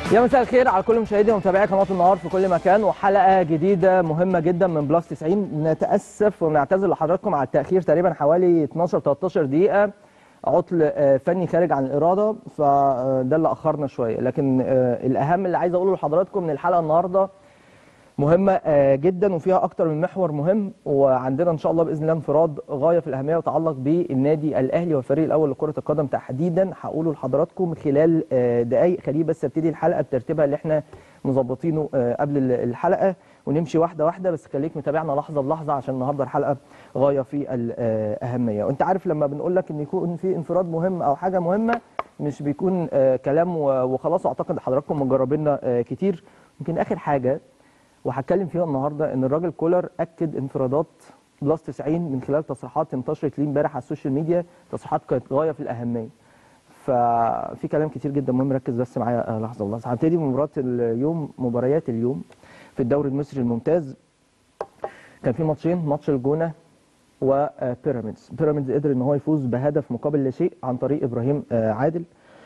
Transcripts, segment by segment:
يا مساء الخير على كل مشاهدي ومتابعي قناه النهار في كل مكان وحلقه جديده مهمه جدا من بلس 90 نتاسف ونعتذر لحضراتكم على التاخير تقريبا حوالي 12 13 دقيقه عطل آه، فني خارج عن الاراده فده اللي اخرنا شويه لكن آه، الاهم اللي عايز اقوله لحضراتكم ان الحلقه النهارده مهمه آه، جدا وفيها اكتر من محور مهم وعندنا ان شاء الله باذن الله انفراد غايه في الاهميه وتعلق بالنادي الاهلي والفريق الاول لكره القدم تحديدا هقوله لحضراتكم خلال آه، دقائق خليه بس ابتدي الحلقه بترتيبها اللي احنا مظبطينه آه، قبل ال- الحلقه ونمشي واحده واحده بس خليك متابعنا لحظه بلحظه عشان النهارده الحلقه غايه في الاهميه وانت عارف لما بنقول لك ان يكون في انفراد مهم او حاجه مهمه مش بيكون آه، كلام و- وخلاص واعتقد حضراتكم مجربينا آه، كتير يمكن اخر حاجه وهتكلم فيها النهارده ان الراجل كولر اكد انفرادات بلس 90 من خلال تصريحات انتشرت ليه امبارح على السوشيال ميديا تصريحات كانت غايه في الاهميه ففي كلام كتير جدا مهم ركز بس معايا آه، لحظه والله هبتدي بمباراه اليوم مباريات اليوم في الدوري المصري الممتاز كان في ماتشين ماتش الجونه وبيراميدز بيراميدز قدر ان هو يفوز بهدف مقابل لا شيء عن طريق ابراهيم آه، عادل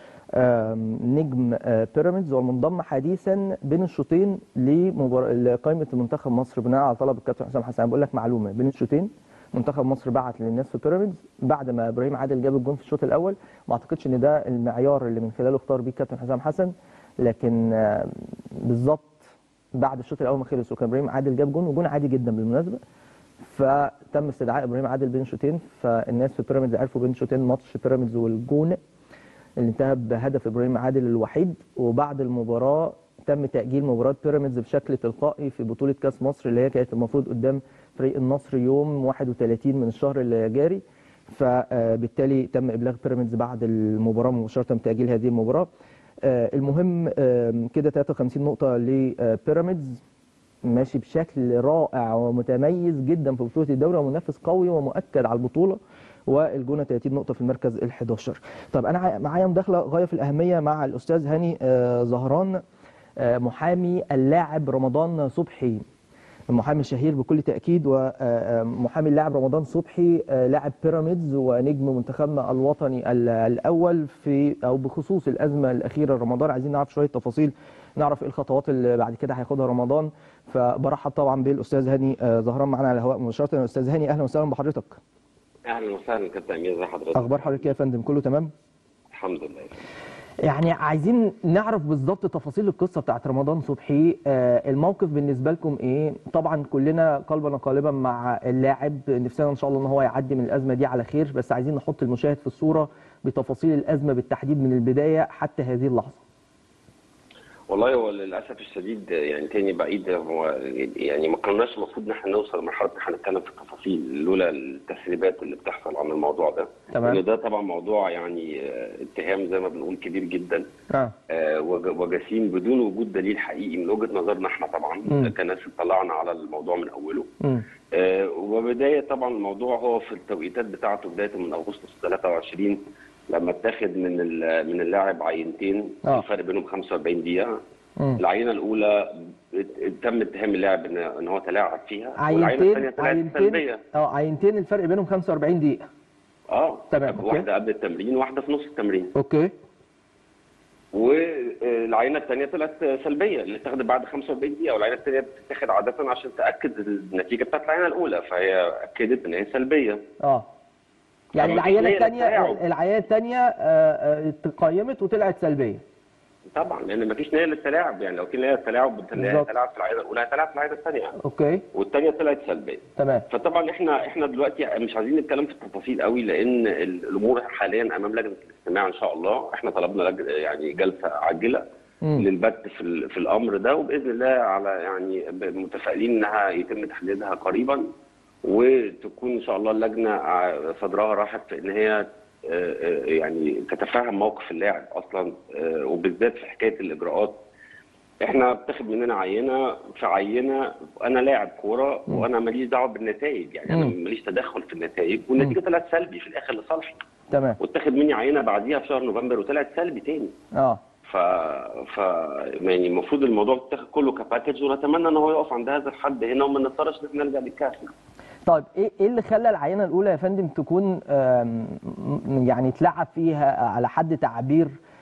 آم، نجم آه، بيراميدز والمنضم حديثا بين الشوطين لمبار- لقائمه منتخب مصر بناء على طلب الكابتن حسام حسن بقول لك معلومه بين الشوطين منتخب مصر بعت للناس في بيراميدز بعد ما ابراهيم عادل جاب الجون في الشوط الاول ما اعتقدش ان ده المعيار اللي من خلاله اختار بيه الكابتن حسام حسن لكن آه، بالظبط بعد الشوط الاول ما خلص وكان ابراهيم عادل جاب جون وجون عادي جدا بالمناسبه فتم استدعاء ابراهيم عادل بين الشوطين فالناس في بيراميدز عرفوا بين الشوطين ماتش بيراميدز والجون اللي انتهى بهدف ابراهيم عادل الوحيد وبعد المباراه تم تاجيل مباراه بيراميدز بشكل تلقائي في بطوله كاس مصر اللي هي كانت المفروض قدام فريق النصر يوم 31 من الشهر اللي جاري فبالتالي تم ابلاغ بيراميدز بعد المباراه مباشره تاجيل هذه المباراه آه، المهم آم، كده 53 نقطه لبيراميدز ماشي بشكل رائع ومتميز جدا في بطوله الدوري ومنافس قوي ومؤكد على البطوله والجونه 30 نقطه في المركز ال 11 طب انا ع- معايا مداخله غايه في الاهميه مع الاستاذ هاني آه، زهران آه، محامي اللاعب رمضان صبحي المحامي الشهير بكل تاكيد ومحامي اللاعب رمضان صبحي آه، لاعب بيراميدز ونجم منتخبنا الوطني ال- الاول في او بخصوص الازمه الاخيره رمضان عايزين نعرف شويه تفاصيل نعرف ايه الخطوات اللي بعد كده هياخدها رمضان فبرحب طبعا بالاستاذ هاني آه، زهران معانا على الهواء مباشره استاذ هاني اهلا وسهلا بحضرتك اهلا وسهلا كابتن امير ازي حضرتك اخبار حضرتك إيه يا فندم كله تمام الحمد لله يعني عايزين نعرف بالظبط تفاصيل القصه بتاعت رمضان صبحي آه، الموقف بالنسبه لكم ايه طبعا كلنا قلبا قالبا مع اللاعب نفسنا ان شاء الله ان هو يعدي من الازمه دي على خير بس عايزين نحط المشاهد في الصوره بتفاصيل الازمه بالتحديد من البدايه حتى هذه اللحظه والله هو للاسف الشديد يعني تاني بعيد هو يعني ما كناش المفروض ان احنا نوصل لمرحله ان احنا نتكلم في التفاصيل لولا التسريبات اللي بتحصل عن الموضوع ده تمام. لان ده طبعا موضوع يعني آه، اتهام زي ما بنقول كبير جدا اه آه، وج- وجسيم بدون وجود دليل حقيقي من وجهه نظرنا احنا طبعا مم. كناس اطلعنا على الموضوع من اوله امم آه، وبداية طبعا الموضوع هو في التوقيتات بتاعته بداية من أغسطس 23 لما اتاخد من ال- من اللاعب عينتين آه. الفرق بينهم 45 دقيقة مم. العينة الأولى ات- تم اتهام اللاعب إن إن هو تلاعب فيها والعينة الثانية عينتين طلعت عينتين سلبية اه عينتين الفرق بينهم 45 دقيقه اه تمام، أوكي. واحدة قبل التمرين وواحدة في نص التمرين اوكي والعينة الثانية طلعت سلبية اللي اتاخدت بعد 45 دقيقة والعينة الثانية بتتاخد عادة عشان تأكد النتيجة بتاعت العينة الأولى فهي أكدت إن هي سلبية اه يعني طب مفيش العينه نية الثانيه للتلاعب. العينه الثانيه تقيمت وطلعت سلبيه طبعا لان مفيش نيه للتلاعب يعني لو في نيه للتلاعب بالظبط. تلاعب في العينه الاولى هتلاعب في العينه الثانيه اوكي والثانيه طلعت سلبيه تمام فطبعا احنا احنا دلوقتي مش عايزين نتكلم في التفاصيل قوي لان ال- الامور حاليا امام لجنه الاستماع ان شاء الله احنا طلبنا لج... يعني جلسه عاجله مم. للبت في ال... في الامر ده وباذن الله على يعني ب- متفائلين انها يتم تحديدها قريبا وتكون ان شاء الله اللجنه ع- صدرها راحت في ان هي آه، آه، يعني تتفهم موقف اللاعب اصلا آه، وبالذات في حكايه الاجراءات احنا بتاخد مننا عينه في عينه انا لاعب كوره وانا ماليش دعوه بالنتائج يعني انا مم. ماليش تدخل في النتائج والنتيجه طلعت سلبي في الاخر لصالحي تمام واتاخد مني عينه بعديها في شهر نوفمبر وطلعت سلبي تاني اه ف ف يعني المفروض الموضوع يتاخد كله كباكج ونتمنى ان هو يقف عند هذا الحد هنا وما نضطرش ان احنا نرجع للكاس طيب ايه ايه اللي خلى العينه الاولى يا فندم تكون آم، م- يعني اتلعب فيها على حد تعبير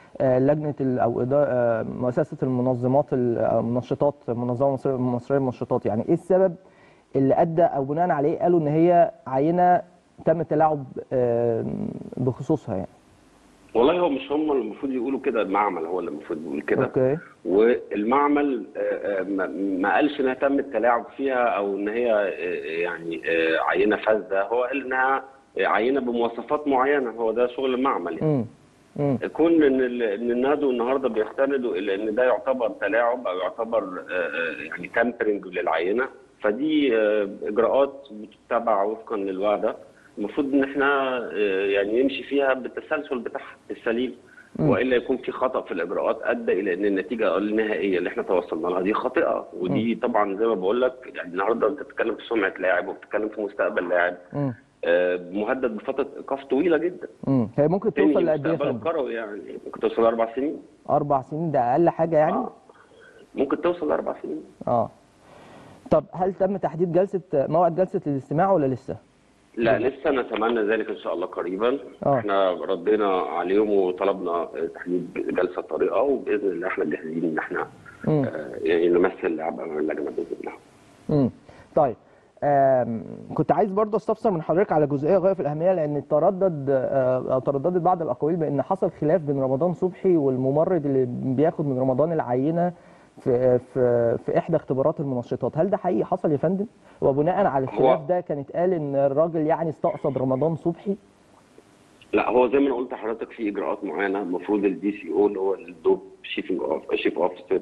آه، لجنه ال- او إدا- آه، مؤسسه المنظمات ال- آه، المنشطات المنظمه المصريه المصريه للمنشطات يعني ايه السبب اللي ادى او بناء عليه قالوا ان هي عينه تم التلاعب آه، بخصوصها يعني والله هو مش هم اللي المفروض يقولوا كده المعمل هو اللي المفروض يقول كده اوكي والمعمل آه، آه، ما ما قالش انها تم التلاعب فيها او ان هي آه، يعني آه، عينه فاسده هو قال انها عينه بمواصفات معينه هو ده شغل المعمل يعني امم امم كون ان ال- ان النادو النهارده بيستندوا الى ان ده يعتبر تلاعب او يعتبر آه، آه، يعني تامبرنج للعينه فدي آه، اجراءات بتتبع وفقا للوعده المفروض ان احنا آه، يعني نمشي فيها بالتسلسل بتاعها السليم مم. والا يكون في خطا في الاجراءات ادى الى ان النتيجه النهائيه اللي احنا توصلنا لها دي خاطئه ودي طبعا زي ما بقول لك يعني النهارده انت بتتكلم في سمعه لاعب وبتتكلم في مستقبل لاعب امم آه، مهدد بفتره ايقاف طويله جدا امم هي ممكن توصل تنهي لقد ايه يا مستقبله فندم؟ الكروي يعني ممكن توصل لاربع سنين اربع سنين ده اقل حاجه يعني؟ آه. ممكن توصل لاربع سنين اه طب هل تم تحديد جلسه موعد جلسه الاستماع ولا لسه؟ لا لسه نتمنى ذلك ان شاء الله قريبا آه. احنا ردينا عليهم وطلبنا تحديد جلسه طريقه وباذن الله احنا جاهزين ان احنا امم آه، يعني نمثل لعب امام اللجنه باذن الله امم طيب آم، كنت عايز برضه استفسر من حضرتك على جزئيه غايه في الاهميه لان تردد آه، أو ترددت بعض الاقاويل بان حصل خلاف بين رمضان صبحي والممرض اللي بياخد من رمضان العينه في في في احدى اختبارات المنشطات هل ده حقيقي حصل يا فندم وبناء على الخلاف هو- ده كانت قال ان الراجل يعني استقصد رمضان صبحي لا هو زي ما انا قلت لحضرتك في اجراءات معينه المفروض الدي سي او اللي هو الدوب شيفنج اوف شيف اوفيسر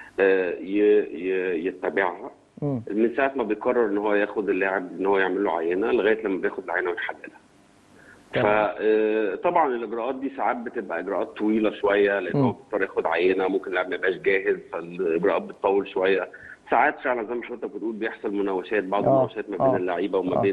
يتبعها امم من ساعه ما بيقرر ان هو ياخد اللاعب ان هو يعمل له عينه لغايه لما بياخد العينه ويحللها فطبعا الاجراءات دي ساعات بتبقى اجراءات طويله شويه لان مم. هو بيضطر ياخد عينه ممكن اللاعب ما يبقاش جاهز فالاجراءات بتطول شويه ساعات فعلا زي ما حضرتك بتقول بيحصل مناوشات بعض آه، المناوشات ما بين آه، اللعيبه وما آه. بين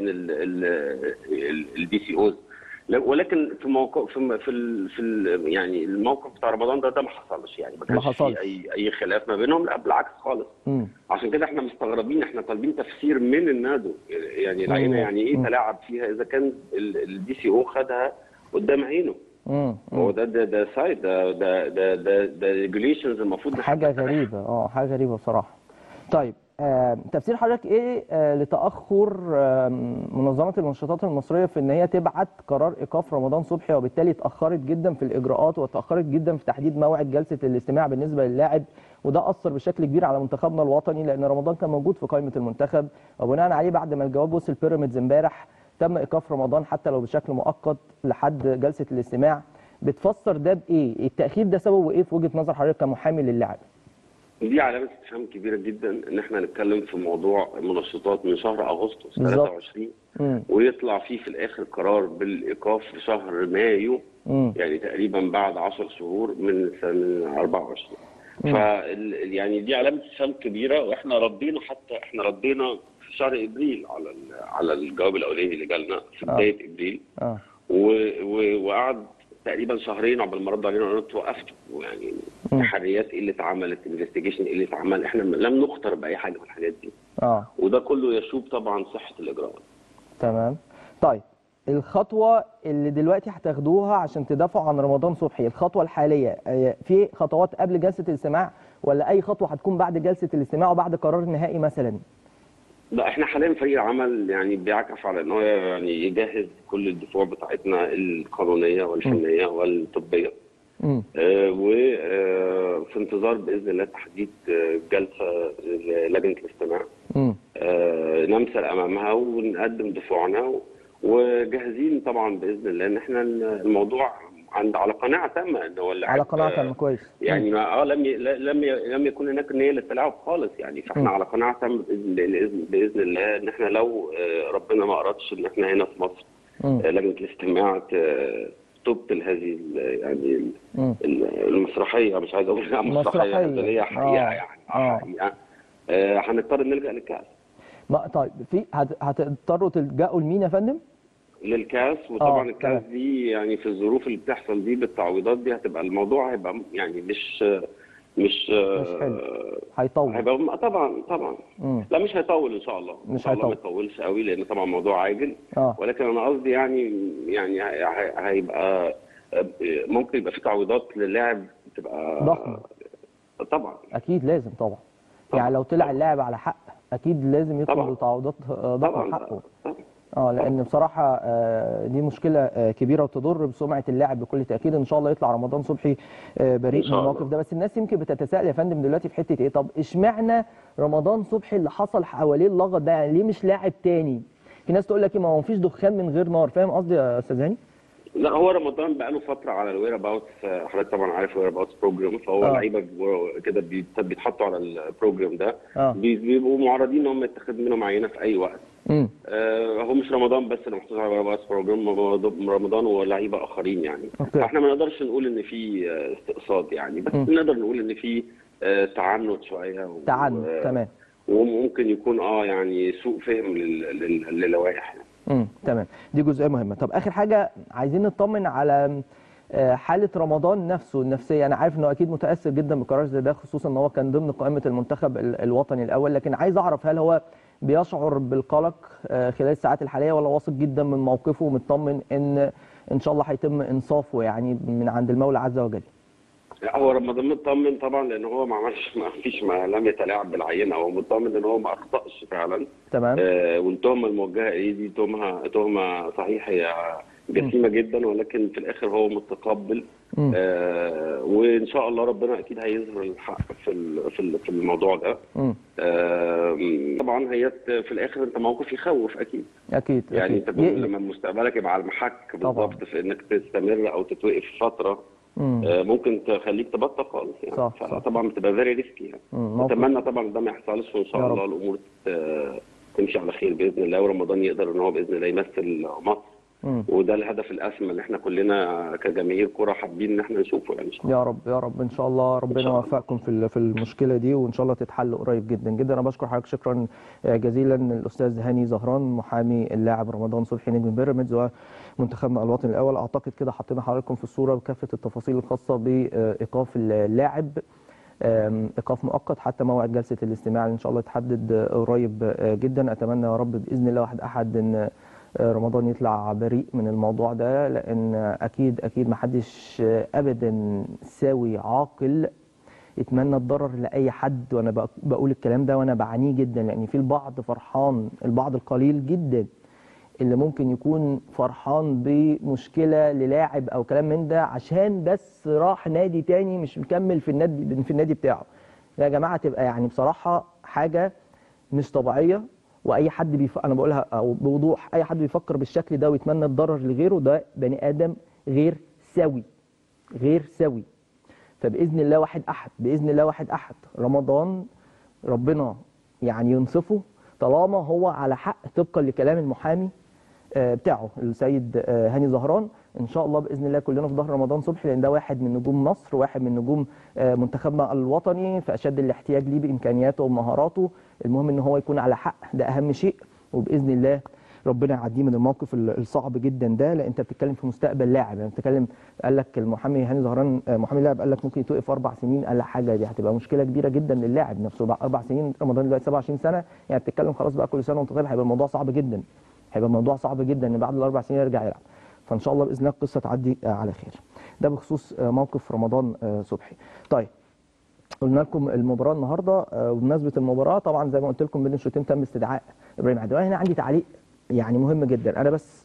الدي سي اوز ولكن في موقف في في, ال في ال يعني الموقف بتاع رمضان ده ده ما حصلش يعني ما كانش حصلش. في اي اي خلاف ما بينهم لا بالعكس خالص امم عشان كده احنا مستغربين احنا طالبين تفسير من النادو يعني العينه مم. يعني ايه مم. تلاعب فيها اذا كان الدي سي او خدها قدام عينه امم هو ده ده ده سايد ده ده ده ده ده ريجوليشنز المفروض حاجة غريبة اه حاجة غريبة بصراحة طيب آه تفسير حضرتك ايه آه لتأخر آه منظمة المنشطات المصرية في ان هي تبعت قرار ايقاف رمضان صبحي وبالتالي اتأخرت جدا في الاجراءات واتأخرت جدا في تحديد موعد جلسة الاستماع بالنسبة للاعب وده أثر بشكل كبير على منتخبنا الوطني لان رمضان كان موجود في قائمة المنتخب وبناء عليه بعد ما الجواب وصل بيراميدز امبارح تم ايقاف رمضان حتى لو بشكل مؤقت لحد جلسة الاستماع بتفسر ده بايه؟ التأخير ده سببه ايه في وجهة نظر حضرتك كمحامي للاعب؟ دي علامه استفهام كبيره جدا ان احنا نتكلم في موضوع منشطات من شهر اغسطس بالظبط. 23 امم ويطلع فيه في الاخر قرار بالايقاف في شهر مايو امم يعني تقريبا بعد 10 شهور من سنه 24 ف يعني دي علامه استفهام كبيره واحنا ردينا حتى احنا ردينا في شهر ابريل على ال- على الجواب الاولاني اللي جالنا في آه. بدايه ابريل اه و- و- وقعد تقريبا شهرين عقبال ما رد علينا وقالوا انتوا وقفتوا يعني مم. تحريات ايه اللي اتعملت انفستيجيشن ايه اللي اتعمل احنا لم نخطر باي حاجه من الحاجات دي اه وده كله يشوب طبعا صحه الاجراءات تمام طيب الخطوة اللي دلوقتي هتاخدوها عشان تدافعوا عن رمضان صبحي الخطوة الحالية آه، في خطوات قبل جلسة الاستماع ولا أي خطوة هتكون بعد جلسة الاستماع وبعد قرار نهائي مثلا؟ لا احنا حاليا فريق العمل يعني بيعكف على ان هو يعني يجهز كل الدفوع بتاعتنا القانونيه والفنيه والطبيه امم آه، وفي انتظار باذن الله تحديد آه، جلسه لجنه الاستماع امم آه، نمثل امامها ونقدم دفوعنا وجاهزين طبعا باذن الله ان احنا الموضوع عند على قناعه تامه ان هو اللاعب على قناعة آه، تامة كويس يعني ما اه لم ي... لم ي... لم يكن هناك نيه للتلاعب خالص يعني فاحنا م. على قناعه تامه باذن باذن باذن الله ان احنا لو آه، ربنا ما ارادش ان احنا هنا في مصر مم. آه، لجنه الاستماع ت- تبطل هذه ال- يعني ال- مم. ال- المسرحيه مش عايز اقول انها مسرحية. مسرحيه هزليه حقيقه آه. يعني آه. آه. حقيقه آه، هنضطر نلجا للكاس ما طيب في هت- هتضطروا تلجأوا لمين يا فندم؟ للكاس وطبعا آه، الكاس تمام. دي يعني في الظروف اللي بتحصل دي بالتعويضات دي هتبقى الموضوع هيبقى يعني مش مش مش حلو. هيطول هيبقى طبعا طبعا مم. لا مش هيطول ان شاء الله مش ان شاء الله ما هيطول. يطولش قوي لان طبعا موضوع عاجل اه ولكن انا قصدي يعني يعني هي- هي- هيبقى آه، ممكن يبقى في تعويضات للاعب تبقى ضخمة. طبعا اكيد لازم طبعا طبعاً. يعني لو طلع اللاعب على حق اكيد لازم يطلب طبعاً. تعويضات آه، ضخمه طبعا حقه طبعا اه لان بصراحه آه، دي مشكله آه، كبيره وتضر بسمعه اللاعب بكل تاكيد ان شاء الله يطلع رمضان صبحي آه، بريء إن من شاء الموقف الله. ده بس الناس يمكن بتتساءل يا فندم دلوقتي في حته ايه طب اشمعنى رمضان صبحي اللي حصل حواليه اللغط ده يعني ليه مش لاعب تاني في ناس تقول لك إيه، ما هو مفيش دخان من غير نار فاهم قصدي يا استاذ هاني لا هو رمضان بقاله فتره على الوير اباوتس حضرتك طبعا عارف وير اباوتس بروجرام فهو آه. اللعيبه بيبقوا كده بيت- بيتحطوا على البروجرام ده آه. بي- بيبقوا معرضين ان هم يتخذ منهم عينه في اي وقت امم آه، هو مش رمضان بس اللي محطوط على وير اباوتس بروجرام رمضان ولاعيبه اخرين يعني أوكي. فاحنا ما نقدرش نقول ان في آه، استقصاد يعني بس مم. نقدر نقول ان في آه، تعنت شويه و- تعنت و- تمام وممكن يكون اه يعني سوء فهم لل- لل- للوائح يعني. امم تمام دي جزئيه مهمه طب اخر حاجه عايزين نطمن على آه، حاله رمضان نفسه النفسيه انا عارف انه اكيد متاثر جدا بقرار زي ده خصوصا ان هو كان ضمن قائمه المنتخب ال- الوطني الاول لكن عايز اعرف هل هو بيشعر بالقلق آه، خلال الساعات الحاليه ولا واثق جدا من موقفه ومطمن ان ان شاء الله هيتم انصافه يعني من عند المولى عز وجل لا، هو رمضان مطمن طبعا لان هو ما عملش ما فيش ما لم يتلاعب بالعينه هو مطمن ان هو ما اخطاش فعلا تمام آه والتهمه الموجهه ايه دي تهمه تهمه صحيح هي جسيمه جدا ولكن في الاخر هو متقبل مم. آه وان شاء الله ربنا اكيد هيظهر الحق في ال- في ال- في الموضوع ده امم آه طبعا هي في الاخر انت موقف يخوف اكيد اكيد يعني انت أكيد. يقلق. لما مستقبلك يبقى على المحك طبعاً. بالظبط في انك تستمر او تتوقف فتره مم. آه، ممكن تخليك تبطل خالص يعني صح، صح. فطبعا بتبقى فيري ريسكي يعني مم، موقف- نتمنى طبعا ده ما يحصلش وان شاء يا الله رب. الامور ت- تمشي على خير باذن الله ورمضان يقدر ان هو باذن الله يمثل مصر مم. وده الهدف الاسمى اللي احنا كلنا كجماهير كوره حابين ان احنا نشوفه يعني ان شاء الله يا رب يا رب ان شاء الله ربنا شاء الله. يوفقكم في ال- في المشكله دي وان شاء الله تتحل قريب جدا جدا انا بشكر حضرتك شكرا جزيلا الاستاذ هاني زهران محامي اللاعب رمضان صبحي نجم بيراميدز ومنتخبنا الوطني الاول اعتقد كده حطينا حضراتكم في الصوره بكافه التفاصيل الخاصه بايقاف اللاعب آم، ايقاف مؤقت حتى موعد جلسه الاستماع اللي ان شاء الله يتحدد آه، قريب آه، جدا اتمنى يا رب باذن الله واحد احد ان آه، رمضان يطلع بريء من الموضوع ده لان اكيد اكيد ما حدش ابدا ساوي عاقل يتمنى الضرر لاي حد وانا بق- بقول الكلام ده وانا بعانيه جدا لان في البعض فرحان البعض القليل جدا اللي ممكن يكون فرحان بمشكله للاعب او كلام من ده عشان بس راح نادي تاني مش مكمل في النادي في النادي بتاعه يا جماعه تبقى يعني بصراحه حاجه مش طبيعيه واي حد بيف... انا بقولها او بوضوح اي حد بيفكر بالشكل ده ويتمنى الضرر لغيره ده بني ادم غير سوي غير سوي فباذن الله واحد احد باذن الله واحد احد رمضان ربنا يعني ينصفه طالما هو على حق طبقا لكلام المحامي آه، بتاعه السيد آه، هاني زهران ان شاء الله باذن الله كلنا في ظهر رمضان صبحي لان ده واحد من نجوم مصر واحد من نجوم آه، منتخبنا الوطني في اشد الاحتياج ليه بامكانياته ومهاراته المهم ان هو يكون على حق ده اهم شيء وباذن الله ربنا يعديه من الموقف ال- الصعب جدا ده لان انت بتتكلم في مستقبل لاعب يعني بتتكلم قال لك المحامي هاني زهران آه، محامي لاعب قال لك ممكن يتوقف اربع سنين قال لك حاجه دي هتبقى مشكله كبيره جدا للاعب نفسه بقى اربع سنين رمضان دلوقتي 27 سنه يعني بتتكلم خلاص بقى كل سنه وانت طيب هيبقى الموضوع صعب جدا هيبقى الموضوع صعب جدا ان بعد الاربع سنين يرجع يلعب فان شاء الله باذن الله القصه تعدي آه، على خير ده بخصوص آه، موقف رمضان آه، صبحي طيب قلنا لكم المباراه النهارده آه، وبمناسبه المباراه طبعا زي ما قلت لكم بين الشوطين تم استدعاء ابراهيم عادل وانا هنا عندي تعليق يعني مهم جدا انا بس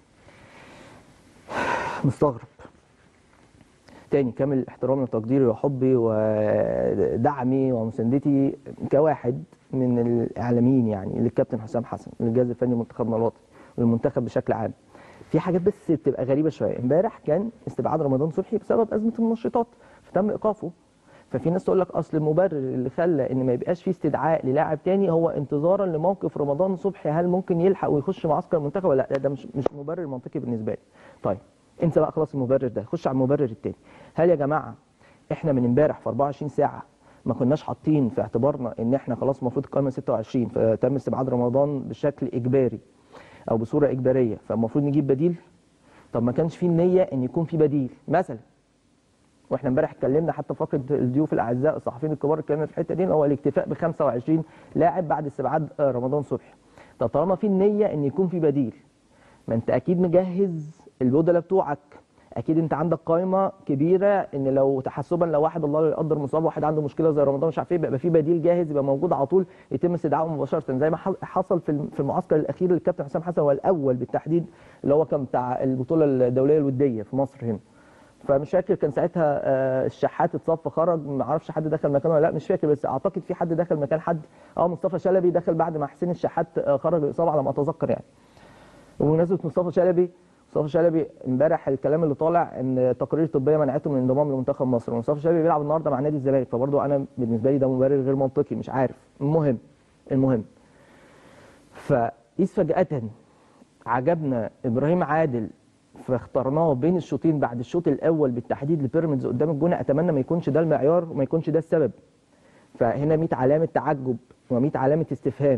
مستغرب تاني كامل احترامي وتقديري وحبي ودعمي ومساندتي كواحد من الاعلاميين يعني للكابتن حسام حسن للجهاز الفني لمنتخبنا الوطني والمنتخب بشكل عام في حاجات بس بتبقى غريبه شويه امبارح كان استبعاد رمضان صبحي بسبب ازمه المنشطات فتم ايقافه ففي ناس تقول لك اصل المبرر اللي خلى ان ما يبقاش فيه استدعاء للاعب تاني هو انتظارا لموقف رمضان صبحي هل ممكن يلحق ويخش معسكر المنتخب ولا لا ده مش مش مبرر منطقي بالنسبه لي طيب انسى بقى خلاص المبرر ده خش على المبرر التاني هل يا جماعه احنا من امبارح في 24 ساعه ما كناش حاطين في اعتبارنا ان احنا خلاص المفروض القائمه 26 فتم استبعاد رمضان بشكل اجباري او بصوره اجباريه فالمفروض نجيب بديل طب ما كانش في النيه ان يكون في بديل مثلا واحنا امبارح اتكلمنا حتى فقره الضيوف الاعزاء الصحفيين الكبار اتكلمنا في الحته دي إن هو الاكتفاء ب 25 لاعب بعد استبعاد آه، رمضان صبحي طب طالما في النيه ان يكون في بديل ما انت اكيد مجهز البودله بتوعك اكيد انت عندك قائمه كبيره ان لو تحسبا لو واحد الله لا يقدر مصاب واحد عنده مشكله زي رمضان مش عارف ايه يبقى في بديل جاهز يبقى موجود على طول يتم استدعائه مباشره زي ما ح- حصل في الم- في المعسكر الاخير للكابتن حسام حسن هو الاول بالتحديد اللي هو كان بتاع البطوله الدوليه الوديه في مصر هنا فمش فاكر كان ساعتها آه، الشحات اتصاب فخرج ما اعرفش حد دخل مكانه ولا لا مش فاكر بس اعتقد في حد دخل مكان حد اه مصطفى شلبي دخل بعد ما حسين الشحات آه، خرج الاصابه على ما اتذكر يعني وبمناسبه مصطفى شلبي مصطفى شلبي امبارح الكلام اللي طالع ان تقارير طبيه منعته من الانضمام لمنتخب مصر ومصطفى شلبي بيلعب النهارده مع نادي الزمالك فبرضه انا بالنسبه لي ده مبرر غير منطقي مش عارف المهم المهم فإذ فجأة عجبنا ابراهيم عادل فاخترناه بين الشوطين بعد الشوط الاول بالتحديد لبيراميدز قدام الجونه اتمنى ما يكونش ده المعيار وما يكونش ده السبب فهنا 100 علامه تعجب و100 علامه استفهام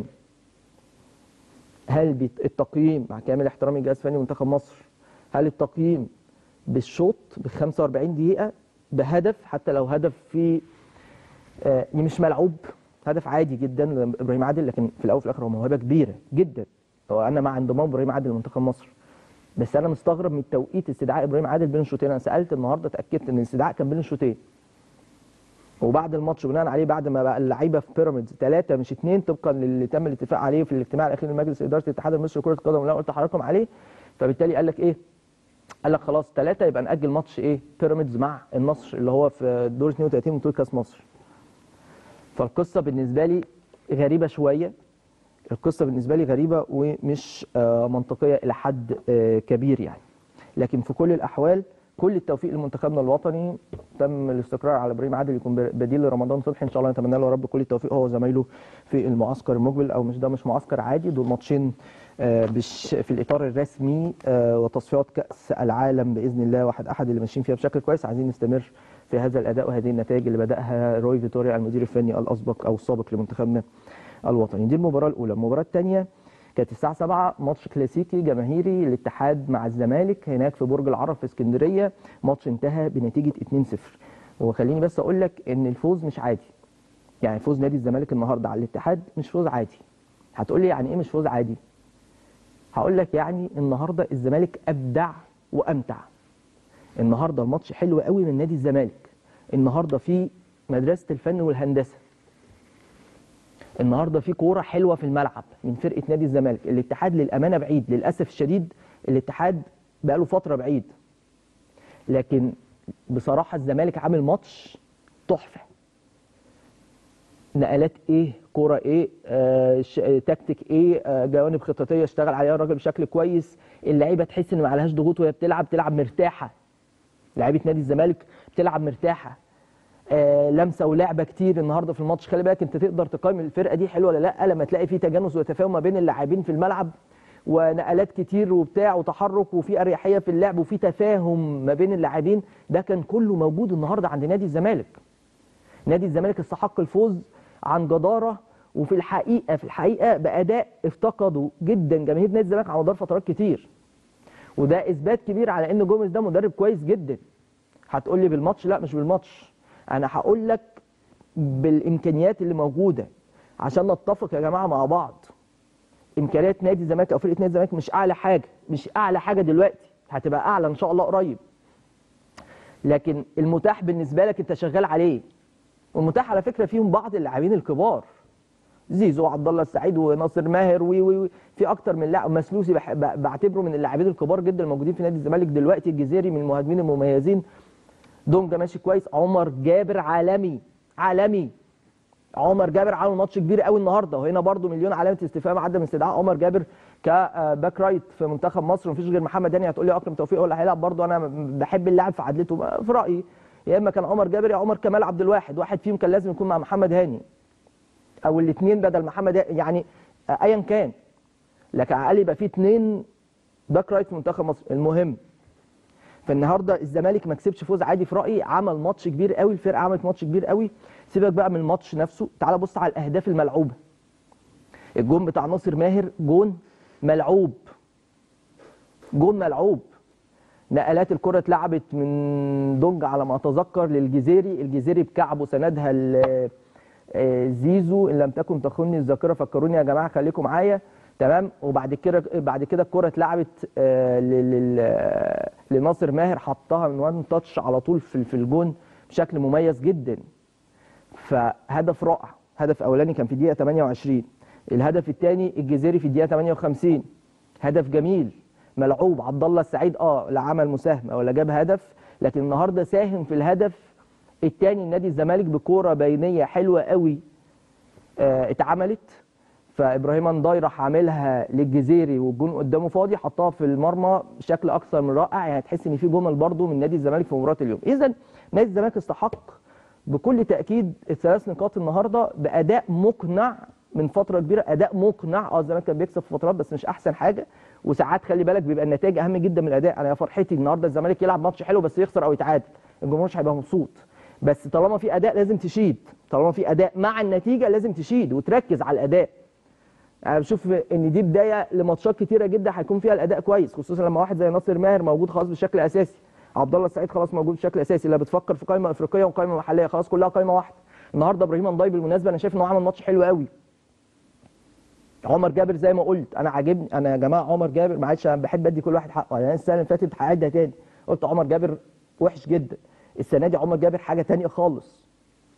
هل بيت- التقييم مع كامل احترامي لجهاز فني منتخب مصر هل التقييم بالشوط ب 45 دقيقه بهدف حتى لو هدف في آه، مش ملعوب هدف عادي جدا لابراهيم عادل لكن في الاول وفي الاخر هو موهبه كبيره جدا هو انا مع انضمام ابراهيم عادل لمنتخب مصر بس انا مستغرب من توقيت استدعاء ابراهيم عادل بين الشوطين انا سالت النهارده اتاكدت ان الاستدعاء كان بين الشوطين وبعد الماتش بناء عليه بعد ما بقى اللعيبه في بيراميدز ثلاثه مش اثنين طبقا للي تم الاتفاق عليه في الاجتماع الاخير لمجلس اداره الاتحاد المصري لكره القدم اللي انا قلت لحضراتكم عليه فبالتالي قال لك ايه قال لك خلاص ثلاثه يبقى ناجل ماتش ايه بيراميدز مع النصر اللي هو في دور 32 من بطوله كاس مصر فالقصه بالنسبه لي غريبه شويه القصه بالنسبه لي غريبه ومش آه، منطقيه الى حد آه، كبير يعني لكن في كل الاحوال كل التوفيق لمنتخبنا الوطني تم الاستقرار على ابراهيم عادل يكون بديل لرمضان صبحي ان شاء الله نتمنى له يا رب كل التوفيق هو وزمايله في المعسكر المقبل او مش ده مش معسكر عادي دول ماتشين آه، بش في الاطار الرسمي آه، وتصفيات كاس العالم باذن الله واحد احد اللي ماشيين فيها بشكل كويس عايزين نستمر في هذا الاداء وهذه النتائج اللي بداها روي فيتوريا المدير الفني الاسبق او السابق لمنتخبنا الوطني دي المباراه الاولى المباراه الثانيه كانت الساعه 7 ماتش كلاسيكي جماهيري الاتحاد مع الزمالك هناك في برج العرب في اسكندريه ماتش انتهى بنتيجه 2-0 وخليني بس اقول لك ان الفوز مش عادي يعني فوز نادي الزمالك النهارده على الاتحاد مش فوز عادي هتقول لي يعني ايه مش فوز عادي هقول لك يعني النهارده الزمالك ابدع وامتع النهارده الماتش حلو قوي من نادي الزمالك النهارده في مدرسه الفن والهندسه النهارده في كوره حلوه في الملعب من فرقه نادي الزمالك الاتحاد للامانه بعيد للاسف الشديد الاتحاد بقاله فتره بعيد لكن بصراحه الزمالك عامل ماتش تحفه نقلات ايه كوره ايه آه ش- آه، تكتيك ايه آه جوانب خططيه اشتغل عليها الراجل بشكل كويس اللعيبه تحس ان ما عليهاش ضغوط وهي بتلعب تلعب مرتاحه لعيبه نادي الزمالك بتلعب مرتاحه آه لمسه ولعبه كتير النهارده في الماتش خلي بالك انت تقدر تقيم الفرقه دي حلوه ولا لا لما تلاقي في تجانس وتفاهم ما بين اللاعبين في الملعب ونقلات كتير وبتاع وتحرك وفي اريحيه في اللعب وفي تفاهم ما بين اللاعبين ده كان كله موجود النهارده عند نادي الزمالك نادي الزمالك استحق الفوز عن جداره وفي الحقيقه في الحقيقه باداء افتقده جدا جماهير نادي الزمالك على مدار فترات كتير وده اثبات كبير على ان جوميز ده مدرب كويس جدا هتقول لي بالماتش لا مش بالماتش انا هقول لك بالامكانيات اللي موجوده عشان نتفق يا جماعه مع بعض امكانيات نادي الزمالك او فرقه نادي الزمالك مش اعلى حاجه مش اعلى حاجه دلوقتي هتبقى اعلى ان شاء الله قريب لكن المتاح بالنسبه لك انت شغال عليه والمتاح على فكره فيهم بعض اللاعبين الكبار زيزو وعبد الله السعيد وناصر ماهر و و- و- في اكتر من لاعب مسلوسي بح- ب- بعتبره من اللاعبين الكبار جدا الموجودين في نادي الزمالك دلوقتي الجزيري من المهاجمين المميزين دونجا ماشي كويس عمر جابر عالمي عالمي عمر جابر عمل ماتش كبير قوي النهارده وهنا برضو مليون علامه استفهام عدم استدعاء عمر جابر كباك رايت في منتخب مصر ومفيش غير محمد هاني هتقول لي اكرم توفيق هو اللي هيلعب برضو انا بحب اللاعب في عدلته في رايي يا اما كان عمر جابر يا عمر كمال عبد الواحد واحد فيهم كان لازم يكون مع محمد هاني او الاثنين بدل محمد هاني يعني ايا كان لكن على الاقل يبقى في اثنين باك رايت في منتخب مصر المهم فالنهارده الزمالك ما كسبش فوز عادي في رايي عمل ماتش كبير قوي الفرقه عملت ماتش كبير قوي سيبك بقى من الماتش نفسه تعال بص على الاهداف الملعوبه الجون بتاع ناصر ماهر جون ملعوب جون ملعوب نقلات الكره اتلعبت من دونج على ما اتذكر للجزيري الجزيري بكعبه سندها ل- آه، زيزو ان لم تكن تخني الذاكره فكروني يا جماعه خليكم معايا تمام وبعد كده بعد كده الكره اتلعبت آه، لل- لل- لناصر ماهر حطها من وان تاتش على طول في في الجون بشكل مميز جدا فهدف رائع هدف اولاني كان في الدقيقه 28 الهدف الثاني الجزيري في الدقيقه 58 هدف جميل ملعوب عبد الله السعيد اه لا عمل مساهمه ولا جاب هدف لكن النهارده ساهم في الهدف الثاني لنادي الزمالك بكوره بينيه حلوه قوي آه اتعملت فابراهيم انداي راح عاملها للجزيري والجون قدامه فاضي حطها في المرمى بشكل اكثر من رائع يعني تحس ان في جمل برضو من نادي الزمالك في مباراه اليوم اذا نادي الزمالك استحق بكل تاكيد الثلاث نقاط النهارده باداء مقنع من فتره كبيره اداء مقنع اه الزمالك كان بيكسب في فترات بس مش احسن حاجه وساعات خلي بالك بيبقى النتائج اهم جدا من الاداء انا يا فرحتي النهارده الزمالك يلعب ماتش حلو بس يخسر او يتعادل الجمهور مش هيبقى مبسوط بس طالما في اداء لازم تشيد طالما في اداء مع النتيجه لازم تشيد وتركز على الاداء انا بشوف ان دي بدايه لماتشات كتيره جدا هيكون فيها الاداء كويس خصوصا لما واحد زي ناصر ماهر موجود خلاص بشكل اساسي عبد الله السعيد خلاص موجود بشكل اساسي لا بتفكر في قائمه افريقيه وقائمه محليه خلاص كلها قائمه واحده النهارده ابراهيم انضاي بالمناسبه انا شايف ان هو عمل ماتش حلو قوي عمر جابر زي ما قلت انا عاجبني انا يا جماعه عمر جابر معلش انا بحب ادي كل واحد حقه يعني أنا السنه اللي فاتت هعيدها تاني قلت عمر جابر وحش جدا السنه دي عمر جابر حاجه تانية خالص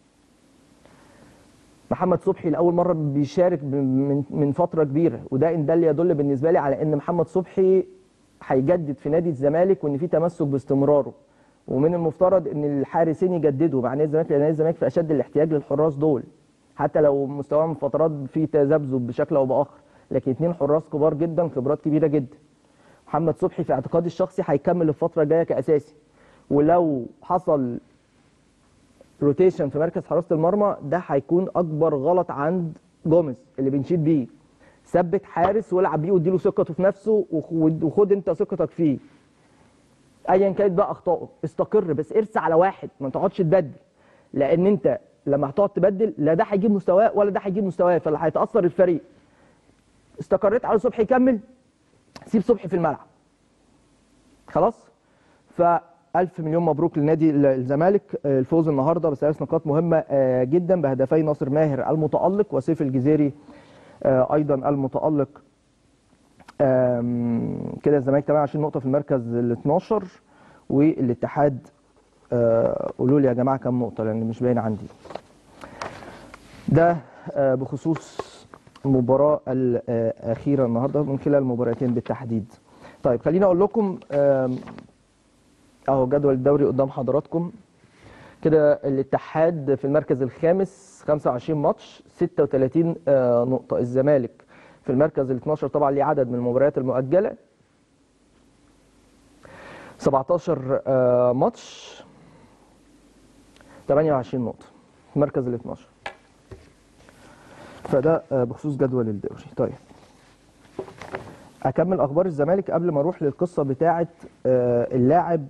محمد صبحي لاول مره بيشارك ب- من من فتره كبيره وده ان ده اللي يدل بالنسبه لي على ان محمد صبحي هيجدد في نادي الزمالك وان في تمسك باستمراره ومن المفترض ان الحارسين يجددوا مع نادي الزمالك لان نادي الزمالك في اشد الاحتياج للحراس دول حتى لو مستواهم في فترات في تذبذب بشكل او باخر لكن اثنين حراس كبار جدا خبرات كبيره جدا محمد صبحي في اعتقادي الشخصي هيكمل الفتره الجايه كاساسي ولو حصل روتيشن في مركز حراسه المرمى ده هيكون اكبر غلط عند جوميز اللي بنشيد بيه ثبت حارس والعب بيه واديله ثقته في نفسه وخ- وخد انت ثقتك فيه ايا كانت بقى اخطائه استقر بس ارسى على واحد ما تقعدش تبدل لان انت لما هتقعد تبدل لا ده هيجيب مستواه ولا ده هيجيب مستواه فاللي هيتاثر الفريق استقريت على صبحي يكمل سيب صبحي في الملعب خلاص فألف مليون مبروك لنادي ال- الزمالك آه، الفوز النهارده بثلاث نقاط مهمه آه، جدا بهدفي ناصر ماهر المتالق وسيف الجزيري آه، ايضا المتالق آم، كده الزمالك 28 نقطه في المركز ال 12 والاتحاد آه، قولوا لي يا جماعه كام نقطه لان مش باين عندي ده آه، بخصوص المباراه الاخيره النهارده من خلال المباراتين بالتحديد طيب خليني اقول لكم آم، اهو جدول الدوري قدام حضراتكم كده الاتحاد في المركز الخامس 25 ماتش 36 آه، نقطة الزمالك في المركز ال 12 طبعا ليه عدد من المباريات المؤجلة 17 آه، ماتش 28 نقطة في المركز ال 12 فده آه، بخصوص جدول الدوري طيب اكمل اخبار الزمالك قبل ما اروح للقصه بتاعه آه، اللاعب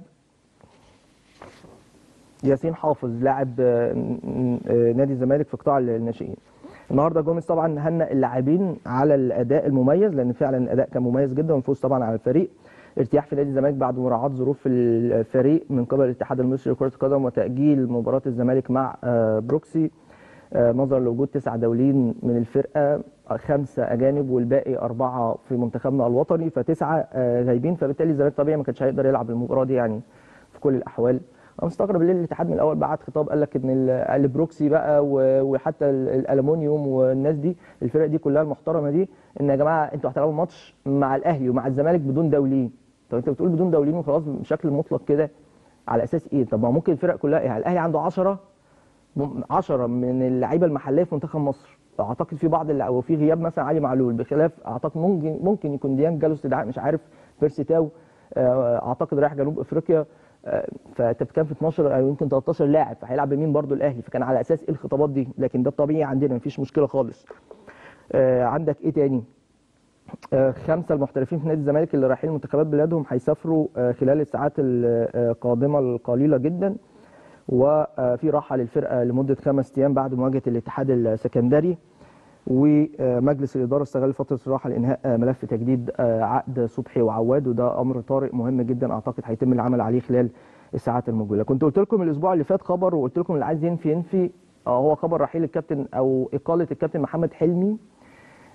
ياسين حافظ لاعب آه، ن- آه، نادي الزمالك في قطاع الناشئين النهارده جوميز طبعا هنأ اللاعبين على الاداء المميز لان فعلا الاداء كان مميز جدا والفوز طبعا على الفريق ارتياح في نادي الزمالك بعد مراعاه ظروف الفريق من قبل الاتحاد المصري لكره القدم وتاجيل مباراه الزمالك مع آه، بروكسي آه، نظرا لوجود تسعة دوليين من الفرقة خمسة أجانب والباقي أربعة في منتخبنا الوطني فتسعة آه، غايبين فبالتالي الزمالك طبيعي ما كانش هيقدر يلعب المباراة دي يعني في كل الأحوال أنا مستغرب ليه الاتحاد من الأول بعت خطاب قال لك إن ال- البروكسي بقى و- وحتى ال- الألمونيوم والناس دي الفرق دي كلها المحترمة دي إن يا جماعة أنتوا هتلعبوا ماتش مع الأهلي ومع الزمالك بدون دوليين طب أنت بتقول بدون دوليين وخلاص بشكل مطلق كده على أساس إيه؟ طب ما ممكن الفرق كلها يعني الأهلي عنده 10 مم- 10 من اللعيبه المحليه في منتخب مصر اعتقد في بعض اللع- وفي غياب مثلا علي معلول بخلاف اعتقد ممكن ممكن يكون ديان جاله استدعاء مش عارف بيرسي تاو آه، اعتقد رايح جنوب افريقيا آه، فانت بتتكلم في 12 او يمكن 13 لاعب فهيلعب بمين برضو الاهلي فكان على اساس ايه الخطابات دي لكن ده الطبيعي عندنا مفيش مشكله خالص آه، عندك ايه تاني آه، خمسه المحترفين في نادي الزمالك اللي رايحين منتخبات بلادهم هيسافروا آه، خلال الساعات القادمه القليله جدا وفي راحه للفرقه لمده خمس ايام بعد مواجهه الاتحاد السكندري ومجلس الاداره استغل فتره الراحه لانهاء ملف تجديد عقد صبحي وعواد وده امر طارئ مهم جدا اعتقد هيتم العمل عليه خلال الساعات المقبله كنت قلت لكم الاسبوع اللي فات خبر وقلت لكم اللي عايز ينفي ينفي آه، هو خبر رحيل الكابتن او اقاله الكابتن محمد حلمي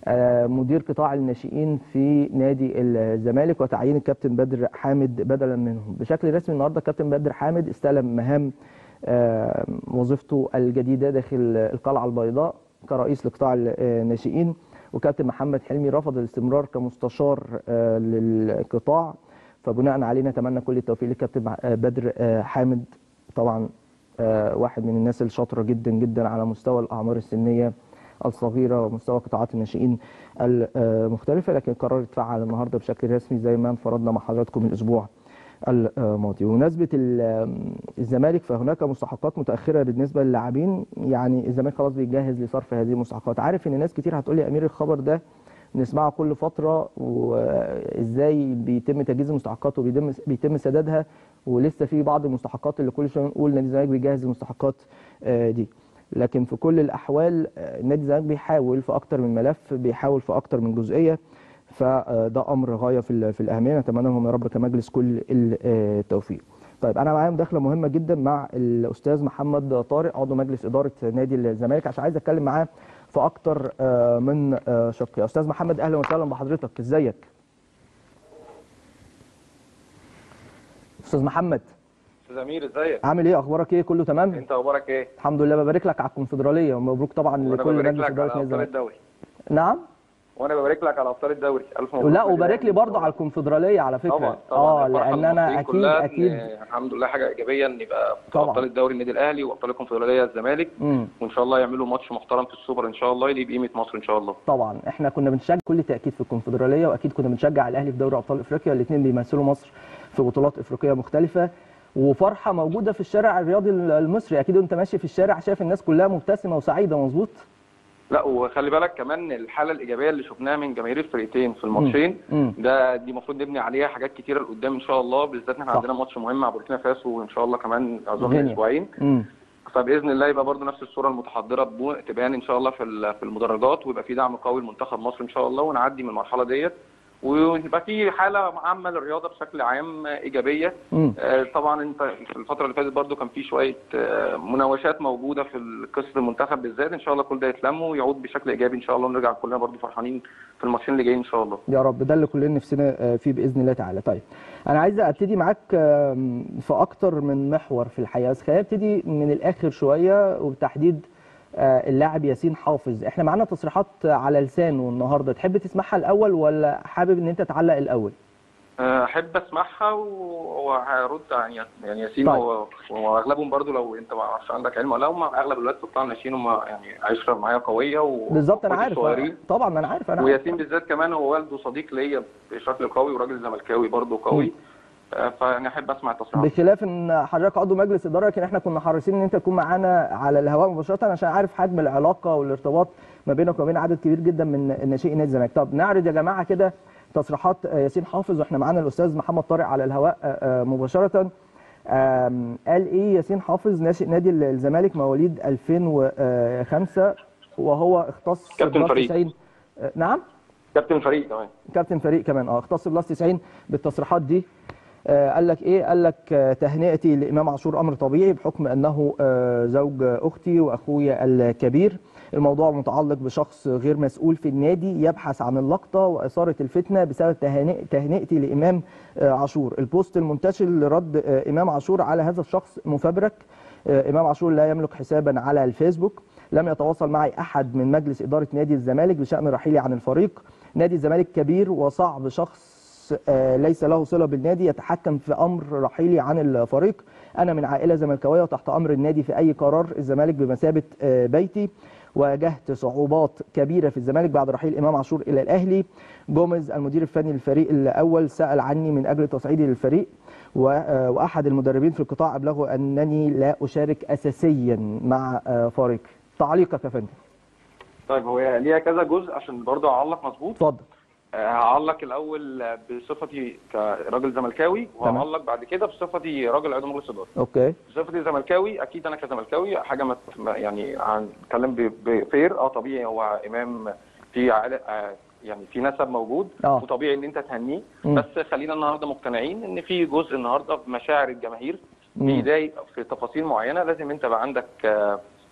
آه، مدير قطاع الناشئين في نادي الزمالك وتعيين الكابتن بدر حامد بدلا منهم بشكل رسمي النهارده الكابتن بدر حامد استلم مهام آه، وظيفته الجديده داخل القلعه البيضاء كرئيس لقطاع الناشئين وكابتن محمد حلمي رفض الاستمرار كمستشار آه، للقطاع فبناء عليه نتمنى كل التوفيق للكابتن مع- آه، بدر آه، حامد طبعا آه، واحد من الناس الشاطره جدا جدا على مستوى الاعمار السنيه الصغيره ومستوى قطاعات الناشئين المختلفه لكن قرر يتفعل النهارده بشكل رسمي زي ما انفردنا مع حضراتكم الاسبوع الماضي وبمناسبه ال- الزمالك فهناك مستحقات متاخره بالنسبه للاعبين يعني الزمالك خلاص بيجهز لصرف هذه المستحقات عارف ان ناس كتير هتقول لي يا امير الخبر ده نسمعه كل فتره وازاي بيتم تجهيز المستحقات وبيتم بيتم سدادها ولسه في بعض المستحقات اللي كل شويه نقول نادي الزمالك بيجهز المستحقات آه، دي لكن في كل الاحوال آه، نادي الزمالك بيحاول في اكتر من ملف بيحاول في اكتر من جزئيه فده امر غايه في ال- في الاهميه نتمنى لهم يا رب كمجلس كل التوفيق. طيب انا معايا مداخله مهمه جدا مع الاستاذ محمد طارق عضو مجلس اداره نادي الزمالك عشان عايز اتكلم معاه في اكتر آه، من آه، شق يا استاذ محمد اهلا وسهلا بحضرتك ازيك استاذ محمد استاذ امير ازيك عامل ايه اخبارك ايه كله تمام انت اخبارك ايه الحمد لله ببارك لك على الكونفدراليه ومبروك طبعا وانا لكل ببارك مجلس لك على اداره نادي ابطال الزمالك الدوري نعم وانا ببارك لك على ابطال الدوري الف مبروك لا لك وبارك لي يعني. برضه على الكونفدراليه على فكره طبعا طبعا اه الفرحة لان انا للمصريين اكيد كلها إن اكيد الحمد لله حاجه ايجابيه ان يبقى في طبعا. ابطال الدوري النادي الاهلي وابطال الكونفدراليه الزمالك امم وان شاء الله يعملوا ماتش محترم في السوبر ان شاء الله يليق بقيمه مصر ان شاء الله طبعا احنا كنا بنشجع كل تاكيد في الكونفدراليه واكيد كنا بنشجع الاهلي في دوري ابطال افريقيا الاثنين بيمثلوا مصر في بطولات افريقيه مختلفه وفرحه موجوده في الشارع الرياضي المصري اكيد انت ماشي في الشارع شايف الناس كلها مبتسمه وسعيده مظبوط لا وخلي بالك كمان الحاله الايجابيه اللي شفناها من جماهير الفرقتين في الماتشين مم. ده دي المفروض نبني عليها حاجات كتيره لقدام ان شاء الله بالذات ان احنا صح. عندنا ماتش مهم مع بوركينا فاسو ان شاء الله كمان اظن غينيا. اسبوعين امم فباذن الله يبقى برضو نفس الصوره المتحضره تبو- تبان ان شاء الله في ال- في المدرجات ويبقى في دعم قوي لمنتخب مصر ان شاء الله ونعدي من المرحله ديت ويبقى في حاله عامه للرياضه بشكل عام ايجابيه امم آه، طبعا انت في الفتره اللي فاتت برضو كان في شويه آه، مناوشات موجوده في قصه المنتخب بالذات ان شاء الله كل ده يتلم ويعود بشكل ايجابي ان شاء الله ونرجع كلنا برضو فرحانين في الماتشين اللي جايين ان شاء الله يا رب ده اللي كلنا نفسنا آه، فيه باذن الله تعالى طيب انا عايز ابتدي معاك آم، في اكتر من محور في الحقيقه بس خلينا نبتدي من الاخر شويه وبتحديد آه، اللاعب ياسين حافظ احنا معانا تصريحات على لسانه النهارده تحب تسمعها الاول ولا حابب ان انت تعلق الاول آه، احب اسمعها و- وهرد عن يا- يعني ياسين طيب. و- واغلبهم برضو لو انت ما اعرفش عندك علم ولا لا هم اغلب الولاد في قطاع الناشئين هم يعني عشره معايا قويه و- بالظبط انا وإخواتي عارف الصغيرين. طبعا ما انا عارف انا عارف. وياسين بالذات كمان هو والده صديق ليا بشكل قوي وراجل زملكاوي برضو قوي آه، فيعني احب اسمع التصريحات بخلاف ان حضرتك عضو مجلس اداره لكن احنا كنا حريصين ان انت تكون معانا على الهواء مباشره عشان عارف حجم العلاقه والارتباط ما بينك وما بين عدد كبير جدا من ناشئي نادي الزمالك طب نعرض يا جماعه كده تصريحات آه، ياسين حافظ واحنا معانا الاستاذ محمد طارق على الهواء آه، آه، مباشره آم، قال ايه ياسين حافظ ناشئ نادي الزمالك مواليد 2005 وهو اختص كابتن بلس فريق. 90 آه، نعم كابتن فريق كمان كابتن فريق كمان اه اختص بلس 90 بالتصريحات دي آه قال لك ايه قال لك آه تهنئتي لامام عاشور امر طبيعي بحكم انه آه زوج اختي واخويا الكبير الموضوع متعلق بشخص غير مسؤول في النادي يبحث عن اللقطه واثاره الفتنه بسبب تهنئ- تهنئتي لامام آه عاشور البوست المنتشر لرد آه امام عاشور على هذا الشخص مفبرك آه امام عاشور لا يملك حسابا على الفيسبوك لم يتواصل معي احد من مجلس اداره نادي الزمالك بشان رحيلي عن الفريق نادي الزمالك كبير وصعب شخص آه، ليس له صله بالنادي يتحكم في امر رحيلي عن الفريق انا من عائله زملكاويه وتحت امر النادي في اي قرار الزمالك بمثابه آه، بيتي واجهت صعوبات كبيره في الزمالك بعد رحيل امام عاشور الى الاهلي جوميز المدير الفني للفريق الاول سال عني من اجل تصعيدي للفريق و- آه، واحد المدربين في القطاع ابلغه انني لا اشارك اساسيا مع آه، فريق تعليقك يا فندم طيب هو ليها كذا جزء عشان برضو اعلق مظبوط اتفضل آه، هعلق الاول آه، بصفتي كراجل زملكاوي تمام. وهعلق بعد كده بصفتي راجل عضو مجلس اداره اوكي بصفتي زملكاوي اكيد انا كزملكاوي حاجه ما ما- يعني هنتكلم ب- بفير اه طبيعي هو امام في عائله آه، يعني في نسب موجود آه. وطبيعي ان انت تهنيه مم. بس خلينا النهارده مقتنعين ان في جزء النهارده بمشاعر الجماهير مم. بيضايق في تفاصيل معينه لازم انت بقى عندك آه،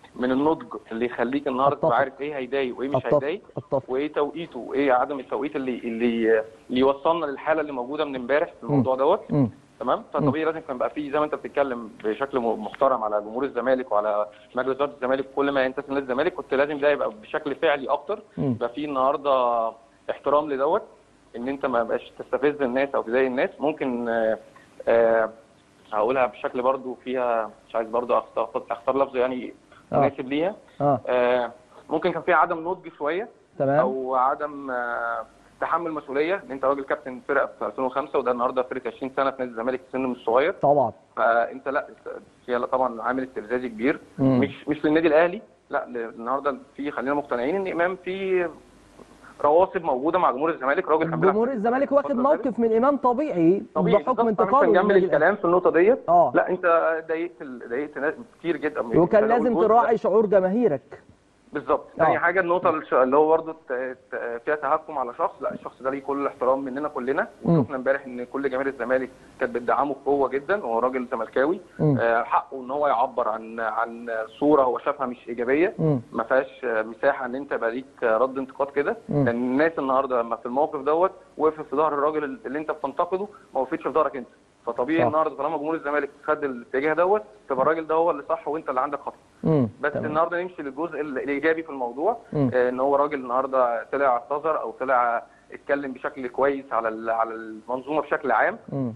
من النضج اللي يخليك النهارده أتفق. تبقى عارف ايه هيضايق وايه مش اتفق هيضايق اتفق وايه توقيته وايه عدم التوقيت اللي اللي اللي يوصلنا للحاله اللي موجوده من امبارح في الموضوع دوت مم. تمام فطبيعي لازم كان يبقى في زي ما انت بتتكلم بشكل م- محترم على جمهور الزمالك وعلى مجلس اداره الزمالك كل ما ينتسب لنادي الزمالك كنت لازم ده يبقى بشكل فعلي اكتر مم. يبقى في النهارده احترام لدوت ان انت ما بقاش تستفز الناس او تضايق الناس ممكن آه، آه، هقولها بشكل برضو فيها مش عايز برضو اختار اختار لفظ يعني آه. مناسب ليها اه آه، ممكن كان في عدم نضج شويه تمام او عدم آه، تحمل مسؤوليه ان انت راجل كابتن فرقه في 2005 وده النهارده فرقه 20 سنه في نادي الزمالك في سن مش صغير طبعا فانت لا في طبعا عامل استفزازي كبير مم. مش مش للنادي الاهلي لا ل- النهارده في خلينا مقتنعين ان امام في رواسب موجوده مع جمهور الزمالك راجل كان بيلعب جمهور الزمالك واخد الفترة اللي موقف من امام طبيعي طبيعي بحكم بالظبط. انتقاله فمش هنجمل للنادي الأهلي. الكلام في النقطه ديت اه لا انت ضايقت ال- ضايقت ناس كتير جدا وكان أنا لازم بقول تراعي شعور جماهيرك بالظبط آه. تاني حاجه النقطه الش- اللي هو برضه ت- ت- فيها تهكم على شخص لا الشخص ده ليه كل الاحترام مننا كلنا مم. وشفنا امبارح ان كل جماهير الزمالك كانت بتدعمه بقوه جدا وهو راجل زملكاوي مم. آه، حقه ان هو يعبر عن عن صوره هو شافها مش ايجابيه مم. ما فيهاش آه، مساحه ان انت يبقى ليك آه، رد انتقاد كده مم. لان الناس النهارده لما في الموقف دوت وقفت في ظهر الراجل اللي انت بتنتقده ما وقفتش في ظهرك انت فطبيعي صح. النهارده طالما جمهور الزمالك خد الاتجاه دوت تبقى الراجل ده هو اللي صح وانت اللي عندك خطا مم. بس تمام. النهارده نمشي للجزء ال- الايجابي في الموضوع مم. آه، ان هو راجل النهارده طلع اعتذر او طلع اتكلم بشكل كويس على ال- على المنظومه بشكل عام مم.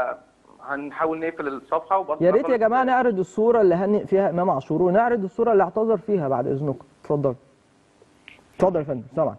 فهنحاول نقفل الصفحه وبرضه يا ريت يا نخلص- جماعه نعرض الصوره اللي هنئ فيها امام عاشور ونعرض الصوره اللي اعتذر فيها بعد اذنكم اتفضل اتفضل يا فندم سامعك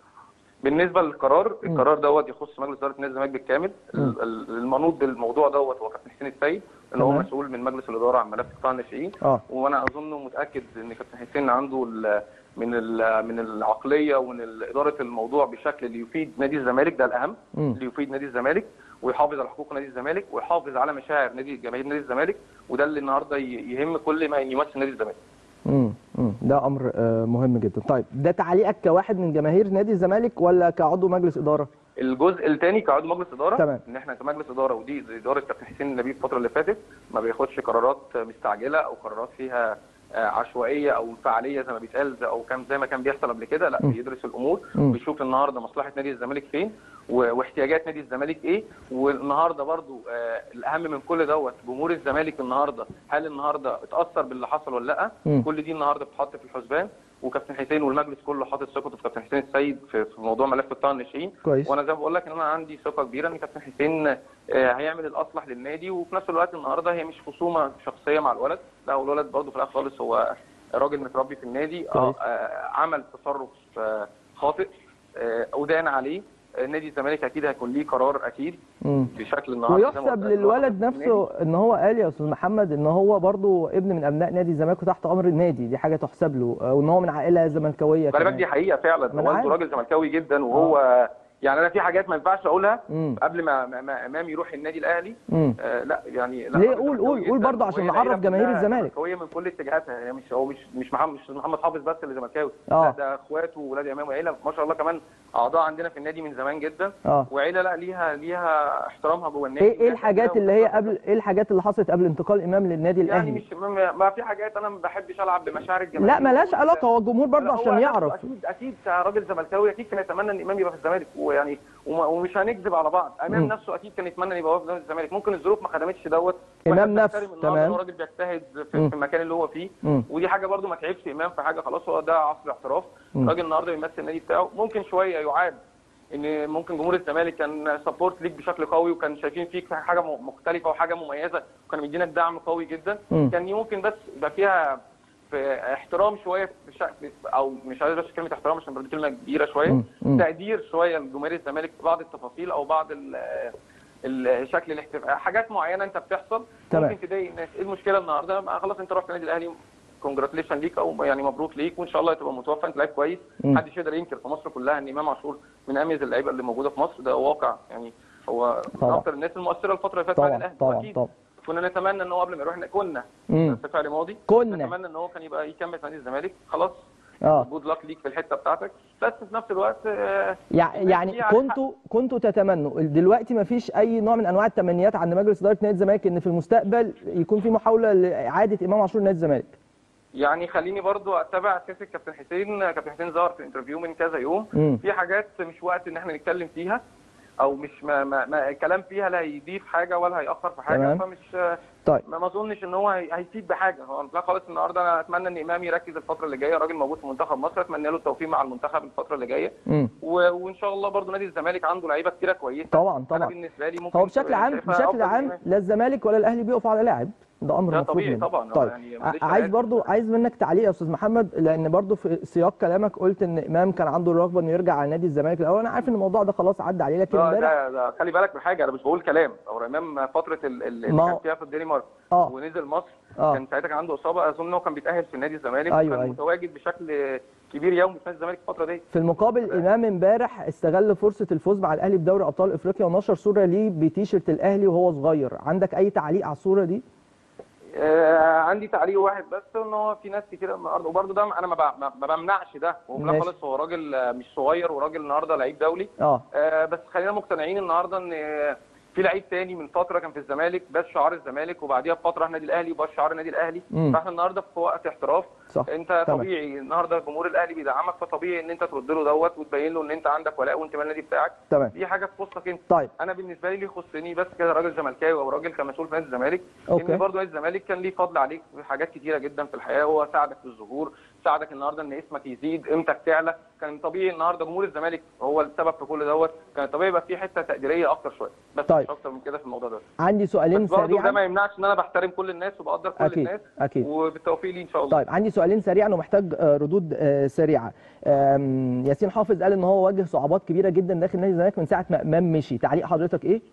بالنسبه للقرار القرار دوت يخص مجلس اداره نادي الزمالك بالكامل ال- ال- المنوط بالموضوع دوت هو كابتن حسين السيد اللي هو تمام. مسؤول من مجلس الاداره عن ملف قطاع الناشئين اه وانا اظن ومتاكد ان كابتن حسين عنده ال- من ال- من العقليه ومن ال- اداره الموضوع بشكل اللي يفيد نادي الزمالك ده الاهم مم. اللي يفيد نادي الزمالك ويحافظ على حقوق نادي الزمالك ويحافظ على مشاعر نادي جماهير نادي الزمالك وده اللي النهارده ي- يهم كل ما يمثل نادي الزمالك امم امم ده امر آه، مهم جدا طيب ده تعليقك كواحد من جماهير نادي الزمالك ولا كعضو مجلس اداره الجزء الثاني كعضو مجلس اداره تمام. ان احنا كمجلس اداره ودي اداره كابتن حسين النبي الفتره اللي فاتت ما بياخدش قرارات مستعجله او قرارات فيها آه، عشوائيه او فعاليه زي ما بيتقال زي- او كان زي ما كان بيحصل قبل كده لا م. بيدرس الامور م. بيشوف النهارده مصلحه نادي الزمالك فين و- واحتياجات نادي الزمالك ايه والنهارده برضو آه، الاهم من كل دوت جمهور الزمالك النهارده هل النهارده اتاثر باللي حصل ولا لا م. كل دي النهارده بتتحط في الحسبان وكابتن حسين والمجلس كله حاطط ثقته في كابتن حسين السيد في في موضوع ملف قطاع الناشئين كويس وانا زي ما بقول لك ان انا عندي ثقه كبيره ان كابتن حسين آه، هيعمل الاصلح للنادي وفي نفس الوقت النهارده هي مش خصومه شخصيه مع الولد لا هو الولد برضه في الاخر خالص هو راجل متربي في النادي آه، كويس. آه، عمل تصرف آه، خاطئ آه، ودان عليه آه، نادي الزمالك اكيد هيكون ليه قرار اكيد امم بشكل النهارده زي ما ويحسب قلت لك، للولد هو نفسه ان هو قال يا استاذ محمد ان هو برضو ابن من ابناء نادي الزمالك وتحت امر النادي دي حاجه تحسب له آه، وان هو من عائله زملكاويه خلي بالك كمان دي حقيقه فعلا ما أنا والده عارف. راجل زملكاوي جدا وهو يعني انا في حاجات ما ينفعش اقولها امم قبل ما ما- ما امام يروح النادي الاهلي امم آه لا يعني لا ليه؟ راجل قول- زملكاوي قول- قول جداً، برضه عشان وهي نعرف العيلة جماهير كلها الزمالك. زملكاويه من كل اتجاهاتها يعني مش هو مش مش محمد مش محمد حافظ بس اللي زملكاوي آه. لا ده اخواته وولاد امام وعيله ما شاء الله كمان اعضاء عندنا في النادي من زمان جدا اه وعيله لا ليها ليها احترامها جوه النادي ايه ايه الحاجات اللي هي قبل ايه الحاجات اللي حصلت قبل انتقال امام للنادي يعني الاهلي مش ما ما في حاجات انا ما بحبش العب بمشاعر الجماهير لا ملهاش علاقه هو الجمهور برضه لا، هو عشان نفسه يعرف اكيد اكيد كراجل زملكاوي اكيد كان يتمنى ان امام يبقى في الزمالك ويعني وما- ومش هنكذب على بعض امام مم. نفسه اكيد كان يتمنى ان يبقى واقف في الزمالك ممكن الظروف ما خدمتش دوت إمام وإحنا نفسه، بنحترم النهارده تمام. إن هو راجل بيجتهد في, مم. في المكان اللي هو فيه مم. ودي حاجه برده ما تعبش امام في حاجه خلاص هو ده عصر احتراف مم. راجل النهارده بيمثل النادي بتاعه ممكن شويه يعاب ان ممكن جمهور الزمالك كان سبورت ليك بشكل قوي وكان شايفين فيك حاجه م- مختلفه وحاجه مميزه وكانوا مدينك دعم قوي جدا مم. كان ممكن بس يبقى فيها في احترام شويه في شا... او مش عايز بس كلمه احترام عشان برضه كلمه كبيره شويه مم. مم. تقدير شويه لجماهير الزمالك في بعض التفاصيل او بعض ال... ال- شكل الاحتفال حاجات معينه انت بتحصل تمام. ممكن تضايق الناس ايه المشكله النهارده ما خلاص انت رحت النادي الاهلي كونجراتيليشن ليك او يعني مبروك ليك وان شاء الله تبقى متوفى انت لعيب كويس مم. محدش يقدر ينكر في مصر كلها ان امام عاشور من اميز اللعيبه اللي موجوده في مصر ده واقع يعني هو من طبعا. اكتر الناس المؤثره الفتره اللي فاتت مع طبعا الاهلي طبعا واكيد طبعا كنا نتمنى ان هو قبل ما يروح كنا مم. في فعل ماضي كنا. نتمنى ان هو كان يبقى يكمل في نادي الزمالك خلاص اه جود لك ليك في الحته بتاعتك بس في نفس الوقت آه، يع- يعني في على كنتوا كنتوا تتمنوا دلوقتي ما فيش اي نوع من انواع التمنيات عند مجلس اداره نادي الزمالك ان في المستقبل يكون في محاوله لاعاده امام عاشور نادي الزمالك يعني خليني برضو اتبع سياسه كابتن حسين كابتن حسين ظهر في انترفيو من كذا يوم مم. في حاجات مش وقت ان احنا نتكلم فيها او مش ما, ما, ما الكلام فيها لا هيضيف حاجه ولا هيأخر في حاجه تمام. فمش طيب ما ما اظنش ان هو هي- هيفيد بحاجه هو لا خالص النهارده انا اتمنى ان امام يركز الفتره اللي جايه راجل موجود في منتخب مصر اتمنى له التوفيق مع المنتخب الفتره اللي جايه مم. و... وان شاء الله برضو نادي الزمالك عنده لعيبه كتيره كويسه طبعا انا طبعا بالنسبه لي ممكن هو بشكل عام شايفها بشكل أفضل عام من- لا الزمالك ولا الاهلي بيقفوا على لاعب ده امر ده مفروض طبيعي منه. طبعا، هو طيب يعني ع- معلش عايز أنا برضو عايز منك تعليق يا استاذ محمد لان برضو في سياق كلامك قلت ان امام كان عنده الرغبه انه يرجع على نادي الزمالك الاول انا عارف ان الموضوع ده خلاص عدى عليه لكن ده, امبارح ده, ده خلي بالك من حاجه انا مش بقول كلام هو امام فتره ال- ال- اللي ما هو- كان فيها في الدنمارك اه ونزل مصر اه كان ساعتها كان عنده اصابه اظن ان هو كان بيتاهل في نادي الزمالك أيوة، وكان أيوة. متواجد بشكل كبير يومي في نادي الزمالك الفتره دي في المقابل امام امبارح استغل فرصه الفوز مع الاهلي بدوري ابطال افريقيا ونشر صوره ليه بتيشيرت الاهلي وهو صغير عندك اي تعليق على الصوره دي آه عندي تعليق واحد بس ان هو في ناس كتير النهارده وبرده ده انا ما ب- ما- ما بمنعش ده هو لا ماشي. خالص هو راجل آه، مش صغير وراجل النهارده لعيب دولي اه آه بس خلينا مقتنعين النهارده ان آه، في لعيب تاني من فتره كان في الزمالك بس شعار الزمالك وبعديها بفتره راح النادي الاهلي وبس شعار النادي الاهلي مم. فاحنا النهارده في وقت احتراف صح انت تمام. طبيعي النهارده جمهور الاهلي بيدعمك فطبيعي ان انت ترد له دوت وتبين له ان انت عندك ولاء وانتماء للنادي بتاعك تمام دي حاجه تخصك انت طيب انا بالنسبه لي اللي يخصني بس كده راجل زملكاوي او راجل كمسؤول في نادي الزمالك أوكي. ان برضه نادي الزمالك كان ليه فضل عليك في حاجات كتيره جدا في الحياه هو ساعدك في الظهور ساعدك النهارده ان اسمك يزيد قيمتك تعلى كان طبيعي النهارده جمهور الزمالك هو السبب في كل دوت كان طبيعي يبقى في حته تقديريه اكتر شويه بس طيب. مش اكتر من كده في الموضوع ده عندي سؤالين بس برضه ده ما سريعا يمنعش ان انا بحترم كل الناس وبقدر كل اكيد الناس اكيد وبالتوفيق ليه ان شاء الله طيب عندي سؤالين سريعا ومحتاج آه، ردود آه، سريعه آم، ياسين حافظ قال ان هو واجه صعوبات كبيره جدا داخل نادي الزمالك من ساعه ما امام مشي تعليق حضرتك ايه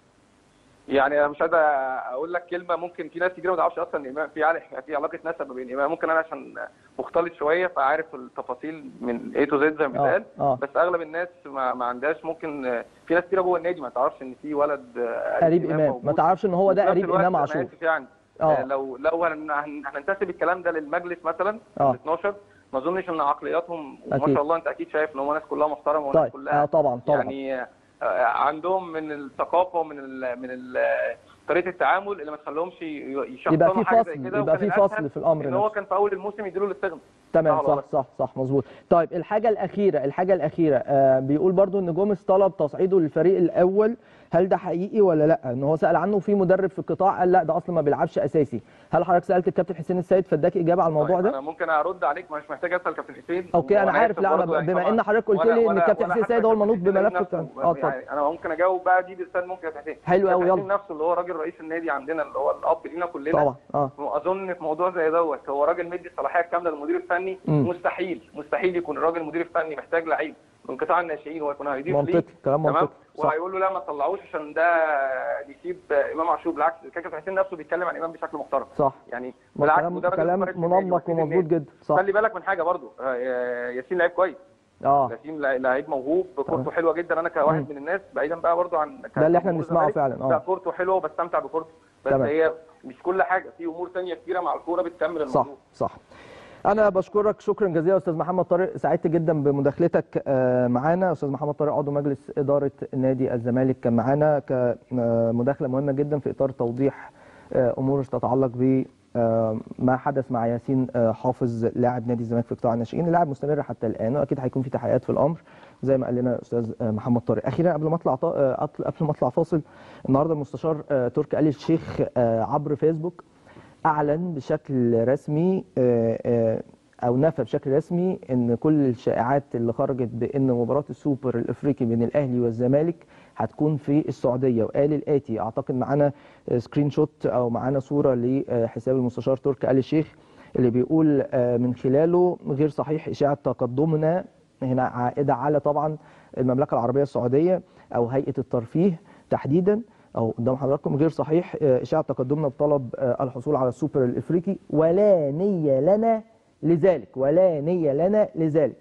يعني انا مش قادر اقول لك كلمه ممكن في ناس كتير ما تعرفش اصلا ان امام في عل- في علاقه نسب ما بين امام ممكن انا عشان مختلط شويه فعارف التفاصيل من اي تو زد زي ما اه بيتقال اه بس اغلب الناس ما, ما عندهاش ممكن في ناس كتير جوه النادي ما تعرفش ان في ولد آه، قريب امام ما موجود. تعرفش ان هو وفي ده نفس قريب الوقت امام أنا عاشور آسف يعني اه آه، لو لو هن- هن- هننتسب الكلام ده للمجلس مثلا اه ال 12 ما اظنش ان عقلياتهم وما أكيد. شاء الله انت اكيد شايف ان هم ناس كلها محترمه وناس طيب كلها اه طبعا طبعا يعني آه، عندهم من الثقافه ومن ال من ال طريقه التعامل اللي ما تخليهمش يشخصنوا يبقى في حاجه فصل زي كده يبقى وكان في الأسهل فصل في الامر ان هو نفسه كان في اول الموسم يديله الاستغنى تمام صح ولا صح صح صح مظبوط طيب الحاجه الاخيره الحاجه الاخيره آه بيقول برضو ان جوميز طلب تصعيده للفريق الاول هل ده حقيقي ولا لا ان هو سال عنه في مدرب في القطاع قال لا ده اصلا ما بيلعبش اساسي هل حضرتك سالت الكابتن حسين السيد فاداك اجابه على الموضوع طيب ده انا ممكن ارد عليك مش محتاج اسال كابتن حسين اوكي انا وأنا عارف آسف لا انا برضه يعني بما طبعاً. ان حضرتك قلت ولا- لي ان ولا- الكابتن ولا حسين حتى السيد هو كابتن المنوط حسين بملف نفسه. بتاع اه اتفضل يعني انا ممكن اجاوب بقى دي بالسؤال ممكن كابتن حسين حلو قوي كابتن يلا حسين نفسه اللي هو راجل رئيس النادي عندنا اللي هو الاب لينا كلنا طبعا اه اظن في موضوع زي دوت هو راجل مدي الصلاحيه الكامله للمدير الفني مم. مستحيل مستحيل يكون الراجل المدير الفني محتاج لعيب من قطاع الناشئين ويكون هيضيف منطقي ليه كلام تمام منطقي صح وهيقول له لا ما تطلعوش عشان ده يسيب امام عاشور بالعكس كابتن حسين نفسه بيتكلم عن امام بشكل محترم صح يعني بالعكس كلام وده راجل كلام مبارك في النادي منمق وسيد ومظبوط النادي. جدا صح خلي بالك من حاجه برضو آه، ياسين لعيب كويس اه ياسين لع- لعيب موهوب كورته حلوه جدا انا كواحد مم. من الناس بعيدا بقى برضو عن ده اللي احنا كجمهور بنسمعه الزمالك، فعلا لا اه كورته حلوه وبستمتع بكورته بس تمام. هي مش كل حاجه في امور ثانيه كتيره مع الكوره بتكمل صح الموضوع صح انا بشكرك شكرا جزيلا يا استاذ محمد طارق سعدت جدا بمداخلتك آه، معانا استاذ محمد طارق عضو مجلس اداره نادي الزمالك كان معانا كمداخله مهمه جدا في اطار توضيح آه، امور تتعلق ب آه، ما حدث مع ياسين آه، حافظ لاعب نادي الزمالك في قطاع الناشئين اللاعب مستمر حتى الان واكيد هيكون في تحقيقات في الامر زي ما قال لنا الاستاذ آه، محمد طارق اخيرا قبل ما اطلع طا- آه، أطل- قبل ما اطلع فاصل النهارده المستشار آه، تركي آل الشيخ آه، عبر فيسبوك اعلن بشكل رسمي آه، آه، او نفى بشكل رسمي ان كل الشائعات اللي خرجت بان مباراه السوبر الافريقي بين الاهلي والزمالك هتكون في السعوديه وقال الاتي اعتقد معانا آه، سكرين شوت او معانا صوره لحساب المستشار تركي آل الشيخ اللي بيقول آه، من خلاله غير صحيح اشاعه تقدمنا هنا عائده على طبعا المملكه العربيه السعوديه او هيئه الترفيه تحديدا او قدام حضراتكم غير صحيح آه، اشاعه تقدمنا بطلب آه، الحصول على السوبر الافريقي ولا نيه لنا لذلك ولا نيه لنا لذلك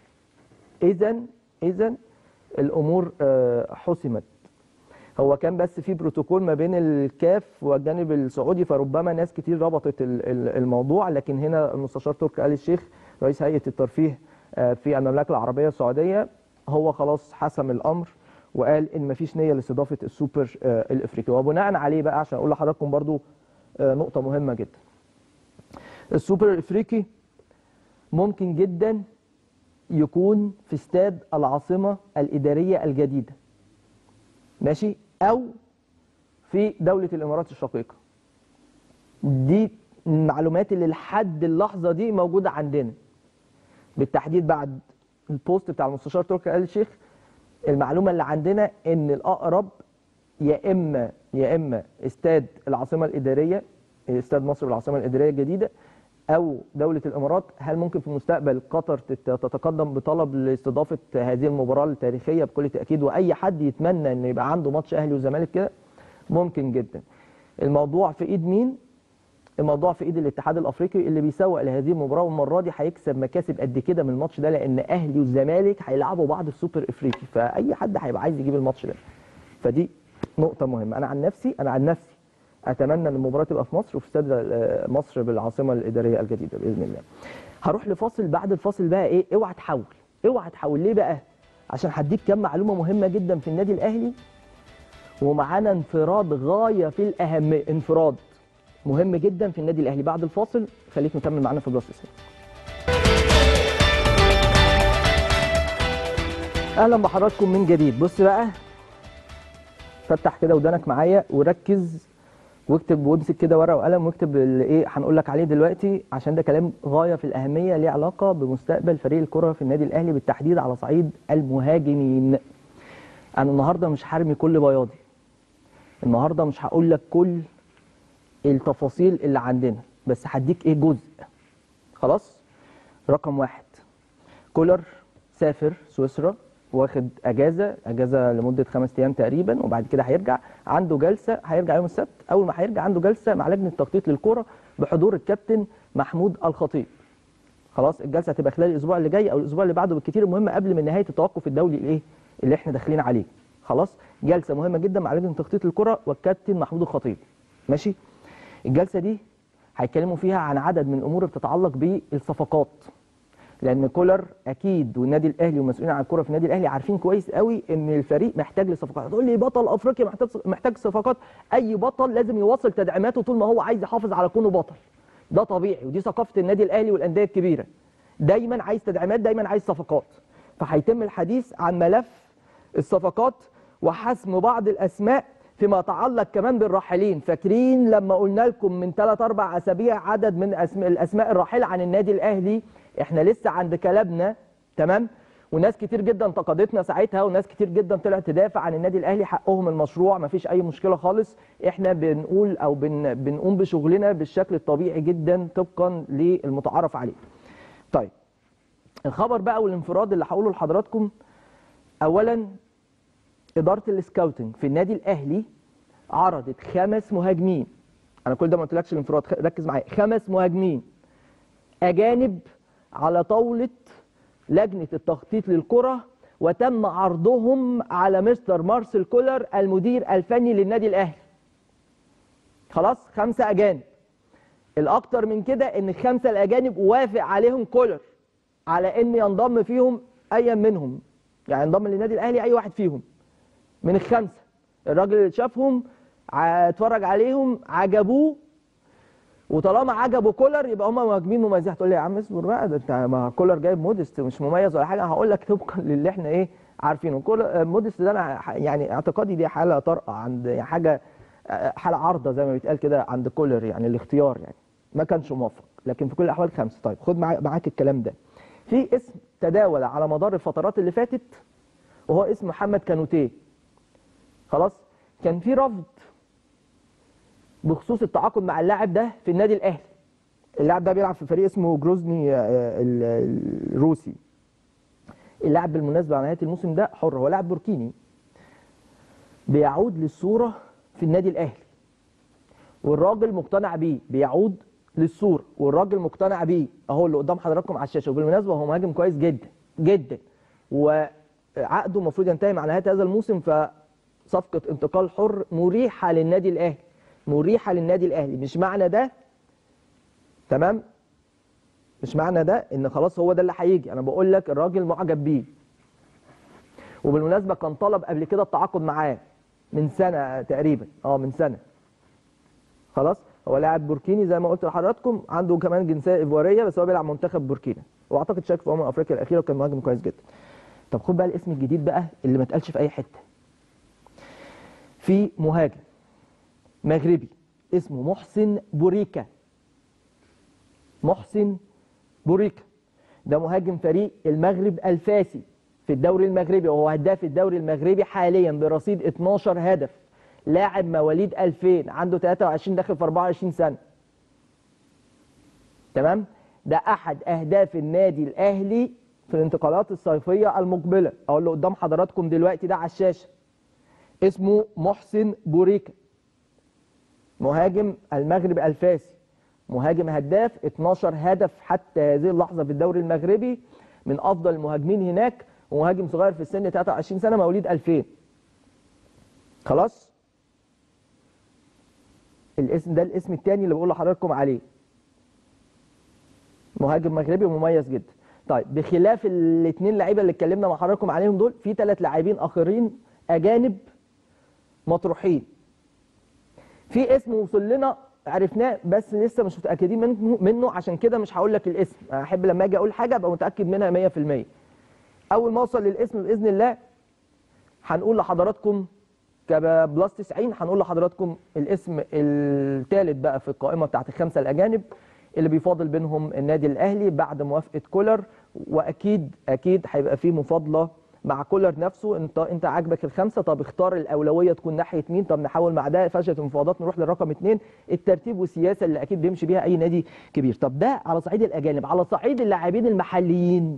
اذا اذا الامور آه، حسمت هو كان بس في بروتوكول ما بين الكاف والجانب السعودي فربما ناس كتير ربطت ال- ال- الموضوع لكن هنا المستشار تركي آل الشيخ رئيس هيئه الترفيه آه، في المملكه العربيه السعوديه هو خلاص حسم الامر وقال ان مفيش نيه لاستضافه السوبر آه، الافريقي وبناء عليه بقى عشان اقول لحضراتكم برضو آه، نقطه مهمه جدا السوبر الافريقي ممكن جدا يكون في استاد العاصمه الاداريه الجديده ماشي او في دوله الامارات الشقيقه دي المعلومات اللي لحد اللحظه دي موجوده عندنا بالتحديد بعد البوست بتاع المستشار تركي آل الشيخ المعلومه اللي عندنا ان الاقرب يا اما يا اما استاد العاصمه الاداريه استاد مصر العاصمه الاداريه الجديده او دوله الامارات هل ممكن في المستقبل قطر تت- تتقدم بطلب لاستضافه هذه المباراه التاريخيه بكل تاكيد واي حد يتمنى ان يبقى عنده ماتش اهلي وزمالك كده ممكن جدا الموضوع في ايد مين الموضوع في ايد الاتحاد الافريقي اللي بيسوق لهذه المباراه والمره دي هيكسب مكاسب قد كده من الماتش ده لان اهلي والزمالك هيلعبوا بعض في سوبر افريقي فاي حد هيبقى عايز يجيب الماتش ده فدي نقطه مهمه انا عن نفسي انا عن نفسي اتمنى ان المباراه تبقى في مصر وفي استاد آه، مصر بالعاصمه الاداريه الجديده باذن الله هروح لفاصل بعد الفاصل بقى ايه اوعى تحول اوعى تحول ليه بقى عشان هديك كام معلومه مهمه جدا في النادي الاهلي ومعانا انفراد غايه في الاهميه انفراد مهم جدا في النادي الاهلي بعد الفاصل خليك مكمل معانا في بلس اسمه اهلا بحضراتكم من جديد بص بقى فتح كده ودانك معايا وركز واكتب وامسك كده ورقه وقلم واكتب اللي ايه هنقول لك عليه دلوقتي عشان ده كلام غايه في الاهميه ليه علاقه بمستقبل فريق الكره في النادي الاهلي بالتحديد على صعيد المهاجمين انا النهارده مش هرمي كل بياضي النهارده مش هقول لك كل التفاصيل اللي عندنا بس هديك ايه جزء خلاص رقم واحد كولر سافر سويسرا واخد اجازه اجازه لمده خمس ايام تقريبا وبعد كده هيرجع عنده جلسه هيرجع يوم السبت اول ما هيرجع عنده جلسه مع لجنه تخطيط للكوره بحضور الكابتن محمود الخطيب خلاص الجلسه هتبقى خلال الاسبوع اللي جاي او الاسبوع اللي بعده بالكتير المهم قبل من نهايه التوقف الدولي الايه اللي احنا داخلين عليه خلاص جلسه مهمه جدا مع لجنه تخطيط الكره والكابتن محمود الخطيب ماشي الجلسه دي هيتكلموا فيها عن عدد من الامور بتتعلق بالصفقات لان كولر اكيد والنادي الاهلي والمسؤولين عن الكوره في النادي الاهلي عارفين كويس قوي ان الفريق محتاج لصفقات هتقول لي بطل افريقيا محتاج محتاج صفقات اي بطل لازم يواصل تدعيماته طول ما هو عايز يحافظ على كونه بطل ده طبيعي ودي ثقافه النادي الاهلي والانديه الكبيره دايما عايز تدعيمات دايما عايز صفقات فهيتم الحديث عن ملف الصفقات وحسم بعض الاسماء فيما يتعلق كمان بالراحلين فاكرين لما قلنا لكم من 3 4 اسابيع عدد من أسماء الاسماء الراحله عن النادي الاهلي احنا لسه عند كلامنا تمام وناس كتير جدا انتقدتنا ساعتها وناس كتير جدا طلعت تدافع عن النادي الاهلي حقهم المشروع مفيش اي مشكله خالص احنا بنقول او بن بنقوم بشغلنا بالشكل الطبيعي جدا طبقا للمتعارف عليه طيب الخبر بقى والانفراد اللي هقوله لحضراتكم اولا اداره السكاوتنج في النادي الاهلي عرضت خمس مهاجمين انا كل ده ما قلتلكش الانفراد خ- ركز معايا خمس مهاجمين اجانب على طاوله لجنه التخطيط للكره وتم عرضهم على مستر مارسيل كولر المدير الفني للنادي الاهلي خلاص خمسه اجانب الاكتر من كده ان الخمسه الاجانب وافق عليهم كولر على ان ينضم فيهم ايا منهم يعني ينضم للنادي الاهلي اي واحد فيهم من الخمسه الراجل اللي شافهم ع- اتفرج عليهم عجبوه وطالما عجبوا كولر يبقى هم مهاجمين مميزين هتقول لي يا عم اصبر بقى ده انت ما كولر جايب موديست مش مميز ولا حاجه هقول لك طبقا للي احنا ايه عارفينه كولر موديست ده انا ح- يعني اعتقادي دي حاله طارئه عند يعني حاجه آه، حاله عارضه زي ما بيتقال كده عند كولر يعني الاختيار يعني ما كانش موفق لكن في كل الاحوال خمسه طيب خد معا- معاك الكلام ده في اسم تداول على مدار الفترات اللي فاتت وهو اسم محمد كانوتيه خلاص كان في رفض بخصوص التعاقد مع اللاعب ده في النادي الاهلي اللاعب ده بيلعب في فريق اسمه جروزني آه، ال- الروسي اللاعب بالمناسبه على نهايه الموسم ده حر هو لاعب بوركيني بيعود للصوره في النادي الاهلي والراجل مقتنع بيه بيعود للصوره والراجل مقتنع بيه اهو اللي قدام حضراتكم على الشاشه وبالمناسبه هو مهاجم كويس جدا جدا وعقده المفروض ينتهي مع نهايه هذا الموسم فصفقه انتقال حر مريحه للنادي الاهلي مريحه للنادي الاهلي مش معنى ده تمام مش معنى ده ان خلاص هو ده اللي هيجي انا بقول لك الراجل معجب بيه وبالمناسبه كان طلب قبل كده التعاقد معاه من سنه تقريبا اه من سنه خلاص هو لاعب بوركيني زي ما قلت لحضراتكم عنده كمان جنسيه ايفواريه بس هو بيلعب منتخب بوركينا واعتقد شارك في امم افريقيا الاخيره وكان مهاجم كويس جدا طب خد بقى الاسم الجديد بقى اللي ما اتقالش في اي حته في مهاجم مغربي اسمه محسن بوريكا محسن بوريكا ده مهاجم فريق المغرب الفاسي في الدوري المغربي وهو هداف الدوري المغربي حاليا برصيد 12 هدف لاعب مواليد 2000 عنده 23 داخل في 24 سنه تمام ده احد اهداف النادي الاهلي في الانتقالات الصيفيه المقبله او اللي قدام حضراتكم دلوقتي ده على الشاشه اسمه محسن بوريكا مهاجم المغرب الفاسي مهاجم هداف 12 هدف حتى هذه اللحظه في الدوري المغربي من افضل المهاجمين هناك ومهاجم صغير في السن 23 سنه مواليد 2000 خلاص الاسم ده الاسم الثاني اللي بقول لحضراتكم عليه مهاجم مغربي ومميز جدا طيب بخلاف الاثنين لعيبه اللي اتكلمنا مع حضراتكم عليهم دول في ثلاث لاعبين اخرين اجانب مطروحين في اسم وصل لنا عرفناه بس لسه مش متاكدين منه, منه عشان كده مش هقول لك الاسم انا احب لما اجي اقول حاجه ابقى متاكد منها 100% اول ما اوصل للاسم باذن الله هنقول لحضراتكم كبلس 90 هنقول لحضراتكم الاسم الثالث بقى في القائمه بتاعت الخمسه الاجانب اللي بيفاضل بينهم النادي الاهلي بعد موافقه كولر واكيد اكيد هيبقى في مفاضله مع كولر نفسه انت انت عاجبك الخمسه طب اختار الاولويه تكون ناحيه مين طب نحاول مع ده فشلت المفاوضات نروح للرقم اثنين الترتيب والسياسه اللي اكيد بيمشي بيها اي نادي كبير طب ده على صعيد الاجانب على صعيد اللاعبين المحليين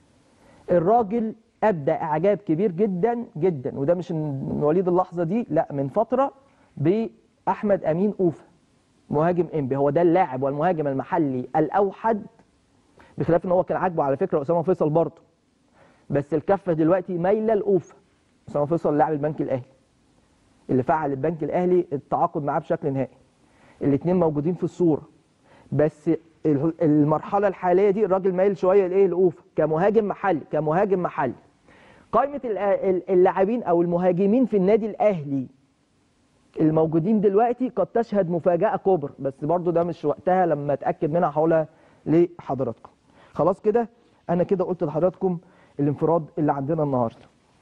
الراجل ابدى اعجاب كبير جدا جدا وده مش من وليد اللحظه دي لا من فتره باحمد امين اوفا مهاجم انبي هو ده اللاعب والمهاجم المحلي الاوحد بخلاف ان هو كان عاجبه على فكره اسامه فيصل برضه بس الكفه دلوقتي مايله لاوفا اسامه فيصل لاعب البنك الاهلي اللي فعل البنك الاهلي التعاقد معاه بشكل نهائي الاثنين موجودين في الصوره بس المرحله الحاليه دي الراجل مايل شويه لايه لاوفا كمهاجم محلي كمهاجم محلي قائمه اللاعبين او المهاجمين في النادي الاهلي الموجودين دلوقتي قد تشهد مفاجاه كبرى بس برضو ده مش وقتها لما اتاكد منها هقولها لحضراتكم خلاص كده انا كده قلت لحضراتكم الانفراد اللي عندنا النهارده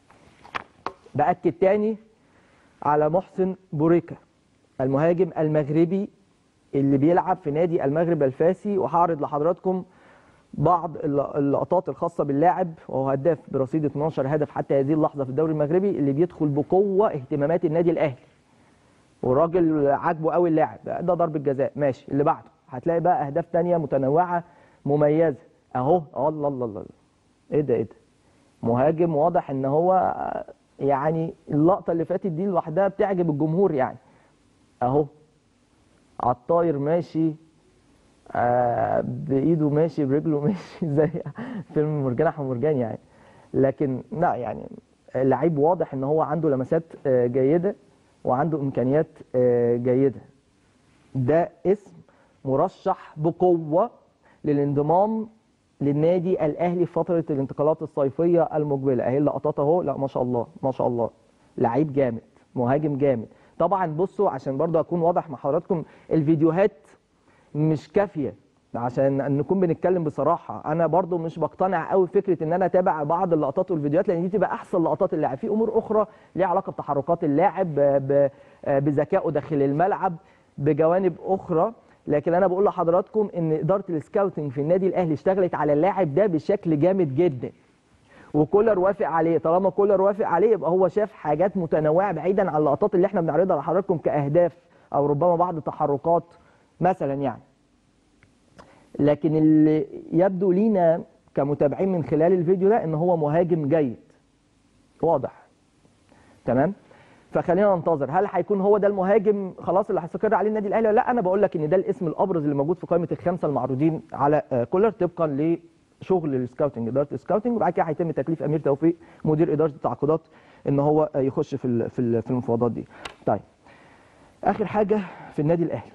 باكد تاني على محسن بوريكا المهاجم المغربي اللي بيلعب في نادي المغرب الفاسي وهعرض لحضراتكم بعض اللقطات الخاصه باللاعب وهو هداف برصيد 12 هدف حتى هذه اللحظه في الدوري المغربي اللي بيدخل بقوه اهتمامات النادي الاهلي والراجل عاجبه قوي اللاعب ده ضربه جزاء ماشي اللي بعده هتلاقي بقى اهداف تانية متنوعه مميزه اهو الله الله الله ايه ده ايه ده مهاجم واضح ان هو يعني اللقطه اللي فاتت دي لوحدها بتعجب الجمهور يعني اهو على الطاير ماشي آه بايده ماشي برجله ماشي زي فيلم مرجان احمد مرجان يعني لكن لا يعني اللعيب واضح ان هو عنده لمسات آه جيده وعنده امكانيات آه جيده ده اسم مرشح بقوه للانضمام للنادي الاهلي في فتره الانتقالات الصيفيه المقبله اهي اللقطات اهو لا ما شاء الله ما شاء الله لعيب جامد مهاجم جامد طبعا بصوا عشان برضه اكون واضح مع حضراتكم الفيديوهات مش كافيه عشان نكون بنتكلم بصراحه انا برضو مش بقتنع قوي فكره ان انا اتابع بعض اللقطات والفيديوهات لان دي تبقى احسن لقطات اللاعب في امور اخرى ليها علاقه بتحركات اللاعب بذكائه داخل الملعب بجوانب اخرى لكن انا بقول لحضراتكم ان اداره السكاوتنج في النادي الاهلي اشتغلت على اللاعب ده بشكل جامد جدا وكولر وافق عليه طالما كولر وافق عليه يبقى هو شاف حاجات متنوعه بعيدا عن اللقطات اللي احنا بنعرضها لحضراتكم كاهداف او ربما بعض التحركات مثلا يعني لكن اللي يبدو لينا كمتابعين من خلال الفيديو ده ان هو مهاجم جيد واضح تمام فخلينا ننتظر هل هيكون هو ده المهاجم خلاص اللي هيستقر عليه النادي الاهلي ولا لا انا بقول لك ان ده الاسم الابرز اللي موجود في قائمه الخمسه المعروضين على كولر طبقا لشغل السكاوتنج اداره السكاوتنج وبعد كده هيتم تكليف امير توفيق مدير اداره التعاقدات ان هو يخش في في المفاوضات دي طيب اخر حاجه في النادي الاهلي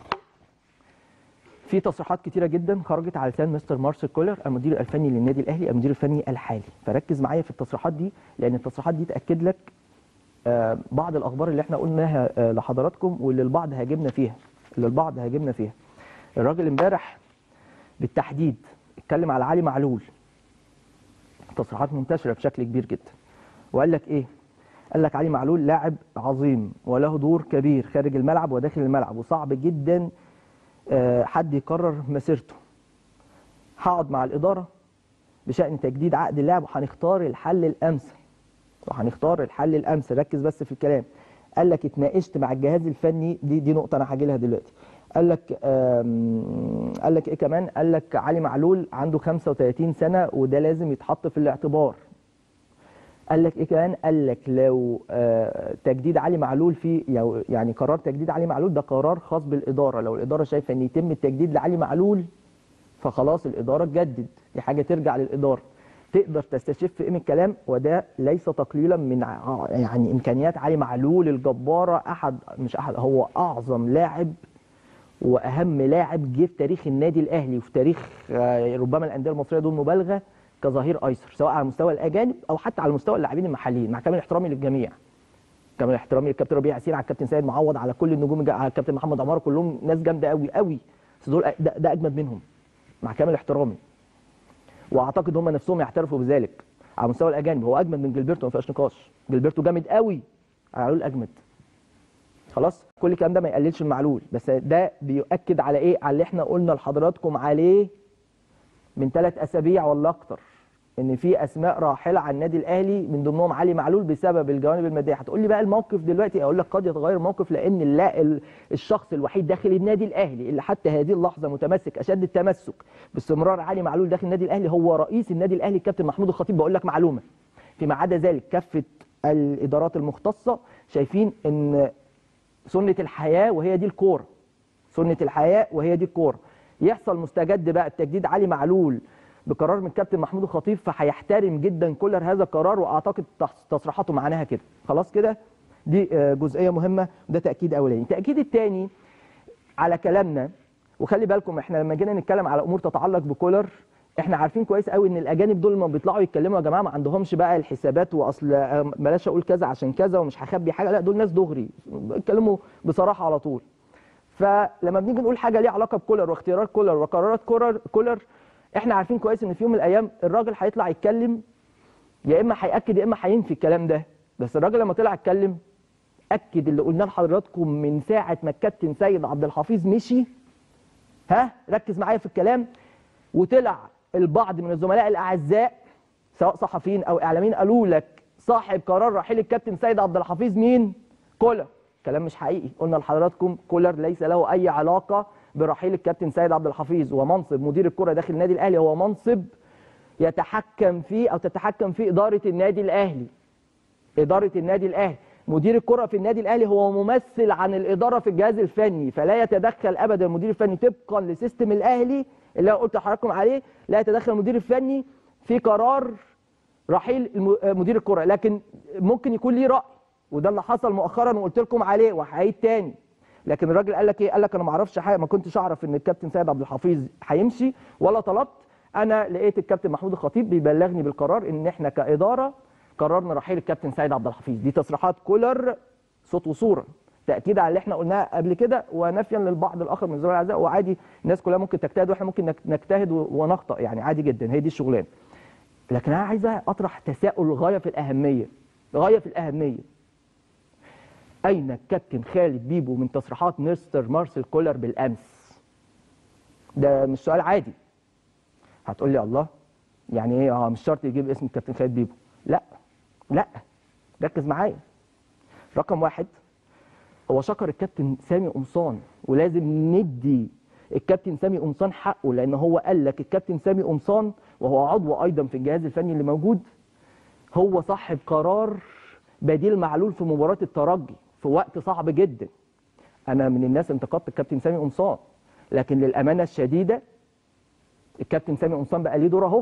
في تصريحات كتيره جدا خرجت على لسان مستر مارسيل كولر المدير الفني للنادي الاهلي المدير الفني الحالي فركز معايا في التصريحات دي لان التصريحات دي تاكد لك بعض الاخبار اللي احنا قلناها لحضراتكم واللي البعض هاجمنا فيها اللي البعض هاجمنا فيها الراجل امبارح بالتحديد اتكلم على علي معلول تصريحات منتشره بشكل كبير جدا وقال لك ايه قال لك علي معلول لاعب عظيم وله دور كبير خارج الملعب وداخل الملعب وصعب جدا آه، حد يقرر مسيرته هقعد مع الاداره بشان تجديد عقد اللاعب وهنختار الحل الامثل وهنختار الحل الامثل ركز بس في الكلام قال لك اتناقشت مع الجهاز الفني دي دي نقطه انا هاجي لها دلوقتي قال لك آم، قال لك ايه كمان قال لك علي معلول عنده 35 سنه وده لازم يتحط في الاعتبار قال لك ايه كمان قال لك لو آه، تجديد علي معلول في يو- يعني قرار تجديد علي معلول ده قرار خاص بالاداره لو الاداره شايفه ان يتم التجديد لعلي معلول فخلاص الاداره تجدد دي حاجه ترجع للاداره تقدر تستشف ايه من الكلام وده ليس تقليلا من ع- يعني امكانيات علي معلول الجباره احد مش احد هو اعظم لاعب واهم لاعب جه في تاريخ النادي الاهلي وفي تاريخ آه، ربما الانديه المصريه دون مبالغه كظهير ايسر سواء على مستوى الاجانب او حتى على مستوى اللاعبين المحليين مع كامل احترامي للجميع كامل احترامي للكابتن ربيع ياسين على الكابتن سيد معوض على كل النجوم الج- على الكابتن محمد عمار كلهم ناس جامده قوي قوي بس دول ده, ده اجمد منهم مع كامل احترامي واعتقد هم نفسهم يعترفوا بذلك على مستوى الاجانب هو اجمد من جilberto ما فيهاش نقاش جilberto جامد قوي معلول اجمد خلاص كل الكلام ده ما يقللش من معلول بس ده بيؤكد على ايه على اللي احنا قلنا لحضراتكم عليه من ثلاث اسابيع ولا اكتر ان في اسماء راحله عن النادي الاهلي من ضمنهم علي معلول بسبب الجوانب الماديه هتقول لي بقى الموقف دلوقتي اقول لك قد يتغير الموقف لان اللا ال- الشخص الوحيد داخل النادي الاهلي اللي حتى هذه اللحظه متمسك اشد التمسك باستمرار علي معلول داخل النادي الاهلي هو رئيس النادي الاهلي الكابتن محمود الخطيب بقول لك معلومه فيما عدا ذلك كافه الادارات المختصه شايفين ان سنه الحياه وهي دي الكوره سنه الحياه وهي دي الكوره يحصل مستجد بقى التجديد علي معلول بقرار من الكابتن محمود الخطيب فهيحترم جدا كولر هذا القرار واعتقد تص- تصريحاته معناها كده خلاص كده دي آه، جزئيه مهمه وده تاكيد اولاني التاكيد الثاني على كلامنا وخلي بالكم احنا لما جينا نتكلم على امور تتعلق بكولر احنا عارفين كويس قوي ان الاجانب دول لما بيطلعوا يتكلموا يا جماعه ما عندهمش بقى الحسابات واصل آه، بلاش اقول كذا عشان كذا ومش هخبي حاجه لا دول ناس دغري بيتكلموا بصراحه على طول فلما بنيجي نقول حاجه ليها علاقه بكولر واختيارات كولر وقرارات كولر كولر احنا عارفين كويس ان في يوم من الايام الراجل هيطلع يتكلم يا اما هياكد يا اما هينفي الكلام ده بس الراجل لما طلع اتكلم اكد اللي قلناه لحضراتكم من ساعه ما الكابتن سيد عبد الحفيظ مشي ها ركز معايا في الكلام وطلع البعض من الزملاء الاعزاء سواء صحفيين او اعلاميين قالوا لك صاحب قرار رحيل الكابتن سيد عبد الحفيظ مين؟ كولر كلام مش حقيقي قلنا لحضراتكم كولر ليس له اي علاقه برحيل الكابتن سيد عبد الحفيظ ومنصب مدير الكره داخل النادي الاهلي هو منصب يتحكم فيه او تتحكم فيه اداره النادي الاهلي اداره النادي الاهلي مدير الكره في النادي الاهلي هو ممثل عن الاداره في الجهاز الفني فلا يتدخل ابدا المدير الفني طبقا لسيستم الاهلي اللي أنا قلت لحضراتكم عليه لا يتدخل المدير الفني في قرار رحيل الم- مدير الكره لكن ممكن يكون ليه راي وده اللي حصل مؤخرا وقلت لكم عليه وهعيد تاني لكن الراجل قال لك ايه قال لك انا ما اعرفش حاجه ما كنتش اعرف ان الكابتن سيد عبد الحفيظ هيمشي ولا طلبت انا لقيت الكابتن محمود الخطيب بيبلغني بالقرار ان احنا كاداره قررنا رحيل الكابتن سيد عبد الحفيظ دي تصريحات كولر صوت وصوره تاكيد على اللي احنا قلناه قبل كده ونفيا للبعض الاخر من الزملاء الاعزاء وعادي الناس كلها ممكن تجتهد واحنا ممكن نك- نجتهد و- ونخطا يعني عادي جدا هي دي الشغلانه لكن انا عايز اطرح تساؤل غايه في الاهميه غايه في الاهميه اين الكابتن خالد بيبو من تصريحات مستر مارسيل كولر بالامس ده مش سؤال عادي هتقول لي الله يعني ايه اه مش شرط يجيب اسم الكابتن خالد بيبو لا لا ركز معايا رقم واحد هو شكر الكابتن سامي قمصان ولازم ندي الكابتن سامي قمصان حقه لان هو قال لك الكابتن سامي قمصان وهو عضو ايضا في الجهاز الفني اللي موجود هو صاحب قرار بديل معلول في مباراه الترجي في وقت صعب جدا انا من الناس انتقدت الكابتن سامي قمصان لكن للامانه الشديده الكابتن سامي قمصان بقى ليه دور اهو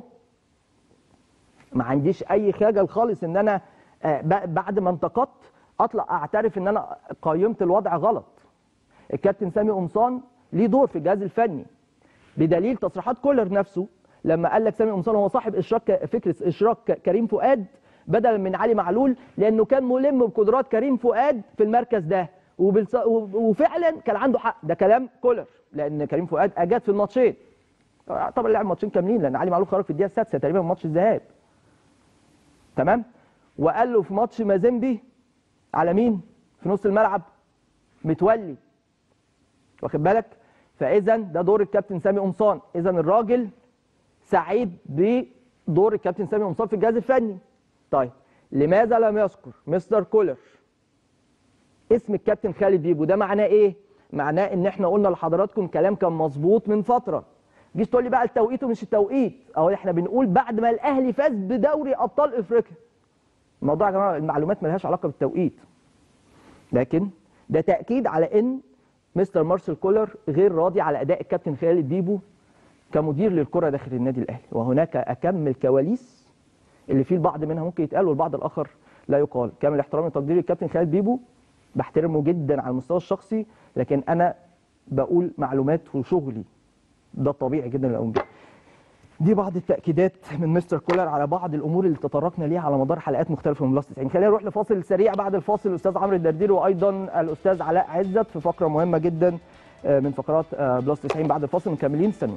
ما عنديش اي خجل خالص ان انا آه، ب- بعد ما انتقدت اطلع اعترف ان انا قيمت الوضع غلط الكابتن سامي قمصان ليه دور في الجهاز الفني بدليل تصريحات كولر نفسه لما قال لك سامي قمصان هو صاحب اشراك فكره اشراك كريم فؤاد بدلا من علي معلول لانه كان ملم بقدرات كريم فؤاد في المركز ده وبالص... وب- وفعلا كان عنده حق ده كلام كولر لان كريم فؤاد اجاد في الماتشين طبعا لعب ماتشين كاملين لان علي معلول خرج في الدقيقه السادسه تقريبا من ماتش الذهاب تمام وقال له في ماتش مازيمبي على مين في نص الملعب متولي واخد بالك فاذا ده دور الكابتن سامي قمصان اذا الراجل سعيد بدور الكابتن سامي قمصان في الجهاز الفني طيب لماذا لم يذكر مستر كولر اسم الكابتن خالد بيبو ده معناه ايه معناه ان احنا قلنا لحضراتكم كلام كان مظبوط من فتره جيش تقول لي بقى التوقيت ومش التوقيت اهو احنا بنقول بعد ما الاهلي فاز بدوري ابطال افريقيا الموضوع يا جماعه المعلومات ملهاش علاقه بالتوقيت لكن ده تاكيد على ان مستر مارسيل كولر غير راضي على اداء الكابتن خالد بيبو كمدير للكره داخل النادي الاهلي وهناك اكم الكواليس اللي فيه البعض منها ممكن يتقال والبعض الاخر لا يقال كامل احترامي وتقديري للكابتن خالد بيبو بحترمه جدا على المستوى الشخصي لكن انا بقول معلومات وشغلي ده طبيعي جدا اللي اقوم بيه دي بعض التاكيدات من مستر كولر على بعض الامور اللي تطرقنا ليها على مدار حلقات مختلفه من بلس 90 خلينا نروح لفاصل سريع بعد الفاصل الاستاذ عمرو الدردير وايضا الاستاذ علاء عزت في فقره مهمه جدا آه، من فقرات آه، بلس 90 بعد الفاصل مكملين استنونا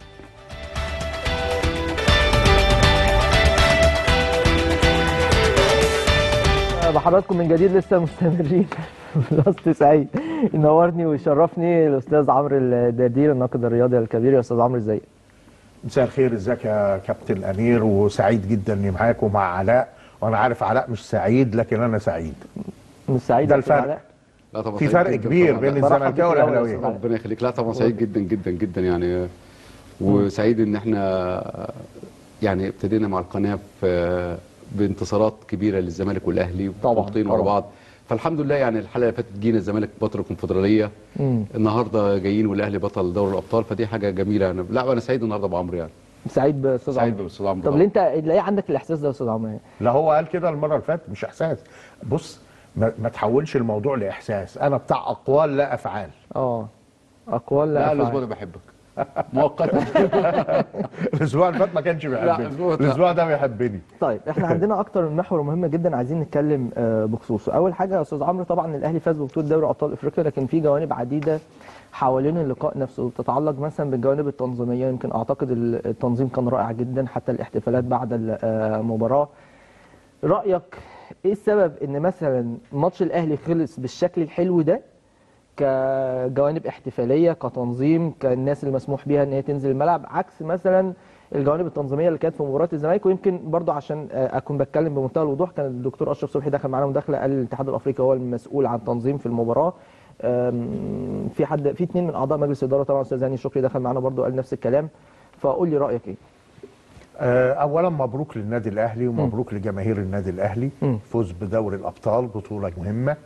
بحضراتكم من جديد لسه مستمرين في بلس 90 ينورني ويشرفني الاستاذ عمرو الدردير الناقد الرياضي الكبير يا استاذ عمرو ازيك مساء الخير ازيك يا كابتن امير وسعيد جدا اني معاك ومع علاء وانا عارف علاء مش سعيد لكن انا سعيد مش سعيد ده يا أستاذ الفرق. علاء؟ لا طبعا في سعيد فرق جداً كبير طبعاً. بين لا، برحب بيك الزملكاوي الأول يا والاهلاويه أستاذ ربنا يخليك لا طبعا سعيد جدا جدا جدا يعني وسعيد ان احنا يعني ابتدينا مع القناه في بانتصارات كبيره للزمالك والاهلي طبعاً، بطولتين ورا طبعاً. بعض فالحمد لله يعني الحلقه اللي فاتت جينا الزمالك بطل الكونفدراليه مم. النهارده جايين والاهلي بطل دوري الابطال فدي حاجه جميله انا لا انا سعيد النهارده ابو عمرو يعني سعيد باستاذ سعيد عمرو باستاذ عمرو طب طبعاً. ليه انت ليه عندك الاحساس ده يا استاذ عمرو لا هو قال كده المره اللي فاتت مش احساس بص ما, ما تحولش الموضوع لاحساس انا بتاع اقوال لا افعال اه اقوال لا لا أفعال. الاسبوع ده بحبك مؤقتا الاسبوع اللي فات ما كانش الأسبوع بيحبني ده- الاسبوع ده بيحبني طيب احنا عندنا اكتر من محور مهم جدا عايزين نتكلم آه، بخصوصه اول حاجه يا استاذ عمرو طبعا الاهلي فاز ببطوله دوري ابطال افريقيا لكن في جوانب عديده حوالين اللقاء نفسه تتعلق مثلا بالجوانب التنظيميه يمكن اعتقد ال- التنظيم كان رائع جدا حتى الاحتفالات بعد المباراه رايك ايه السبب ان مثلا ماتش الاهلي خلص بالشكل الحلو ده كجوانب احتفاليه كتنظيم كالناس اللي مسموح بيها ان هي تنزل الملعب عكس مثلا الجوانب التنظيميه اللي كانت في مباراه الزمالك ويمكن برضو عشان آه، اكون بتكلم بمنتهى الوضوح كان الدكتور اشرف صبحي دخل معانا مداخله قال الاتحاد الافريقي هو المسؤول عن تنظيم في المباراه آم، في حد في اثنين من اعضاء مجلس الاداره طبعا استاذ هاني شكري دخل معانا برضو قال نفس الكلام فقول لي رايك ايه آه، اولا مبروك للنادي الاهلي ومبروك لجماهير النادي الاهلي مم. فوز بدوري الابطال بطوله مهمه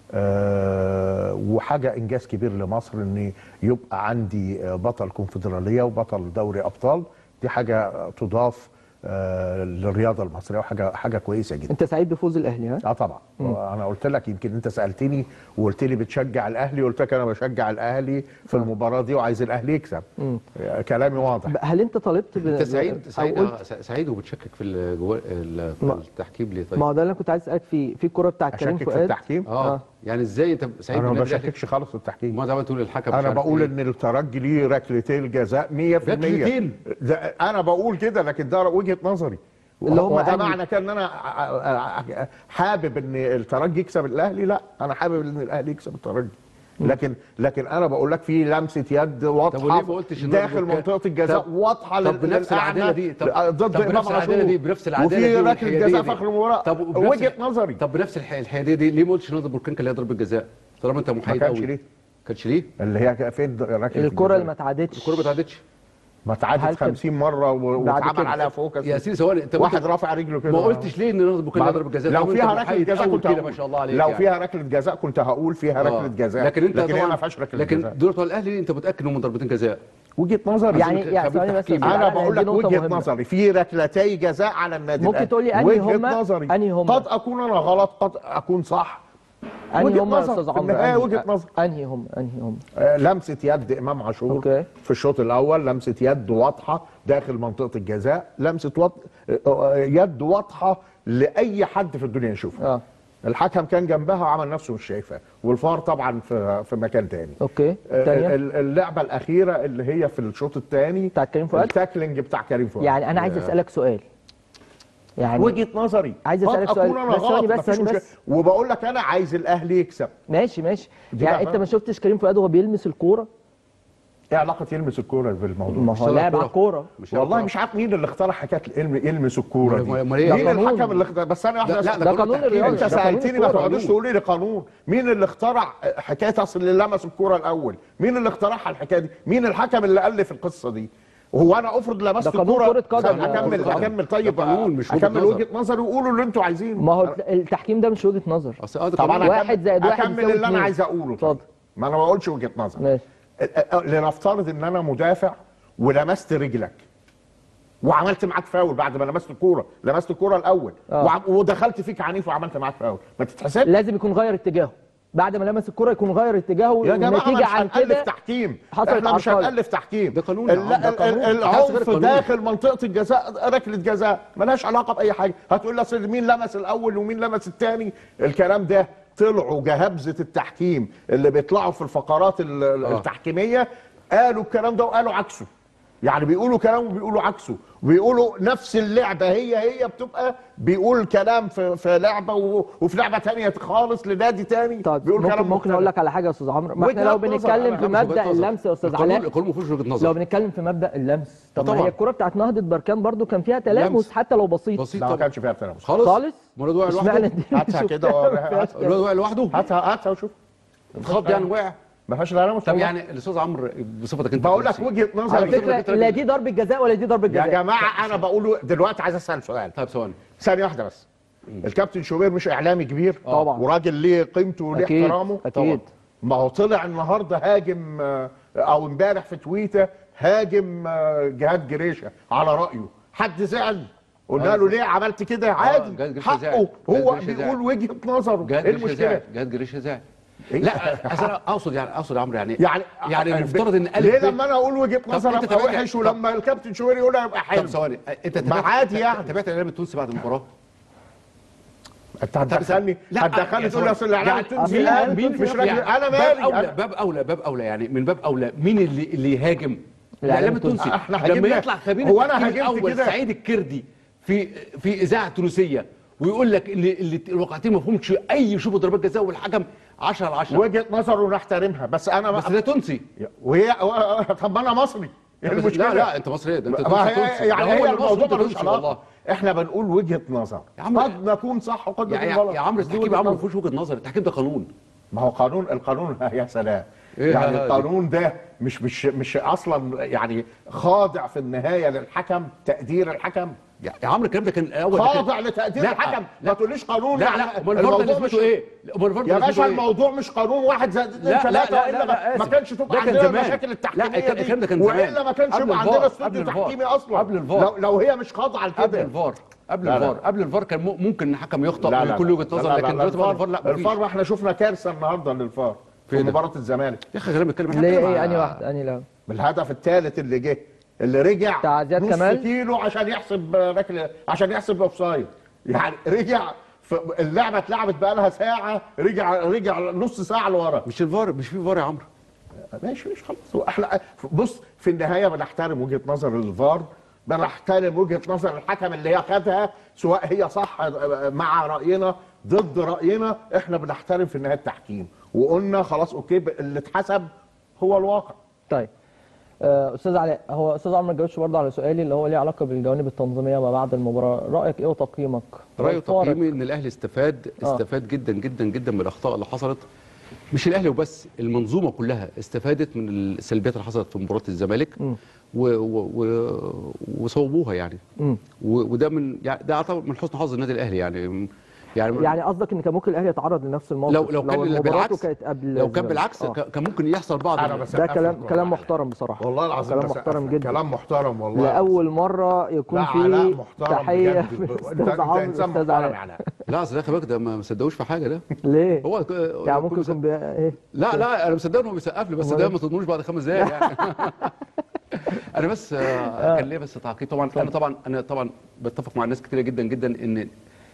آه، وحاجه انجاز كبير لمصر ان يبقى عندي آه، بطل كونفدراليه وبطل دوري ابطال دي حاجه تضاف آه، للرياضه المصريه وحاجه حاجه كويسه جدا انت سعيد بفوز الاهلي ها اه طبعا انا قلت لك يمكن انت سالتني وقلت لي بتشجع الاهلي قلت لك انا بشجع الاهلي في المباراه دي وعايز الاهلي يكسب آه، كلامي واضح هل انت طالبت ب... انت سعيد أو سعيد قلت- آه، سعيد وبتشكك في الجو- ال- في ما- التحكيم ليه طيب ما هو ده اللي انا كنت عايز اسالك فيه في الكره بتاعت كريم اشكك في فؤاد التحكيم اه آه. يعني ازاي انت سعيد انا ما بالنادي الأهلي؟ بشككش خالص في التحكيم ما دام تقول الحكم مش انا عارف بقول إيه. ان الترجي ليه ركلتين جزاء 100% ركلتين؟ ده انا بقول كده لكن ده وجهه نظري اللي هم وده أنهي- معنى كده ان انا ع- ع- حابب ان الترجي يكسب الاهلي لا انا حابب ان الاهلي يكسب الترجي لكن لكن انا بقول لك في لمسه يد واضحه وليه ما قلتش إن داخل البركان- منطقه الجزاء طب- واضحه طب بنفس للأعلى العداله دي طب, ضد طب امام بنفس العداله دي عاشور بنفس العداله دي وفي ركله والحيادية جزاء دي. في اخر المباراه طب وبنفس وجهه الح- نظري طب بنفس الح- الحياديه دي ليه ما قلتش نادي بركان كان ليه ضربه جزاء طالما انت محايد كانش قوي ليه. كانش ليه اللي هي فين ركله الكره اللي الجزاء؟ ما اتعادتش الكوره ما اتعدتش ما هل اتعادت كان- 50 مره و- بعد واتعمل كده- عليها فوكس يا سيدي ثواني انت واحد أنت رافع رجله كده ما قلتش ليه ان نادي بركان ليه ضربه جزاء لو طالما أنت فيها ركله محايد جزاء قوي كنت كده هقول. ما شاء الله عليك لو يعني. فيها ركله جزاء كنت هقول فيها آه. ركله جزاء لكن انت لكن هي طبعا ما فيهاش ركله لكن جزاء دول بتوع الاهلي انت متاكد انهم ضربتين جزاء وجهه نظري يعني خبير يعني ثواني بس تحكيم. يا أستاذ انا علاء، بقول دي لك نقطة وجهه مهمة. نظري في ركلتي جزاء على النادي ممكن الأهلي. تقول لي أنهي وجهة هما؟ نظري أنهي هما؟ قد اكون انا غلط قد اكون صح انهي وجهة هم يا نظر. استاذ في عمرو النهاية أنهي- وجهة نظر. انهي هم انهي هم آه، لمسه يد امام عاشور أوكي. في الشوط الاول لمسه يد واضحه داخل منطقه الجزاء لمسه وط... آه، آه، يد واضحه لاي حد في الدنيا يشوفها اه الحكم كان جنبها وعمل نفسه مش شايفها والفار طبعا في في مكان تاني اوكي الثانيه ال- اللعبه الاخيره اللي هي في الشوط الثاني بتاعت كريم فؤاد؟ التاكلينج بتاع كريم فؤاد يعني انا عايز اسالك سؤال يعني وجهه نظري عايز أسألك قد سؤال. اكون انا بس ثواني غلط بس، مفيش ثواني مشكلة. بس. وبقول لك انا عايز الاهلي يكسب ماشي ماشي دي يعني بقى انت فاهم. ما شفتش كريم فؤاد وهو بيلمس الكوره ايه علاقه يلمس الكوره بالموضوع ما هو اشتغل لاعب على كورة. الكوره مش والله هيعرف. مش عارف مين اللي اخترع حكايه العلم- يلمس الكوره دي أمال- أمال إيه؟ مين ده قانون. الحكم اللي اخترع بس انا واحده لا، ده قانون تحكيم. الرياضة. انت ده قانون سالتني ما الكورة. تقعدوش تقولي لي قانون مين اللي اخترع حكايه اصل اللي لمس الكوره الاول مين اللي اخترعها الحكايه دي مين الحكم اللي الف القصه دي هو انا افرض لمست ده قانون الكوره كرة قدم. استنى، اكمل ده قانون. اكمل طيب ده قانون مش وجهة اكمل نظر. وجهه نظري وقولوا اللي انتوا عايزينه ما هو التحكيم ده مش وجهه نظر اصل اه ده طب قانون. انا واحد أكمل- زائد واحد اكمل يساوي اللي انا اتنين. عايز اقوله اتفضل. ما انا ما بقولش وجهه نظر ماشي لنفترض ان انا مدافع ولمست رجلك وعملت معاك فاول بعد ما لمست الكوره لمست الكوره الاول آه. وعم- ودخلت فيك عنيف وعملت معاك فاول ما تتحسب لازم يكون غير اتجاهه بعد ما لمس الكوره يكون غير اتجاهه يا جماعه ما والنتيجه مش عن هنألف كده تحكيم حصلت احنا مش عرقلة. هنألف تحكيم ده قانون ال- يا عم، ده ال- قانون. ال- حاسب غير العنف قانون. داخل منطقه الجزاء ركله جزاء ملهاش علاقه باي حاجه هتقول لي اصل مين لمس الاول ومين لمس الثاني الكلام ده طلعوا جهابزه التحكيم اللي بيطلعوا في الفقرات ال- ال- آه. التحكيميه قالوا الكلام ده وقالوا عكسه يعني بيقولوا كلام وبيقولوا عكسه بيقولوا نفس اللعبه هي هي بتبقى بيقول كلام في, في لعبه و- وفي لعبه تانية خالص لنادي تاني طيب بيقول ممكن كلام ممكن مختلف. اقول لك على حاجه يا استاذ عمرو ما احنا وجهة لو نظر، بنتكلم أنا في مش وجهة مبدا نظر. اللمس يا استاذ القانون علاء القانون ما فيهوش وجهه لو نظر بنتكلم في مبدا اللمس طب ما طبعا. هي الكوره بتاعت نهضه بركان برضو كان فيها تلامس لمس. حتى لو بسيط بسيط لا ما طبعا كانش فيها تلامس خالص خالص مراد وقع اشمعنى لوحده دي هاتها شفتها كده ووريها. ما فيهاش مراد وقع لوحده هاتها هاتها وشوف اتخض يعني وقع ما فيهاش تلامس طب والله. يعني الاستاذ عمرو بصفتك انت بقول لك كرسي. وجهه على نظر فكره لا دي ضربه جزاء ولا دي ضربه يا جزاء جماعه انا بقول دلوقتي عايز اسال سؤال طيب ثواني ثانيه واحده بس الكابتن شوبير مش اعلامي كبير طبعا. وراجل ليه قيمته وليه أكيد، احترامه أكيد. ما هو طلع النهارده هاجم آه، او امبارح في تويته هاجم آه، جهاد جريشه على رايه حد زعل قلنا آه. له ليه عملت كده عادي جهاد جريشة زعل. حقه جهاد هو جريشة بيقول زعل. وجهه نظره جهاد ايه جريشه المشكله زعل جهاد جريشه زعل إيه؟ لا أصل انا اقصد يعني اقصد يا عمرو يعني يعني يعني المفترض ان ليه الف ب- لما انا اقول وجهه طب نظر أنت ابقى تابعت- وحش طب- ولما الكابتن شوبير يقولها يبقى حلو طب ثواني انت ما عادي يعني. تابعت الاعلام التونسي بعد المباراه انت هتدخلني لا، هتدخلني يا تقول لي اصل الاعلام يعني التونسي مين- قال مين مش راجل انا باب مالي اولى أنا- باب اولى باب اولى يعني من باب اولى مين اللي اللي يهاجم الاعلام التونسي احنا لما هاجمنا. يطلع خبير هو أنا التحكيم هاجمت الاول كده؟ سعيد الكردي في في اذاعه تونسيه ويقول لك اللي, اللي الواقعتين ما فيهمش اي يشوفوا ضربات جزاء والحكم 10 على 10 وجهه نظره نحترمها بس انا بس ده تونسي وهي طب ما انا مصري إيه بس المشكله لا لا انت مصري ده انت ما تونسي هي تونسي يعني ده هو هي اللي مصري الموضوع وانت ملوش تونسي والله علاقه احنا بنقول وجهه نظر يا عم- قد نكون صح وقد يا نكون يا, غلط يا عمرو دي التحكيم وجهة يا عمرو ما نظر. فيهوش وجهه نظر التحكيم ده قانون ما هو قانون القانون يا سلام إيه يعني هذا؟ القانون ده مش مش مش اصلا يعني خاضع في النهايه للحكم تقدير الحكم يا يا عمرو الكلام ده كان الاول ده كان- خاضع لتقدير لا، الحكم لا. ما تقوليش قانون لا يعني لا امال الفار ده الموضوع نسبته مش- ايه؟ امال الفار ده يا نسبته باشا إيه؟ الموضوع مش قانون واحد زائد اثنين لا لا ثلاثة لا والا لا, ما- لا ما آسف. كانش تبقى ده كان عندنا زمان. المشاكل لا التحكيميه الكلام دي الكلام ده كان زمان والا ما كانش قبل يبقى الفار. عندنا قبل استوديو الفار. تحكيمي اصلا قبل الفار. لو, لو هي مش خاضعه قبل لكده الفار قبل لا، لا. الفار قبل الفار كان م- ممكن الحكم يخطئ لا من لا كل لا. وجهه لا نظر لا لكن لا دلوقتي بعد الفار الفار لا الفار مفيش ما احنا شفنا كارثه النهارده للفار في فين ده؟ مباراه الزمالك يا اخي خلينا نتكلم ليه هنتكلم ايه على- انهي واحد انهي لا بالهدف الثالث اللي جه اللي رجع بتاع زياد نص كمال؟ كيلو عشان يحسب ركله عشان يحسب اوفسايد يعني رجع ف- اللعبه اتلعبت بقى لها ساعه رجع رجع نص ساعه لورا مش الفار مش في فار يا عمرو ماشي مش خلاص احنا بص في النهايه بنحترم وجهه نظر الفار بنحترم وجهه نظر الحكم اللي هي خدها سواء هي صح مع راينا ضد راينا احنا بنحترم في النهايه التحكيم وقلنا خلاص اوكي اللي اتحسب هو الواقع طيب آه، استاذ علاء هو استاذ عمرو ما جاوبش برضه على سؤالي اللي هو ليه علاقه بالجوانب التنظيميه ما بعد المباراه رايك ايه وتقييمك رايي الفارق. وتقييمي ان الاهلي استفاد آه. استفاد جدا جدا جدا من الاخطاء اللي حصلت مش الاهلي وبس المنظومه كلها استفادت من السلبيات اللي حصلت في مباراه الزمالك و و و وصوبوها يعني مم. و وده من يعني ده اعتبر من حسن حظ النادي الاهلي يعني يعني, يعني قصدك ان كان ممكن الاهلي يتعرض لنفس الموقف لو لو كان مباراته بالعكس كانت قبل لو كان الزمالك. بالعكس آه. ك- كان ممكن يحصل بعض أنا ال- بس- ده سقف كلام لكم كلام والله. محترم بصراحه والله العظيم كلام بسقف محترم لك. جدا كلام محترم والله لاول مره يكون لا علاء في محترم تحيه بجد. من انت- استاذ انت عمرو انسان استاذ محترم يا علاء علاء لا اصل ده خلي بالك ده ما صدقوش في حاجه ده ليه؟ هو ك- يعني كل ممكن سنة- يكون بي... ايه لا لا انا مصدق ان هو بيسقف لي بس أمال ده إيه؟ ما تضمنوش بعد خمس دقايق يعني انا بس آه، كان ليا بس تعقيب طبعا انا طبعا انا طبعا بتفق مع ناس كتيره جدا جدا ان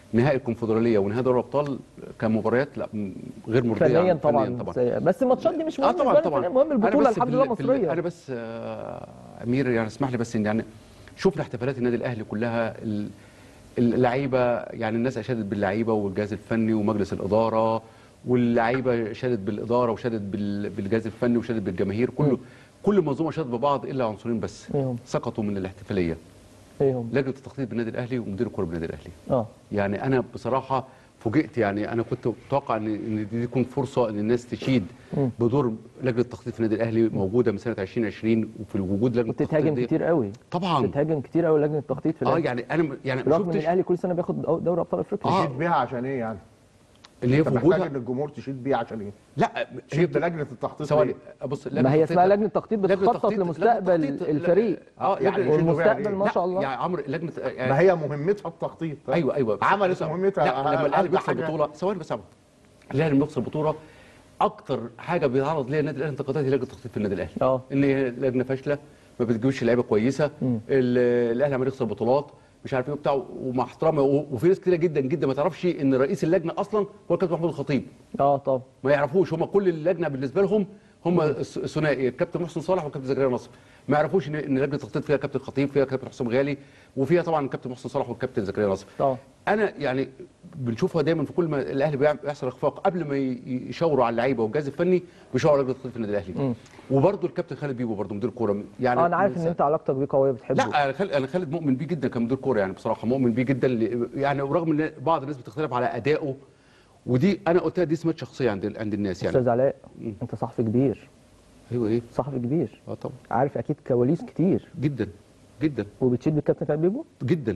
نهائي الكونفدراليه ونهائي دوري الابطال كمباريات لا م- غير مرضيه فنيا عن- طبعا, فنيا طبعا سيئة. بس الماتشات دي مش اه مهم طبعا بالنسبة طبعا لنا، المهم أنا البطوله بس في الحمد ال- لله في ال- مصريه انا بس آه، امير يعني اسمح لي بس ان يعني شفنا احتفالات النادي الاهلي كلها ال- اللعيبه يعني الناس اشادت باللعيبه والجهاز الفني ومجلس الاداره واللعيبه شادت بالاداره وشادت بال- بالجهاز الفني وشادت بالجماهير كله كل منظومه شادت ببعض الا عنصرين بس إيه هم؟ سقطوا من الاحتفاليه ايه هم لجنه التخطيط بالنادي الاهلي ومدير الكره بالنادي الاهلي اه يعني انا بصراحه فوجئت يعني انا كنت متوقع ان ان دي تكون فرصه ان الناس تشيد بدور لجنه التخطيط في النادي الاهلي موجوده من سنه 2020 وفي وجود لجنه التخطيط وبتتهاجم دي. كتير قوي طبعا بتتهاجم كتير قوي لجنه التخطيط في اه الأهلي. يعني انا يعني ما برغم ان شفتش الاهلي كل سنه بياخد دو- دوري ابطال افريقيا آه. تشيد بيها عشان ايه يعني؟ اللي هي انت في محتاج وجودها ان الجمهور تشيد بيها عشان ايه؟ لا هي تشيد بلجنه التخطيط ثواني ليه؟ بص ما هي اسمها لجنه تخطيط لجنة بتخطط تخطيط- لمستقبل لجنة تخطيط- الفريق اه يعني يعني يشيدوا بيها والمستقبل ليه؟ ما شاء الله يا عمرو لجنه يعني ما هي مهمتها التخطيط طيب. ايوه ايوه بس- عملت بس- مهمتها لا لما الاهلي أقل بيخسر حاجة. بطوله ثواني بس يا عمرو. الاهلي لما بيخسر بطوله اكتر حاجه بيتعرض ليها النادي الاهلي انتقادات هي لجنه التخطيط في النادي الاهلي اه. ان هي لجنه فاشله ما بتجيبش لعيبه كويسه ال- الاهلي عمال يخسر بطولات مش عارف ايه وبتاع ومع احترامي و- وفي ناس كتيره جدا جدا ما تعرفش ان رئيس اللجنه اصلا هو الكابتن محمود الخطيب اه طبعا ما يعرفوش هم كل اللجنه بالنسبه لهم هم الث- الثنائي الكابتن محسن صالح والكابتن زكريا نصر ما يعرفوش ان ان لجنه التخطيط فيها كابتن خطيب فيها كابتن حسام غالي وفيها طبعا الكابتن محسن صالح والكابتن زكريا نصر طبعا. انا يعني بنشوفها دايما في كل ما الاهلي بيعمل- بيحصل اخفاق قبل ما ي- يشاوروا على اللعيبه والجهاز الفني بيشاوروا على لجنه التخطيط في النادي الاهلي وبرده الكابتن خالد بيبو برده مدير كوره يعني اه انا عارف ان انت علاقتك بيه قويه بتحبه لا انا خالد انا خالد مؤمن بيه جدا كمدير كوره يعني بصراحه مؤمن بيه جدا ل- يعني ورغم ان بعض الناس بتختلف على ادائه ودي انا قلتها دي سمات شخصيه عند عند الناس يعني استاذ علاء انت صحفي كبير ايوه ايه صحفي كبير اه طبعا عارف اكيد كواليس كتير جدا جدا وبتشيد بالكابتن خالد بيبو جدا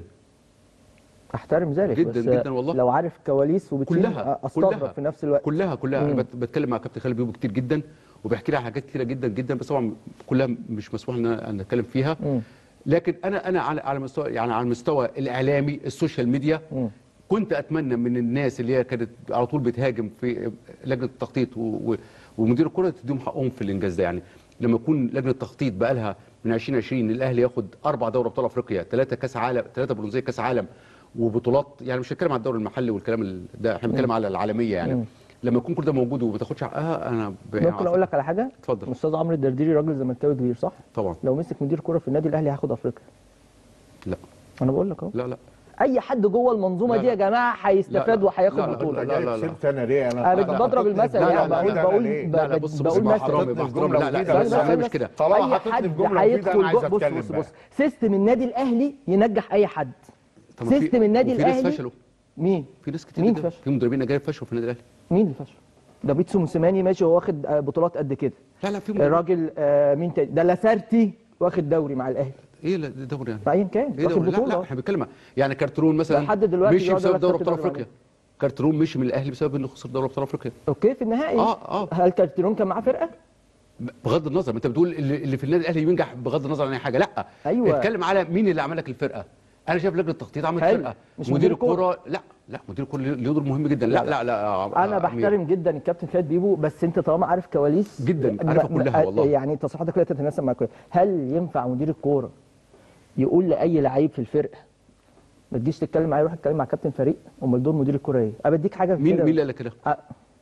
احترم ذلك جداً بس جداً والله. لو عارف كواليس وبتشيد كلها استغرب كلها في نفس الوقت كلها كلها انا مم. بت- بتكلم مع كابتن خالد بيبو كتير جدا وبيحكي لي على حاجات كتيره جدا جدا بس طبعا كلها مش مسموح لنا ان نتكلم فيها مم. لكن انا انا على على مستوى يعني على المستوى الاعلامي السوشيال ميديا مم. كنت اتمنى من الناس اللي هي كانت على طول بتهاجم في لجنه التخطيط و- و- ومدير الكره تديهم حقهم في الانجاز ده يعني لما يكون لجنه التخطيط بقى لها من 2020 الاهلي ياخد اربع دوري ابطال افريقيا ثلاثه كاس عالم ثلاثه برونزيه كاس عالم وبطولات يعني مش هنتكلم على الدوري المحلي والكلام ال- ده احنا بنتكلم على العالميه يعني لما يكون كل ده موجود وما بتاخدش حقها انا ب- ممكن اقول لك على حاجه اتفضل. استاذ عمرو الدرديري راجل زملكاوي كبير صح طبعا لو مسك مدير كوره في النادي الاهلي هياخد افريقيا لا انا بقول لك اهو لا لا اي حد جوه المنظومه لا، دي يا لا. جماعه هيستفاد لا، لا. وهياخد لا، لا، بطوله لا، لا، لا. سبت انا ليه انا انا أنا بضرب حطيتني المثل في يعني جملة بقول مفيدة أنا بقول ليه؟ ب- لا، لا، بص- بص، بقول مع مثل احترامي- مع احترامي، لا، لا، لا، لا، لا، لا، لا، مش كده. طالما اي حطيتني حد في جملة مفيدة هيدخل أنا عايز بص أتكلم بص بقى. بص سيستم النادي الاهلي ينجح اي حد طب ما في- سيستم النادي وفي ناس الاهلي فشلوا مين في ناس كتير مين جدا فشل؟ في مدربين اجانب فشلوا في النادي الاهلي مين اللي فشل ده بيتسو موسيماني ماشي هو واخد آه، بطولات قد كده لا لا في مدربين الراجل آه، مين تاني ده لاسارتي واخد دوري مع الاهلي ايه لا ده دوري يعني فايا كان ايه واخد دوري لا لا بطوله احنا بنتكلم يعني كارترون مثلا لحد دلوقتي مشي يقعد بسبب يقول لك دوري خدت ابطال دوري افريقيا كارترون مشي من الاهلي بسبب انه خسر دوري ابطال افريقيا اوكي في النهائي آه، آه. هل كارتيرون كان معاه فرقه؟ بغض النظر ما انت بتقول اللي اللي في النادي الاهلي ينجح بغض النظر عن اي حاجه لا أيوة. اتكلم على مين اللي عمل لك الفرقه انا شايف لجنه التخطيط عملت حلو. فرقه مش مدير مدير الكورة. الكوره لا لا مدير الكوره له دور مهم جدا لا لا لا, انا بحترم جدا الكابتن خالد بيبو بس انت طالما عارف كواليس جداً، ما- عارفها ما- كلها والله. يعني تصريحاتك لا تتناسب مع كل هل ينفع مدير الكوره يقول لاي لعيب في الفرقه ما تجيش تتكلم معايا روح اتكلم مع كابتن فريق امال دور مدير الكوره ايه؟ ابديك حاجه مين كده. مين اللي قال لك كده أه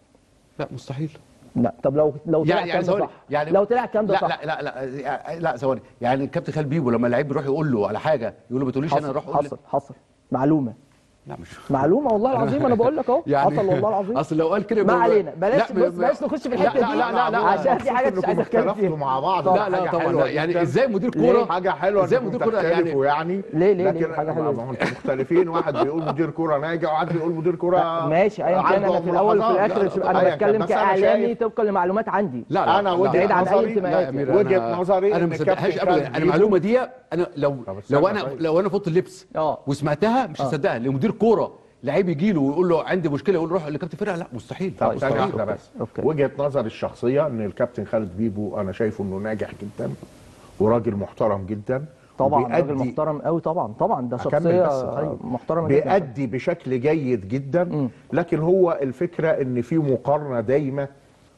لا مستحيل لا طب لو لو طلع يعني يعني الكلام ده ثواني صح يعني لو طلع الكلام ده لا صح لا لا لا لا ثواني يعني الكابتن خالد بيبو لما اللعيب بيروح يقول له على حاجه يقول له ما تقوليش انا حصل اروح اقول حصل حصل معلومه لا مش معلومه والله العظيم انا بقول لك اهو حصل والله العظيم اصل لو قال كده ما يبقى- علينا بلاش لا، بص بلاش نخش في الحته لا دي لا لا لا عشان في حاجه مش عايز اتكلم اختلفتوا فيها مع بعض طبعاً. لا لا حاجة طبعا حلوة لا يعني جداً. ازاي مدير ليه؟ كوره حاجه حلوه ازاي انكم مدير كوره يعني تختلفوا يعني ليه- ليه- لكن ليه؟ حاجة حلوة ما هو انتوا مختلفين واحد بيقول مدير كوره ناجح وواحد بيقول مدير كوره ماشي ايا كان عنده انا في الاول وفي ملاحظات. الاخر لا، لا، انا أيا كان. بتكلم بس أنا كاعلامي شايف- طبقا لمعلومات عندي لا لا انا لا، وجهه بعيد عن أي نظري انتماءات لا يا أمير، وجهه أنا- نظري انا إن ما صدقهاش الكابتن ابدا خالد انا بيبو- المعلومه دي انا لو طب استنى لو انا طيب. لو انا فوت اللبس اه. وسمعتها مش هصدقها لمدير كوره لعيب يجي له ويقول له عندي مشكله يقول له روح لكابتن فرقه لا مستحيل طب طيب، ثانية طيب. واحدة بس أوكي. وجهة نظري الشخصية ان الكابتن خالد بيبو انا شايفه انه ناجح جدا وراجل محترم جدا طبعا وبيأدي- راجل محترم قوي طبعا طبعا ده أكمل شخصيه بس، طيب. محترمه جدا بيأدي بشكل جيد جدا لكن هو الفكرة ان في مقارنة دايمة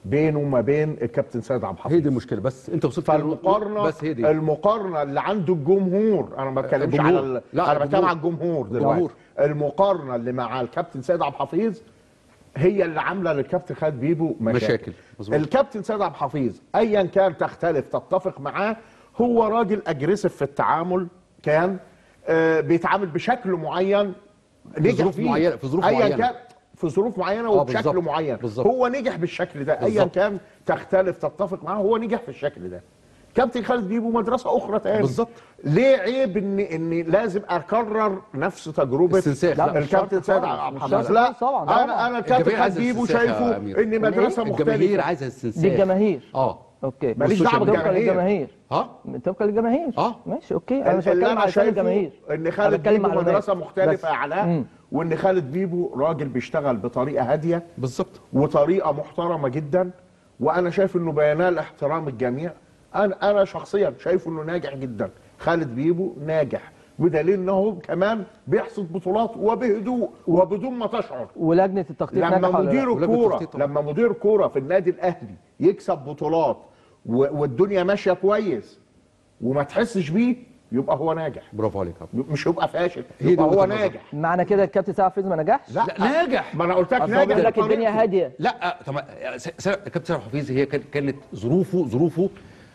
بينه وما بين الكابتن سيد عبد الحفيظ هي دي المشكله بس انت وصلت فالمقارنه بس هي دي المقارنه اللي عند الجمهور انا ما بتكلمش الجمهور. على ال... لا، انا بتكلم الجمهور. على الجمهور دلوقتي الجمهور. المقارنه اللي مع الكابتن سيد عبد الحفيظ هي اللي عامله للكابتن خالد بيبو مشاكل, مشاكل. مظبوط. الكابتن سيد عبد الحفيظ ايا كان تختلف تتفق معاه هو راجل اجريسيف في التعامل كان آه بيتعامل بشكل معين نجح ظروف فيه. معينة- في ظروف ايا معينة. كان في ظروف معينه آه، وبشكل بالظبط. معين بالظبط. هو نجح بالشكل ده ايا بالظبط. كان تختلف تتفق معاه هو نجح في الشكل ده كابتن خالد بيبو مدرسه اخرى تاني بالظبط. ليه عيب ان ان لازم اكرر نفس تجربه استنساخ. لا، مش الكابتن شرط سيد خالص، عبد مش الحفيظ شرط لا خالص طبعا، طبعا. انا انا الكابتن الجماهير خالد عايزة بيبو استنساخ يا شايفه أمير. ان مدرسه الجماهير مختلفه عايزه استنساخ دي الجماهير اه اوكي ماليش بص، دعوة طبقا بالجماهير. للجماهير اه طبقا للجماهير آه. ماشي اوكي انا مش اللي بتكلم انا على لسان شايفه الجماهير ان أنا خالد بتكلم بيبو معلومات. مدرسه مختلفه بس. يا علاء مم. وان خالد بيبو راجل بيشتغل بطريقه هاديه بالظبط وطريقه محترمه جدا وانا شايف انه بينال احترام الجميع انا انا شخصيا شايف انه ناجح جدا خالد بيبو ناجح بدليل انه كمان بيحصد بطولات وبهدوء وبدون ما تشعر ولجنه التخطيط لما ناجحه ولا لا؟ مدير ولجنة الكوره التخطيط طبعا. لما مدير كوره في النادي الاهلي يكسب بطولات و- والدنيا ماشيه كويس وما تحسش بيه يبقى هو ناجح برافو عليك يا عبد. مش يبقى فاشل هي دي يبقى هو وجهة النظر. ناجح معنى كده الكابتن سعد حفيظ ما نجحش لا ناجح ما انا قلت لك اصل هو ناجح بيقول لك بطريقته. الدنيا هاديه لا طب س- س- كابتن سامح حفيظ هي كان- كانت ظروفه ظروفه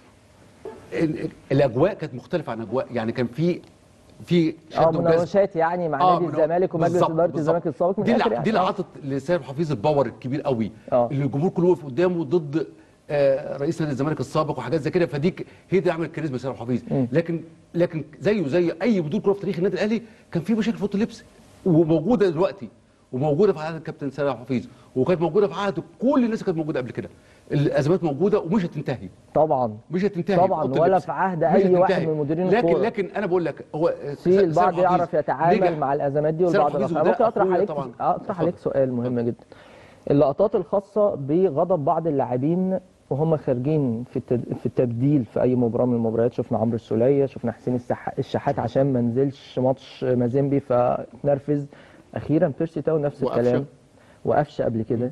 ال- الاجواء كانت مختلفه عن اجواء يعني كان في في اه شد وجذب مناوشات يعني مع نادي من- الزمالك ومجلس بالظبط، اداره بالظبط. الزمالك السابق من دي الآخر اللي يعني. دي اللي آه. عطت لسامح حفيظ الباور الكبير قوي آه. اللي الجمهور كله وقف قدامه ضد آه، رئيس نادي الزمالك السابق وحاجات زي كده فدي ك- هي دي عملت كاريزما سامح حفيظ لكن لكن زيه زي اي بدون كوره في تاريخ النادي الاهلي كان في مشاكل في اوضه اللبس وموجوده دلوقتي وموجوده في عهد الكابتن سامح حفيظ وكانت موجوده في عهد كل الناس اللي كانت موجوده قبل كده الازمات موجوده ومش هتنتهي طبعا مش هتنتهي طبعا أوضة ولا اللبس. في عهد مش اي واحد هتنتهي. من مديرين لكن الكورة. لكن انا بقول لك هو في س- البعض سامح حفيظ يعرف يتعامل نجح. مع الازمات دي سامح والبعض حفيظ لا وده ممكن اطرح أخويا عليك طبعا. اطرح عليك سؤال مهم جدا اللقطات الخاصه بغضب بعض اللاعبين وهم خارجين في التد- في التبديل في اي مباراه من المباريات شفنا عمرو السوليه شفنا حسين السح- الشحات عشان ما نزلش ماتش مازيمبي فنرفز اخيرا بيرسي تاو نفس وقفشة. الكلام وقفشه قبل كده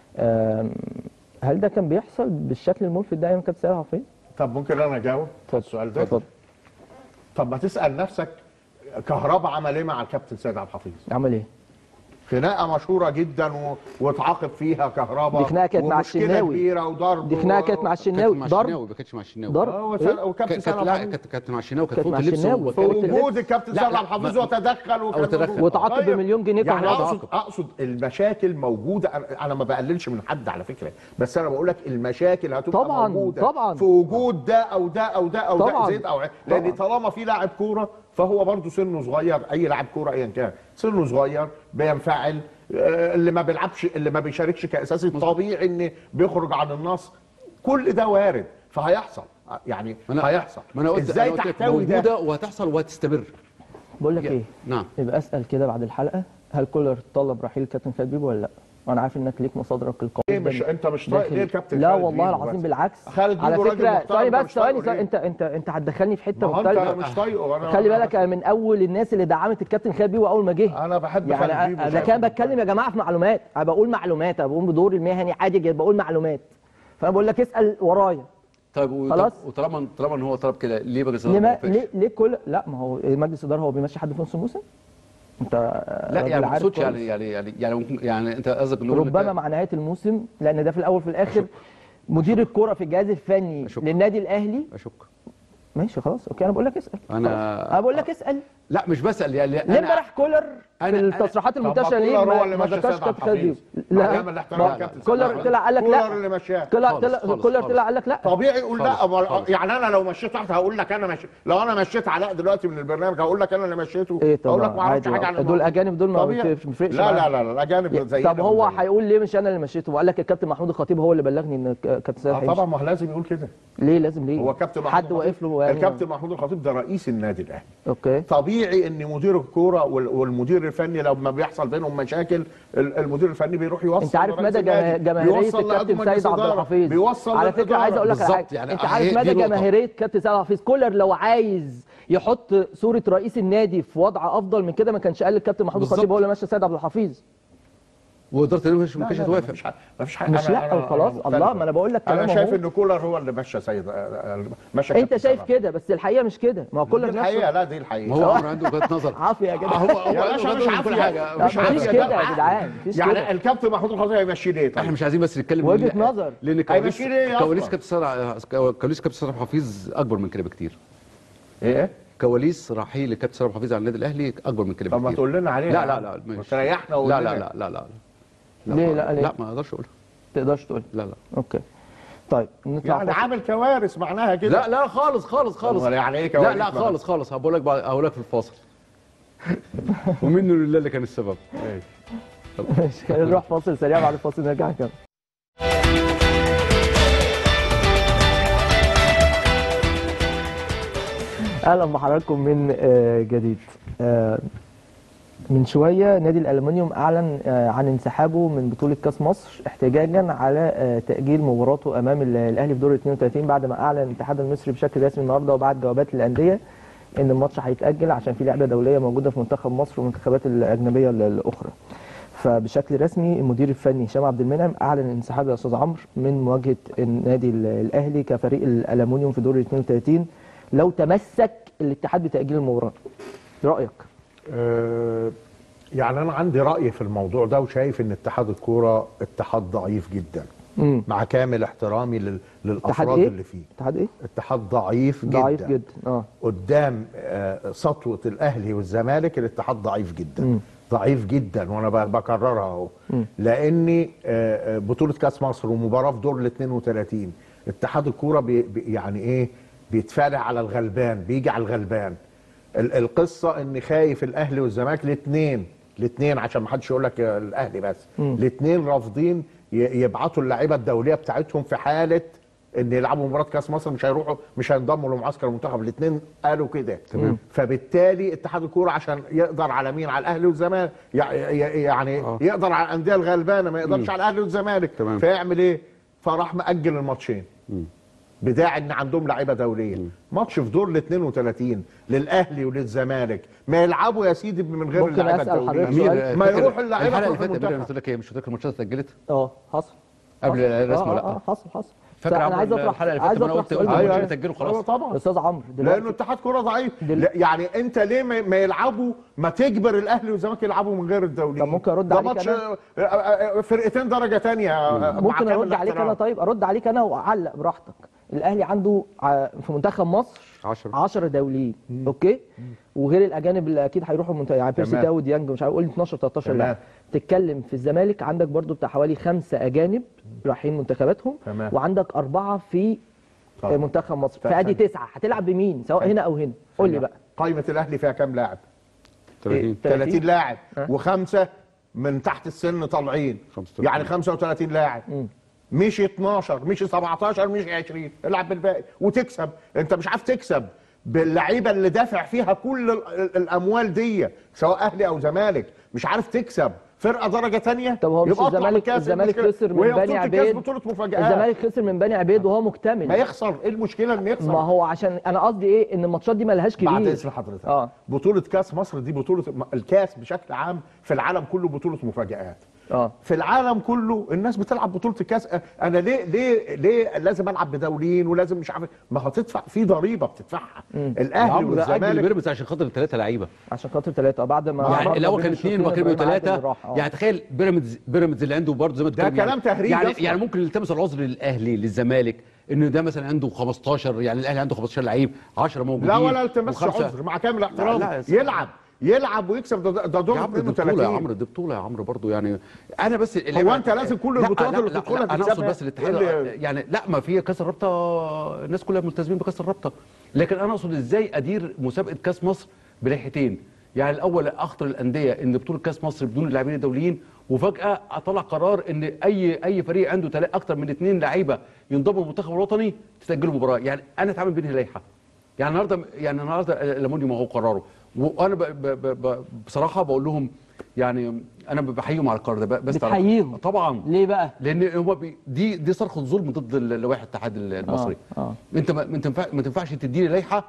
آم، هل ده كان بيحصل بالشكل الملفت ده ايام كابتن سيد حفيظ؟ طب ممكن انا اجاوب على السؤال ده اتفضل طب ما تسال نفسك كهربا عمل ايه مع الكابتن سيد عبد الحفيظ عمل ايه؟ خناقه مشهوره جدا و... واتعاقب فيها كهربا دي خناقة كانت مع ومشكلة الشناوي. كبيره وضرب دي خناقه كانت مع كانت الشناوي مع ضرب الشناوي ما كانتش مع الشناوي ضرب اه إيه؟ وس- وكابتن كانت سيد كانت عبد لا الحفيظ كانت كانت مع الشناوي كانت كانت في مع اوضه اللبس الشناوي، و- في أوضة كانت- اللبس. وجود الكابتن لا، سيد لا، عبد الحفيظ ما- وتدخل وكان وتدخل. موجود. وتعاقب طيب. بمليون جنيه كان يعني وضع. اقصد اقصد المشاكل موجوده أنا- انا ما بقللش من حد على فكره بس انا بقول لك المشاكل هتبقى طبعاً، موجوده طبعاً. في وجود ده او ده او ده او طبعاً. ده زيد او عين لان طبعاً. طالما في لاعب كوره فهو برضه سنه صغير اي لاعب كوره ايا كان سنه صغير بينفعل آه، اللي ما بيلعبش اللي ما بيشاركش كاساسي طبيعي ان بيخرج عن النص كل ده وارد فهيحصل يعني ما أنا- هيحصل ما انا قلت ازاي أنا قلت لك تحتوي ده موجوده وهتحصل وهتستمر بقول لك ايه نعم يبقى اسال كده بعد الحلقه هل كولر طلب رحيل كابتن خالد بيبو ولا لا وانا عارف انك ليك مصادرك ليه القويه مش انت مش طايق داخل- ليه الكابتن لا خالد والله بيبو العظيم بس؟ بالعكس خالد على بيبو راجل فكره محترم، ثواني أنت بس مش طايقه ثواني ثواني ليه؟ انت انت انت هتدخلني في حته ما هو مختلفه انت مش طايقه انا خلي بالك انا من اول الناس اللي دعمت الكابتن خالد بيبو اول ما جه انا بحب يعني خالد بيبو أنا- انا شايفه كان بتكلم يا جماعه في معلومات انا بقول معلومات انا بقوم بدوري المهني عادي جدا بقول معلومات فانا بقول لك اسال ورايا طيب وط- خلاص. وطالما طالما ان هو طلب كده ليه مجلس الإدارة ليه ما ما وافقش؟ ليه ليه كل لا ما هو مجلس الاداره هو بيمشي حد في نص الموسم انت لا راجل يعني ما عارف اقصدش كويس. يعني يعني يعني يعني ممكن يعني انت قصدك ان هو ربما مع نهايه الموسم لان ده في الاول في الاخر مدير الكره في الجهاز الفني أشك. للنادي الاهلي اشك ماشي خلاص اوكي انا بقول لك اسال أنا- خلاص. انا بقول لك اسال لا مش بسال يعني ليه انا امبارح كولر في أنا- التصريحات طب ما المنتشره ليه كولر هو ما, اللي ما مشى ذكرش سيد عبد كابتن خالد الحفيظ. بيبو مع جمال الاحترام لا للكابتن سيد كولر عبد طلع قال لك كولر لا اللي مشاه كولر خالص، طلع خالص، كولر خالص. طلع قال لك لا طبيعي يقول لا خالص، أمال- خالص. يعني انا لو مشيت واحد هقول لك انا مشيت لو انا مشيت علاء دلوقتي من البرنامج هقول لك انا اللي مشيته ايه هقول لك طبعا ما اعرفش عادي حاجه عن دول الموضوع. اجانب دول ما طبيعي. بيفرقش لا معاهم. لا لا لا الاجانب زي طب هو هيقول ليه مش انا اللي مشيته وقال لك الكابتن محمود الخطيب هو اللي بلغني ان كابتن سيد طبعا هيمشي ما هو لازم يقول كده ليه لازم ليه هو كابتن محمود حد الخطيب- واقف له يعني الكابتن محمود الخطيب ده رئيس النادي الاهلي اوكي طبيعي ان مدير الكوره وال- والمدير الفني لما بيحصل بينهم مشاكل ال- المدير الفني بيروح يوصل انت عارف لرئيس مدى جما- النادي، جماهيريه بيوصل لعضو الكابتن مجلس سيد عبد إدارة، الحفيظ بيوصل على فكره للإدارة. عايز اقول لك على بالظبط، حاجه يعني انت هي عارف دي مدى نقطة. جماهيريه كابتن سيد عبد الحفيظ كولر لو عايز يحط صوره رئيس النادي في وضع افضل من كده ما كانش قال الكابتن محمود بالظبط. الخطيب هو اللي ماشي سيد عبد الحفيظ واداره النادي ما كانتش لا، لا، هتوافق مفيش حاجه مفيش حاجه مش أنا- لا أنا- وخلاص أنا الله مختلف. ما انا بقول لك انا كلام شايف أهو. ان كولر هو اللي مشى سيد مشى انت كابتن شايف صلاح. كده بس الحقيقه مش كده ما هو دي كولر الحقيقه نفسه لا دي الحقيقه ما هو عمرو عنده وجهه نظر عافيه يا جدع هو هو يا عنده باشا وجهة مش نظر في كل عافية. حاجه لا، مش مفيش عافيه كده ده يا جدعان مفيش يعني كده الكابتن محمود الخطيب هيمشي ليه احنا طيب؟ مش عايزين بس نتكلم وجهة من- نظر. لان كواليس هيمشي ليه أصلاً؟ كواليس كابتن صلاح كواليس كابتن صلاح حفيظ اكبر من كده بكتير ايه كواليس رحيل كابتن صلاح حفيظ عن النادي الاهلي اكبر من كده طب ما بكتير تقول لنا عليها لا لا لا ماشي. وتريحنا وقول لا لنا. لا لا لا لا ليه؟ ما- لا، ليه؟ لا ما اقدرش اقولها تقدرش تقول لا لا اوكي طيب نطلع يعني فاصل. عامل كوارث معناها كده لا لا خالص خالص خالص أمال يعني إيه لا كواليس لا بقى؟ خالص خالص هقول لك بعد هقول لك في الفاصل ومنه لله اللي كان السبب إيه. ماشي نروح فاصل سريع بعد الفاصل نرجع نكمل اهلا بحضراتكم من آه، جديد آه، من شويه نادي الالومنيوم اعلن آه، عن انسحابه من بطوله كاس مصر احتجاجا على آه، تاجيل مباراته امام ال- الاهلي في دور 32 بعد ما اعلن الاتحاد المصري بشكل رسمي النهارده وبعد جوابات الانديه ان الماتش هيتاجل عشان في لعبه دوليه موجوده في منتخب مصر والمنتخبات الاجنبيه ال- الاخرى فبشكل رسمي المدير الفني هشام عبد المنعم اعلن انسحاب يا استاذ عمرو من مواجهه النادي ال- الاهلي كفريق الالومنيوم في دور ال 32 لو تمسك الاتحاد بتاجيل المباراه رايك آه، يعني انا عندي راي في الموضوع ده وشايف ان اتحاد الكوره اتحاد ضعيف جدا امم مع كامل احترامي لل- اتحاد للافراد ايه اللي فيه اتحاد ايه اتحاد ضعيف جدا ضعيف جدا اه قدام آه، سطوه الاهلي والزمالك الاتحاد ضعيف جدا مم. ضعيف جدا وانا ب- بكررها اهو مم. لاني آه، آه، بطوله كاس مصر ومباراه في دور ال 32 اتحاد الكوره بي بي- يعني ايه بيتفالح على الغلبان بيجي على الغلبان ال- القصه ان خايف الاهلي والزمالك الاثنين الاثنين عشان ما حدش يقول لك الاهلي بس مم. الاثنين رافضين ي- يبعتوا اللعيبه الدوليه بتاعتهم في حاله ان يلعبوا مباراه كاس مصر مش هيروحوا مش هينضموا لمعسكر المنتخب الاثنين قالوا كده تمام. فبالتالي اتحاد الكوره عشان يقدر على مين على الاهلي والزمالك يع- ي- يعني آه. يقدر على الانديه الغلبانه ما يقدرش مم. على الاهلي والزمالك تمام. فيعمل ايه فراح مأجل الماتشين مم. بداعي ان عندهم لعيبه دوليه ماتش في دور ال 32 للاهلي وللزمالك ما يلعبوا يا سيدي من غير ممكن اللعيبه أسأل الدوليه حضرتك سؤال؟ ما فاكر يروح اللعيبه الحلقه اللي تروح فاتت المنتخب. انا قلت لك ايه مش قلت لك الماتشات اتاجلت اه حصل قبل حصل. الرسم آه، ولا آه، آه، لا حصل حصل فاكر انا عمرو عايز اطرح الحلقه اللي عايز فاتت ما انا اطرح قلت سؤال قلت أيوة، دلوقتي. الماتشات اتاجلوا أيوة خلاص طبعا استاذ عمرو لانه دلوقتي اتحاد كوره ضعيف دل- لا، يعني انت ليه ما ما يلعبوا ما تجبر الاهلي والزمالك يلعبوا من غير الدوليين طب ممكن أرد ده عليك ماتش أنا؟ آه، آه، آه، فرقتين درجه ثانيه ممكن ارد عليك انا طيب ارد عليك انا واعلق براحتك الاهلي عنده ع- في منتخب مصر 10 10 دوليين اوكي وغير الاجانب اللي اكيد هيروحوا المنتخب يعني بيرسي تمام. تاو وديانج مش عارف قول 12 13 تمام. لاعب تتكلم في الزمالك عندك برضو بتاع حوالي خمسه اجانب رايحين منتخباتهم تمام. وعندك اربعه في طبعا. منتخب مصر فاهم. فادي تسعه هتلعب بمين سواء هنا او هنا قول لي بقى قائمه الاهلي فيها كام لاعب 30 30 30 لاعب أه. وخمسه من تحت السن طالعين 35. يعني 35 لاعب مم. مش 12 مش 17 مش 20 العب بالباقي وتكسب انت مش عارف تكسب باللعيبه اللي دافع فيها كل ال- ال- الاموال دي سواء اهلي او زمالك مش عارف تكسب فرقه درجه تانية طب هو مش يبقى اطلع من الزمالك كاس الزمالك المشكلة. خسر من وهي بني بطولة الكاس عبيد بطوله مفاجآت الزمالك خسر من بني عبيد وهو مكتمل ما يخسر ايه المشكله ان يخسر ما هو عشان انا قصدي ايه ان الماتشات دي ملهاش كبير بعد اذن حضرتك اه بطوله كاس مصر دي بطوله الكاس بشكل عام في العالم كله بطوله مفاجآت اه في العالم كله الناس بتلعب بطوله الكاس انا ليه ليه ليه لازم العب بدوليين ولازم مش عارف ما هتدفع في ضريبه بتدفعها الاهلي عمرو ده اجل والزمالك بيراميدز عشان خاطر الثلاثه لعيبه عشان خاطر ثلاثه بعد ما آه، يعني برضه الاول بين كان اثنين الشوطين وبعد كده بقوا إبراهيم عادل ثلاثه راح. آه. يعني تخيل بيراميدز بيراميدز اللي عنده برضه زي ما ده بتتكلم كلام تهريج يعني أصلاً. يعني ممكن يلتمس العذر للاهلي للزمالك ان ده مثلا عنده 15 يعني الاهلي عنده 15 لعيب 10 موجودين لا ولا التمس وخمسة- عذر مع كامل لا، احترامي لا، يا سيدي. يلعب يلعب ويكسب ده, ده دور يا عمرو دي بطوله يا 32 عمرو دي بطوله يا عمرو برضه يعني انا بس هو أنت لازم كل لا، البطولات لا، اللي لا، بتدخلها لا، انا اقصد تكسبها؟ بس الاتحاد إيه اللي- يعني لا ما في كاس الرابطه الناس كلها ملتزمين بكاس الرابطه لكن انا اقصد ازاي ادير مسابقه كاس مصر بلائحتين يعني الاول اخطر الانديه ان بطوله كاس مصر بدون اللاعبين الدوليين وفجاه اطلع قرار ان اي اي فريق عنده تلا- اكتر من اثنين لعيبه ينضموا للمنتخب الوطني تسجلوا مباراه يعني انا اتعامل بينها لائحه يعني النهارده يعني النهارده لاموني ما هو قراره وانا ب ب ب ب بصراحه بقول لهم يعني انا بحييهم على القرار ده ب- بس بتحييهم؟ طبعا ليه بقى؟ لان هو بي دي دي صرخه ظلم ضد ال- لوائح الاتحاد المصري آه. انت ما انت ينفع- ما تنفعش تديني لائحه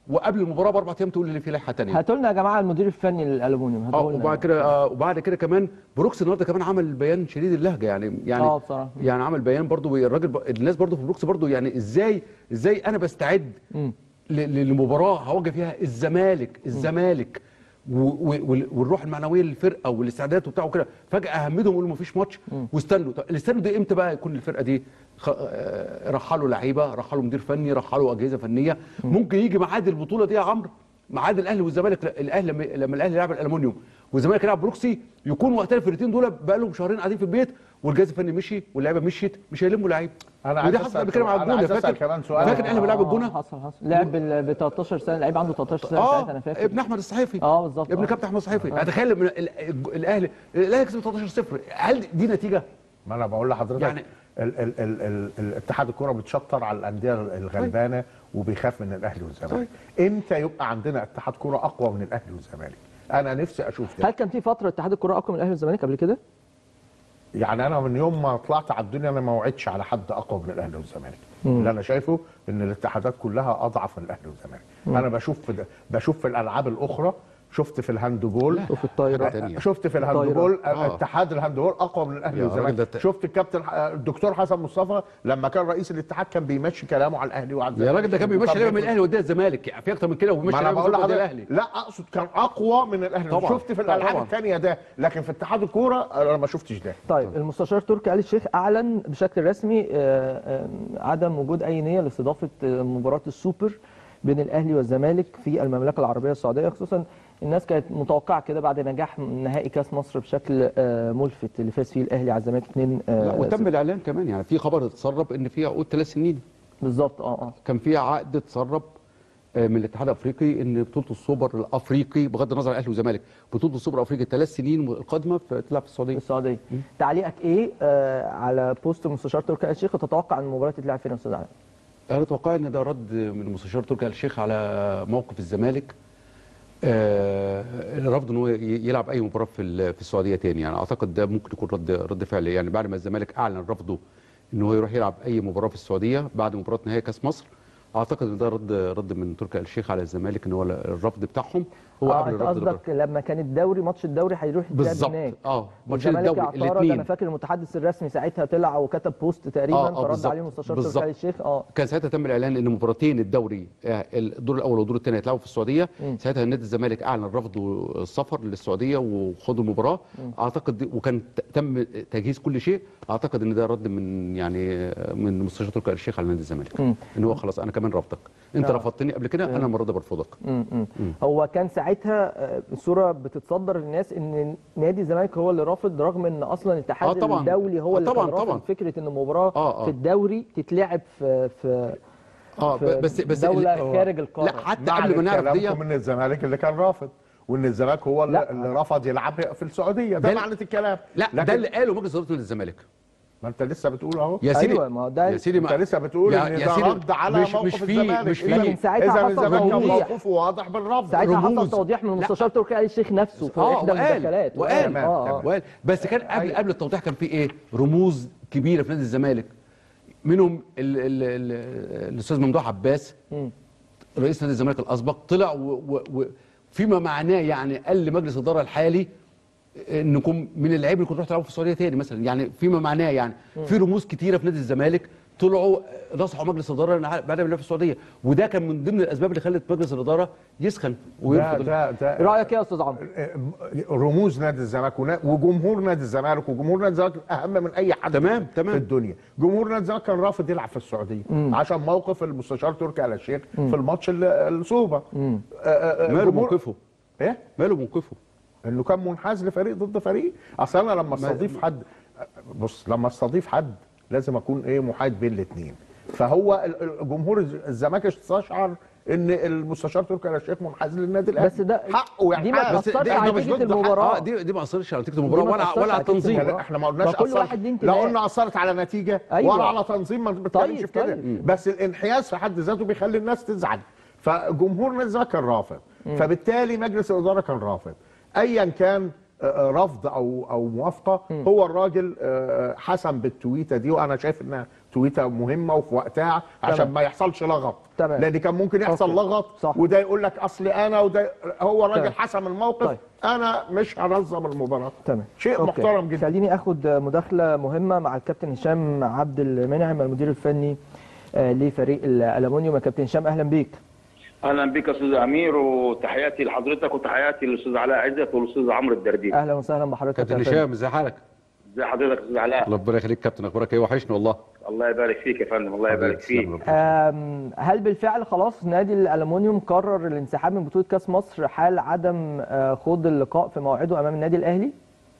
وقبل المباراه باربع ايام تقول لي في لائحه ثانيه هاتوا لنا يا جماعه المدير الفني للالومنيوم اه هاتوا لنا وبعد كده آه وبعد كده كمان بروكس النهارده كمان عمل بيان شديد اللهجه يعني يعني اه بصراحه يعني عمل بيان برضو الراجل ب... الناس برضو في بروكس برضو يعني ازاي ازاي انا بستعد مم. ل... ل- لمباراه هواجه فيها الزمالك الزمالك و... و... وال- والروح المعنويه للفرقه والاستعدادات وبتاع وكده فجاه اهمدهم يقولوا مفيش ماتش واستنوا طب الاستنوا دي امتى بقى يكون الفرقه دي خ... آه، رحلوا لعيبه رحلوا مدير فني رحلوا اجهزه فنيه ممكن يجي ميعاد البطوله دي يا عمرو ميعاد الاهلي والزمالك لا، الاهلي لما- لما الاهلي يلعب الالومنيوم والزمالك يلعب بروكسي يكون وقتها الفرقتين دول بقى لهم شهرين قاعدين في البيت والجهاز الفني مشي واللعيبه مشيت مش هيلموا لعيب أنا عايز ودي حصلت أسأل قبل كده مع سؤال- أنا الجونه عايز أسأل فاكر كمان سؤال. فاكر الاهلي بيلعب آه، الجونه حصل حصل لعب ب 13 سنه لعيب عنده 13 سنه ساعتها انا اه فاكر ابن احمد الصحيفي اه بالظبط ابن آه. كابتن احمد الصحيفي اتخيل من ال- ال- الاهلي الاهلي كسب 13 0 هل دي- دي نتيجه ما انا بقول لحضرتك يعني- يعني ال ال ال ال الاتحاد الكوره بتشطر على الانديه الغلبانه وبيخاف من الاهلي والزمالك امتى يبقى عندنا اتحاد كوره اقوى من الاهلي والزمالك انا نفسي اشوف ده هل كان في فتره اتحاد الكره اقوى من الاهلي والزمالك قبل كده؟ يعني انا من يوم ما طلعت على الدنيا انا ما وعدتش على حد اقوى من الاهلي والزمالك اللي انا شايفه ان الاتحادات كلها اضعف من الاهلي والزمالك انا بشوف في ده بشوف في الالعاب الاخرى شفت في الهاندبول وفي الطايره تانية. شفت في الهاندبول آه. اتحاد الهاندبول اقوى من الاهلي يا راجل ده والزمالك ت- شفت الكابتن الدكتور حسن مصطفى لما كان رئيس الاتحاد كان بيمشي كلامه على الاهلي وعلى يا الزمالك راجل ده كان بيمشي لعيبه من الاهلي ويديها الزمالك يعني في اكتر من كده وبيمشي ما انا لعيبه بقول من الزمالك لحضرتك ويديها الاهلي لا اقصد كان اقوى من الاهلي طبعاً. شفت في الالعاب طبعاً. الثانيه ده لكن في اتحاد الكوره انا ما شفتش ده طيب المستشار تركي آل الشيخ اعلن بشكل رسمي آه، آه، عدم وجود اي نيه لاستضافه آه، مباراه السوبر بين الاهلي والزمالك في المملكه العربيه السعوديه خصوصا الناس كانت متوقعه كده بعد نجاح نهائي كاس مصر بشكل آه، ملفت اللي فاز فيه الاهلي على الزمالك 2 لا وتم الاعلان كمان يعني في خبر اتسرب ان في عقود ثلاث سنين بالظبط اه اه كان في عقد اتسرب آه، من الاتحاد الافريقي ان بطوله السوبر الافريقي بغض النظر عن الاهلي والزمالك بطوله السوبر الافريقي الثلاث سنين القادمه في- تلعب في في السعوديه السعوديه تعليقك ايه آه، على بوست المستشار تركي آل الشيخ وتتوقع ان المباراه تتلعب فين يا استاذ علاء؟ انا اتوقع ان ده رد من المستشار تركي آل الشيخ على موقف الزمالك آه رفض ان هو ي- يلعب اي مباراه في ال- في السعوديه تاني يعني اعتقد ده ممكن يكون رد رد فعل يعني بعد ما الزمالك اعلن رفضه ان هو يروح يلعب اي مباراه في السعوديه بعد مباراه نهائي كاس مصر اعتقد ان ده رد رد من تركي آل الشيخ على الزمالك ان هو الرفض بتاعهم هو اه قبل انت الرفض ده قصدك لما كان الدوري ماتش الدوري هيروح يتلعب بالظبط هناك اه ماتشين والزمالك الدوري اعترض انا الاثنين فاكر المتحدث الرسمي ساعتها طلع وكتب بوست تقريبا آه، آه، فرد بالظبط، عليه المستشار بالظبط. تركي آل الشيخ اه كان ساعتها تم الاعلان ان مباراتين الدوري آه، الدور الاول والدور الثاني هيتلعبوا في السعوديه ساعتها نادي الزمالك اعلن رفضه السفر للسعوديه وخدوا المباراه اعتقد دي وكان ت- تم تجهيز كل شيء اعتقد ان ده رد من يعني آه، من مستشار تركي آل الشيخ على نادي الزمالك مم. ان هو خلاص انا كمان رفضك انت آه. رفضتني قبل كده انا المره دي برفضك مم، مم. هو كان ساعتها آه، الصوره بتتصدر للناس ان نادي الزمالك هو اللي رافض رغم ان اصلا الاتحاد آه، طبعاً. الدولي هو آه، اللي طبعاً، كان رافض طبعاً. فكره ان المباراه آه، آه. في الدوري تتلعب في في اه في ب- بس بس دوله ال- خارج القاره لا حتى معنى قبل ما نعرف دي كلامكم ان الزمالك اللي كان رافض وان الزمالك هو اللي, لا. اللي رفض يلعب في السعوديه ده ده- معنى الكلام لا لكن ده اللي قاله مجلس اداره نادي الزمالك ما انت لسه بتقول اهو يا سيدي أيوة، ما هو ده- يا سيدي انت لسه بتقول يا- ان يا ده سيدي رد على مش- موقف مش في- الزمالك مش في- إذا- لكن ساعتها اذا حصل الزمالك كان توضيح. موقفه واضح بالرفض ساعتها حصل رموز. توضيح من لا. المستشار تركي آل الشيخ نفسه في اه احدى وقال المداخلات وقال تمام، اه اه وقال بس كان قبل قبل التوضيح كان في ايه رموز كبيره في نادي الزمالك منهم ال- ال- ال- الاستاذ ممدوح عباس مم. رئيس نادي الزمالك الاسبق طلع و- و- و- فيما معناه يعني قال لمجلس الاداره الحالي انكم من اللعيبه اللي كنتوا تروحوا تلعبوا في السعوديه تاني مثلا يعني فيما معناه يعني في رموز كتيره في نادي الزمالك طلعوا نصحوا مجلس الاداره إن بعد ما يلعب في السعوديه وده كان من ضمن الاسباب اللي خلت مجلس الاداره يسخن ده ويرفض ده ده رايك ايه يا استاذ عمرو؟ رموز نادي الزمالك ونا- وجمهور نادي الزمالك وجمهور نادي الزمالك اهم من اي حد تمام، في تمام. الدنيا جمهور نادي الزمالك كان رافض يلعب في السعوديه عشان موقف المستشار تركي آل الشيخ في الماتش ال- السوبر آه، آه، آه، ماله جمهور- موقفه ايه ماله موقفه انه كان منحاز لفريق ضد فريق اصل انا لما استضيف حد بص لما استضيف حد لازم اكون ايه محايد بين الاثنين فهو ال- ال- جمهور الز- الزمالك استشعر ان المستشار تركي آل الشيخ منحاز للنادي الاهلي بس ده حقه يعني دي ما حقه. تأثرش ده على احنا مش نتيجة ضد حق- المباراة. اه دي دي ما اثرتش على نتيجه دي المباراه ما ولا تأثرش ولا على على نتيجة التنظيم المباراة. احنا ما قلناش فكل أثرت- واحد ليه لو انتماء. قلنا اثرت على نتيجه أيوة. ولا على تنظيم ما بنتكلمش طيب، في كده طيب. بس الانحياز في حد ذاته بيخلي الناس تزعل فجمهور نادي الزمالك كان رافض فبالتالي مجلس الاداره كان رافض ايا كان آه، آه، رفض او او موافقه هو الراجل آه، حسم بالتويته دي وانا شايف انها تويته مهمه وفي وقتها عشان تمام. ما يحصلش لغط تمام. لان كان ممكن يحصل أوكي. لغط صح. وده يقول لك اصل انا وده هو الراجل تمام. حسم الموقف طيب. انا مش هنظم المباراه تمام شيء أوكي. محترم جدا خليني اخد مداخله مهمه مع الكابتن هشام عبد المنعم المدير الفني آه، لفريق الالومنيوم يا كابتن هشام اهلا بيك اهلا بك يا استاذ امير وتحياتي لحضرتك وتحياتي للاستاذ علاء عزت والاستاذ عمرو الدردير اهلا وسهلا بحضرتك كابتن يا فندم. هشام ازي حالك؟ ازي حضرتك يا استاذ علاء ربنا يخليك كابتن اخبارك ايه وحشني والله الله يبارك فيك يا فندم الله يبارك فيك آم، هل بالفعل خلاص نادي الالومنيوم قرر الانسحاب من بطوله كاس مصر حال عدم آه، خوض اللقاء في موعده امام النادي الاهلي؟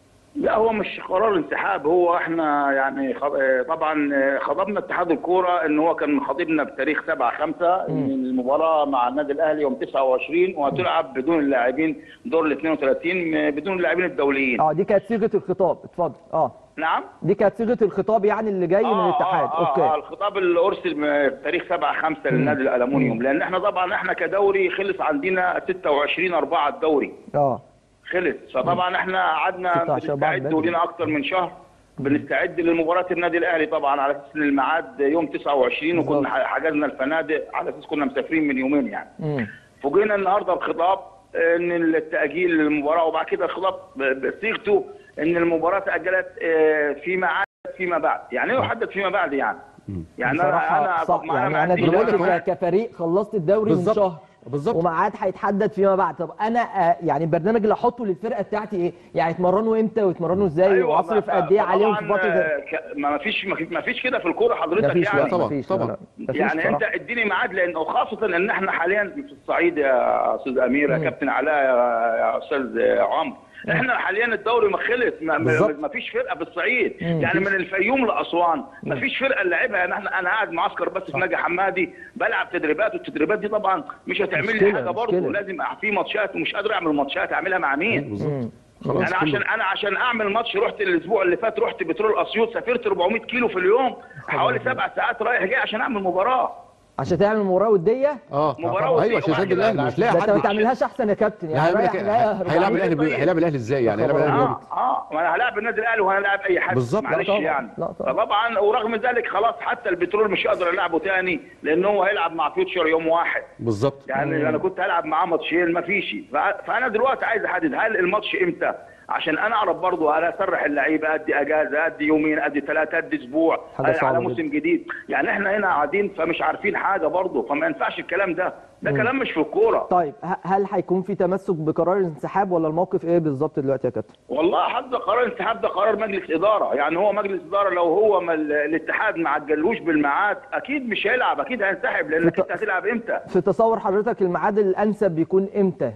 لا هو مش قرار انسحاب هو احنا يعني خ- آه، طبعا آه، خضبنا اتحاد الكوره ان هو كان خاطبنا بتاريخ 7 5 ان المباراه مع النادي الاهلي يوم 29 وهتلعب بدون اللاعبين دور ال 32 م- بدون اللاعبين الدوليين اه دي كانت صيغه الخطاب اتفضل اه نعم دي كانت صيغه الخطاب يعني اللي جاي من الاتحاد آه آه اوكي آه الخطاب اللي ارسل م- بتاريخ 7 5 للنادي الالومنيوم لان احنا طبعا احنا كدوري خلص عندنا 26 4 الدوري اه خلص فطبعا احنا قعدنا 16 بعد بنستعد بدري. ولينا اكتر من شهر بنستعد لمباراه النادي الاهلي طبعا على اساس ان الميعاد يوم 29 وكنا بالظبط. حجزنا الفنادق على اساس كنا مسافرين من يومين يعني امم فوجئنا النهارده بخطاب ان التاجيل للمباراه وبعد كده الخطاب ب- بصيغته ان المباراه تاجلت آه، في ميعاد فيما بعد يعني ايه يحدد فيما بعد يعني يعني بصراحه انا انا صح طب ما يعني ما انا عنديش دلوقتي دعوة. ك- كفريق خلصت الدوري من بالظبط. شهر بالظبط. وميعاد هيتحدد فيما بعد طب انا آه، يعني البرنامج اللي احطه للفرقه بتاعتي ايه يعني يتمرنوا امتى ويتمرنوا ازاي أيوة، واصرف ما- قد ايه عليهم في طبعاً، فتره آه، ك- ما فيش ما فيش كده في الكوره حضرتك مفيش يعني لا طبعاً، مفيش طبعاً. لا، لا، مفيش يعني انت بصراحة. اديني ميعاد لان وخاصه ان احنا حاليا في الصعيد يا استاذ امير يا كابتن علاء يا يا استاذ عمرو احنا حاليا الدوري ما خلص ما, بالظبط. ما فيش فرقه في الصعيد يعني من الفيوم لاسوان ما فيش فرقه نلعبها يعني احنا انا قاعد معسكر بس في ناجي حمادي بلعب تدريبات والتدريبات دي طبعا مش هتعمل لي مشكلة، حاجه برضه مشكلة. لازم في ماتشات ومش قادر اعمل ماتشات اعملها مع مين بالظبط خلاص انا عشان كله. انا عشان اعمل ماتش رحت الاسبوع اللي فات رحت بترول اسيوط سافرت 400 كيلو في اليوم حوالي سبع ساعات رايح جاي عشان اعمل مباراه عشان تعمل مباراه وديه اه مباراة ودية ايوه عشان وبعد يسد كده- الاهلي مش لاقي ده انت ما حد تعملهاش احسن يا كابتن يعني هيعمل رايح لك- جاي هيلعب 400 الاهلي طيب. هيلعب الاهلي ازاي يعني هيلعب الاهلي اه اه ما انا هلاعب النادي الاهلي وانا هلاعب اي حد بالظبط. لا معلش طبعا. يعني لا طبعا. فطبعا ورغم ذلك خلاص حتى البترول مش هقدر العبه تاني لان هو هيلعب مع فيوتشر يوم واحد بالظبط يعني انا كنت هلعب معاه ماتشين ما فيش ف- فانا دلوقتي عايز احدد هل الماتش امتى عشان انا اعرف برضه انا اسرح اللعيبه ادي اجازه ادي يومين ادي ثلاثه ادي اسبوع حاجة صعبة على جدا. موسم جديد يعني احنا هنا قاعدين فمش عارفين حاجه برضه فما ينفعش الكلام ده ده كلام مش في الكوره طيب ه- هل هيكون في تمسك بقرار الانسحاب ولا الموقف ايه بالظبط دلوقتي يا كابتن والله حد قرار الانسحاب ده قرار مجلس اداره يعني هو مجلس اداره لو هو ما ال- الاتحاد ما عجلوش بالميعاد اكيد مش هيلعب اكيد هينسحب لانك في ت- انت هتلعب امتى في تصور حضرتك الميعاد الانسب بيكون امتى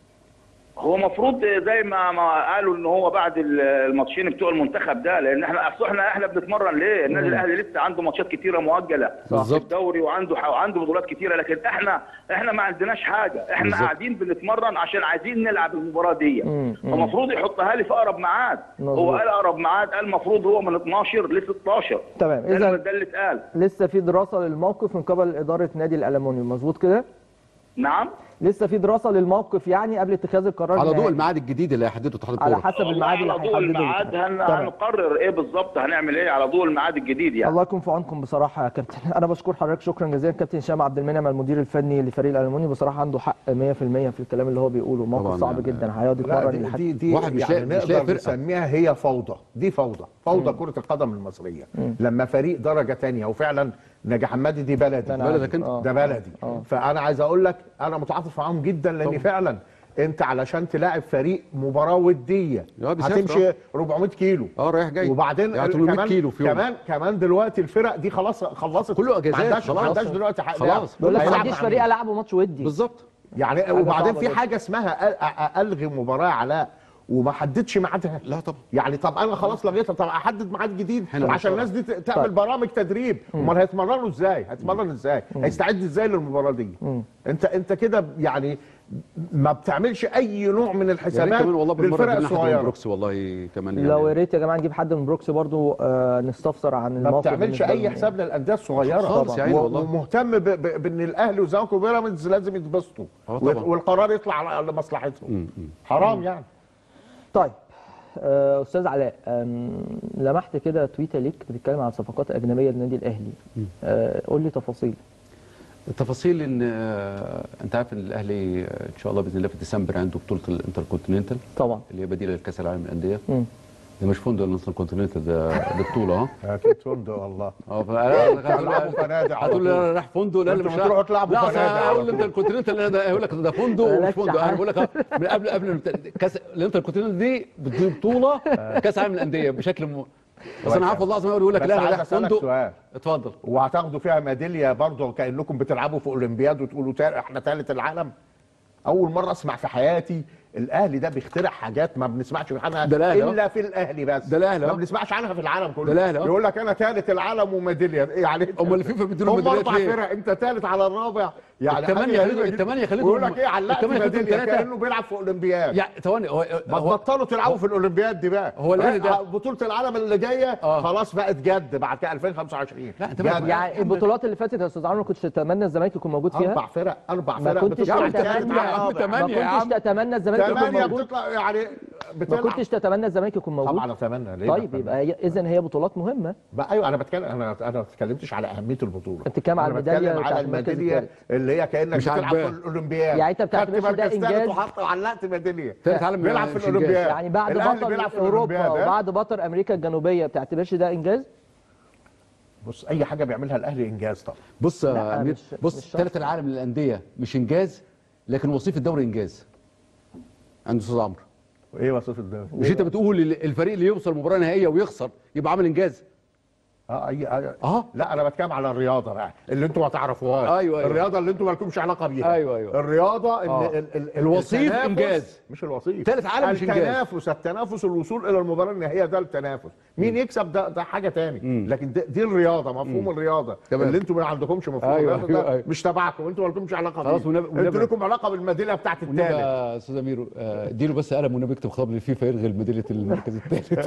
هو مفروض زي ما ما قالوا ان هو بعد ال- الماتشين بتوع المنتخب ده لان احنا اصل احنا احنا بنتمرن ليه؟ النادي الاهلي لسه عنده ماتشات كتيره مؤجله بالظبط. في الدوري وعنده وعنده بطولات كتيره لكن احنا احنا ما عندناش حاجه احنا بالظبط. قاعدين بنتمرن عشان عايزين نلعب المباراه دي مم. فالمفروض يحطها لي في اقرب ميعاد مظبوط. هو قال اقرب ميعاد قال المفروض هو من 12 ل 16 تمام ده اذا ده اللي اتقال لسه في دراسه للموقف من قبل اداره نادي الالومنيوم مظبوط كده نعم لسه في دراسه للموقف يعني قبل اتخاذ القرار على ضوء النهائي. الميعاد الجديد اللي هيحدده اتحاد على الكوره حسب والله الميعاد اللي على ضوء هيحدده الميعاد الاتحاد. هن... تمام. هنقرر ايه بالظبط هنعمل ايه على ضوء الميعاد الجديد يعني الله يكون في عونكم بصراحه يا كابتن انا بشكر حضرتك شكرا جزيلا كابتن هشام عبد المنعم المدير الفني لفريق الالومنيوم بصراحه عنده حق 100% في الكلام اللي هو بيقوله موقف طبعاً صعب يعني. جدا هيقعد لا يتمرن دي لحد دي, دي واحد مش يعني لاقي- مش لاقي نقدر فرقة. نسميها هي فوضى دي فوضى فوضى كرة القدم المصرية لما فريق درجة تانية وفعلا نجا حمادي دي بلدي أنا عارف. بلدك انت. آه. ده بلدي فانا عايز اقول لك انا متعاطف معاهم جدا لان طبعا. فعلا انت علشان تلاعب فريق مباراه وديه آه، بيسافر، هتمشي آه. 400 كيلو اه رايح جاي وبعدين يعني 800 كمان كيلو في يوم كمان كمان دلوقتي الفرق دي خلاص خلصت كله أجازات، ما عندهاش ما خلاص. عندهاش دلوقتي حق خلاص. بيقول لك ما هيلعب عنديش مع فريق مين؟ العبه ماتش ودي بالظبط يعني وبعدين صعبة في جدا. حاجه اسمها أ- أ- الغي مباراه علاء وما حددش ميعادها لا طبعا يعني طب انا خلاص لغيتها طب احدد ميعاد جديد حلو. عشان الناس دي ت- تعمل طيب. برامج تدريب امال هيتمرنوا ازاي هيتمرن ازاي هيستعد ازاي للمباراه دي انت انت كده يعني ما بتعملش اي نوع من يا ريت الحسابات كمان والله بالمره للفرق جبنا حد من الصغيره بروكسي والله كمان يعني لو يا ريت يا جماعه نجيب حد من بروكسي برضو آه نستفسر عن ما الموقف بتعملش بالنسبة اي لهم. حساب للانديه الصغيره خالص يا عيني و- والله. ومهتم ب- ب- بان الاهلي والزمالك وبيراميدز لازم يتبسطوا آه طبعا. والقرار يطلع على- لمصلحتهم م- م. حرام يعني طيب آه، استاذ علاء آم، لمحت كده تويته ليك بتتكلم عن صفقات اجنبيه للنادي الاهلي آه، قول لي تفاصيل التفاصيل ان آه، انت عارف ان الاهلي آه، ان شاء الله باذن الله في ديسمبر عنده بطوله الانتركونتيننتال طبعا اللي هي بديله لكاس العالم للانديه مم. ده مش فندق الانتركونتيننتال ده ده بطوله ها اكيد فندق والله اه فأنا- تلعبوا فنادق على هتقول لي طول. انا رايح فندق لا لا انتوا مش بتروحوا تلعبوا لا أصل فنادق على هقول طول. انت الكونتيننتال ده هيقول لك ده فندق ومش مالكش فندق انا حق. بقول لك من قبل قبل البت- كاس الانتركونتيننتال دي دي بطوله كاس عالم الانديه بشكل م... بس انا عارف والله العظيم يقول لك بس لا انا عايز رايح اسالك فندق سؤال اتفضل وهتاخدوا فيها ميداليه برضه كانكم بتلعبوا في اولمبياد وتقولوا تا- احنا ثالث العالم اول مره اسمع في حياتي الاهلي ده بيخترع حاجات ما بنسمعش عنها ده الأهلي الا في الاهلي بس ده الأهلي ما أهو. بنسمعش عنها في العالم كله ده الأهلي أهو. يقول لك انا ثالث العالم وميداليه ايه يعني أمال الفيفا بيديله هم ميداليات اربع ليه؟ فرق انت ثالث على الرابع يعني التمانية حاجة خليتهم- غريبة جدا. التمانية خليتهم- ويقول لك ايه علقت التمانية خليتهم ميداليه ثلاثة. كانه بيلعب في اولمبياد يعني ثواني هو ما هو تبطلوا تلعبوا في الاولمبياد دي بقى هو الأهلي ده- بطوله العالم اللي جايه آه. خلاص بقت جد بعد كده 2025 لا، أنت جد. بقى- يعني البطولات اللي فاتت يا استاذ عمرو ما كنتش تتمنى الزمالك يكون موجود فيها اربع فرق اربع ما فرق كنتش بتطلع تتمنى الثالث يا عم على الرابع. تمانية يا ما عم. كنتش تتمنى الزمالك يكون ثمانية موجود بتطلع يعني ما بتلعب كنتش تتمنى الزمالك يكون موجود طبعا اتمنى ليه طيب بتمنى؟ يبقى اذا هي بطولات مهمه بقى ايوه انا بتكلم انا انا ما اتكلمتش على اهميه البطوله أنت بتتكلم على أنا الميدالية بتكلم على بتاعت المركز الميداليه الثالث. اللي هي كانك مش بتلعب في عاجباه. الاولمبياد يعني أنت بتعتبرش خدت ده مركز ثالث إنجاز؟ وحط وعلقت ميداليه ثالث عالم بيلعب في مش إنجاز. الاولمبياد يعني بعد الأهلي بطل بيلعب في اوروبا الأولمبياد، ها؟ وبعد بطل امريكا الجنوبيه بتعتبرش ده انجاز بص اي حاجه بيعملها الاهلي انجاز طبعا بص لا، يا امير مش- بص مش شرط. ثالث العالم للانديه مش انجاز لكن وصيف الدوري انجاز عند استاذ عمرو ايه وصف الدوري مش انت بتقول ال- الفريق اللي يوصل مباراه نهائيه ويخسر يبقى عامل انجاز اه اي أي- اه لا انا بتكلم على الرياضه بقى اللي انتوا ما تعرفوهاش أيوة، أيوة. الرياضه اللي انتوا ما لكمش علاقه بيها أيوة، أيوة. الرياضه آه. اللي ال- ال- الوصيف التنافس- إنجاز. مش الوصيف تالت عالم مش إنجاز. التنافس التنافس الوصول الى المباراه النهائيه ده التنافس مين يكسب ده ده حاجه تاني لكن ده دي الرياضه مفهوم الرياضه تمام. اللي انتوا ما عندكمش مفهوم أيوة، الرياضه ده أيوة، أيوة. مش تبعكم انتوا ما لكمش علاقه خلاص بيه ونب- ونب- انتوا لكم علاقه بالميداليه بتاعت والنبي الثالث يا استاذ امير آه، اديله بس قلم والنبي اكتب خطاب للفيفا يلغي ميداليه المركز الثالث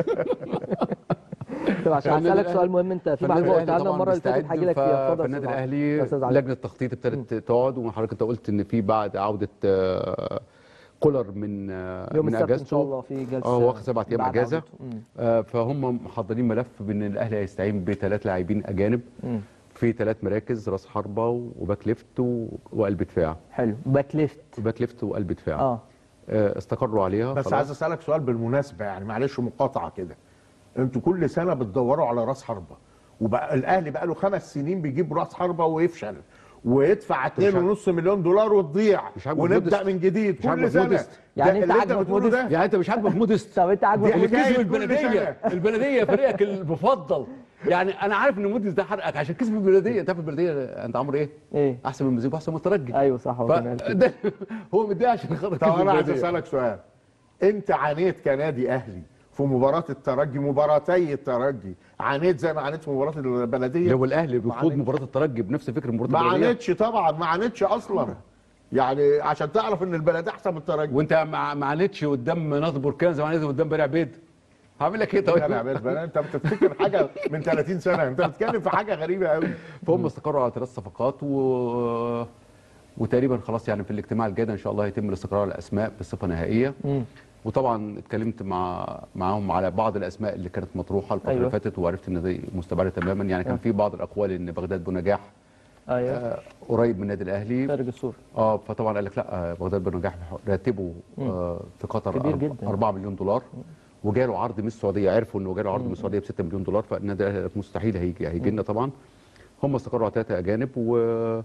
طب عشان فالنادي اسالك الأهلي- سؤال مهم انت في فالنادي معلومه الأهلي قلتها لنا طبعاً المره اللي فاتت بيستعد، هاجي لك فيها اتفضل فالنادي يا أستاذ عمرو. الاهلي أستاذ علاء. لجنه التخطيط ابتدت تقعد وحضرتك انت قلت ان في بعد عوده آه، كولر من آه، يوم من السبت ان اجازته شاء الله في جلسه اه واخد سبعة ايام بعد اجازه عودته. مم. آه، فهم محضرين ملف بان الاهلي هيستعين بثلاث لاعبين اجانب مم. في ثلاث مراكز راس حربه وباك ليفت و- وقلب دفاع حلو باك ليفت باك ليفت وقلب دفاع اه آه، استقروا عليها بس خلاص. عايز اسالك سؤال بالمناسبه يعني معلش مقاطعه كده انتوا كل سنه بتدوروا على راس حربه وبقى الاهلي بقى له خمس سنين بيجيب راس حربه ويفشل ويدفع 2.5 مليون دولار وتضيع مش عاجبك ونبدا موديست؟ من جديد مش كل عاجبك سنه موديست؟ يعني ده انت اللي انت عاجبك بتقوله موديست؟ ده يعني انت مش عاجبك موديست طب انت عاجبك دي موديست؟ حكاية كسب كل البلديه سنة. البلديه فريقك المفضل يعني انا عارف ان موديس ده حرقك عشان كسب البلديه انت عارف البلديه انت عمرو ايه؟ ايه احسن من المزيد واحسن من الترجي ايوه صح هو كان قال كده. ده هو متضايق عشان خاطر طب كسب انا عايز البلديه اسالك سؤال انت عانيت كنادي اهلي في مباراه الترجي مباراتي الترجي عانيت زي ما عانيت في مباراه البلديه لو الاهلي بيخوض عانيت. مباراه الترجي بنفس فكر مباراه ما البلديه عانيتش طبعا ما عانيتش اصلا يعني عشان تعرف ان البلديه احسن من الترجي وانت ما ما عانيتش قدام نهضه بركان زي ما عانيت قدام بني عبيد هعمل لك ايه لا لا طيب؟ بس بقى انت بتفتكر حاجه من 30 سنه انت بتتكلم في حاجه غريبه قوي فهم استقروا على ثلاث صفقات و... وتقريبا خلاص يعني في الاجتماع الجاي ده ان شاء الله هيتم الاستقرار على الاسماء بصفه نهائيه مم. وطبعا اتكلمت مع معاهم على بعض الاسماء اللي كانت مطروحه الفتره أيوة. اللي فاتت وعرفت ان دي مستبعده تماما يعني كان آه. في بعض الاقوال ان بغداد بنجاح ايوه آه، قريب من النادي الاهلي خارج الصوره اه فطبعا قال لك لا آه، بغداد بنجاح راتبه آه في قطر كبير أرب- جدا. 4 مليون دولار وجاله عرض من السعوديه عرفوا انه جاله عرض من السعوديه ب 6 مليون دولار فالنادي الاهلي قال لك مستحيل هيجي هيجي لنا طبعا هم استقروا على ثلاثه اجانب و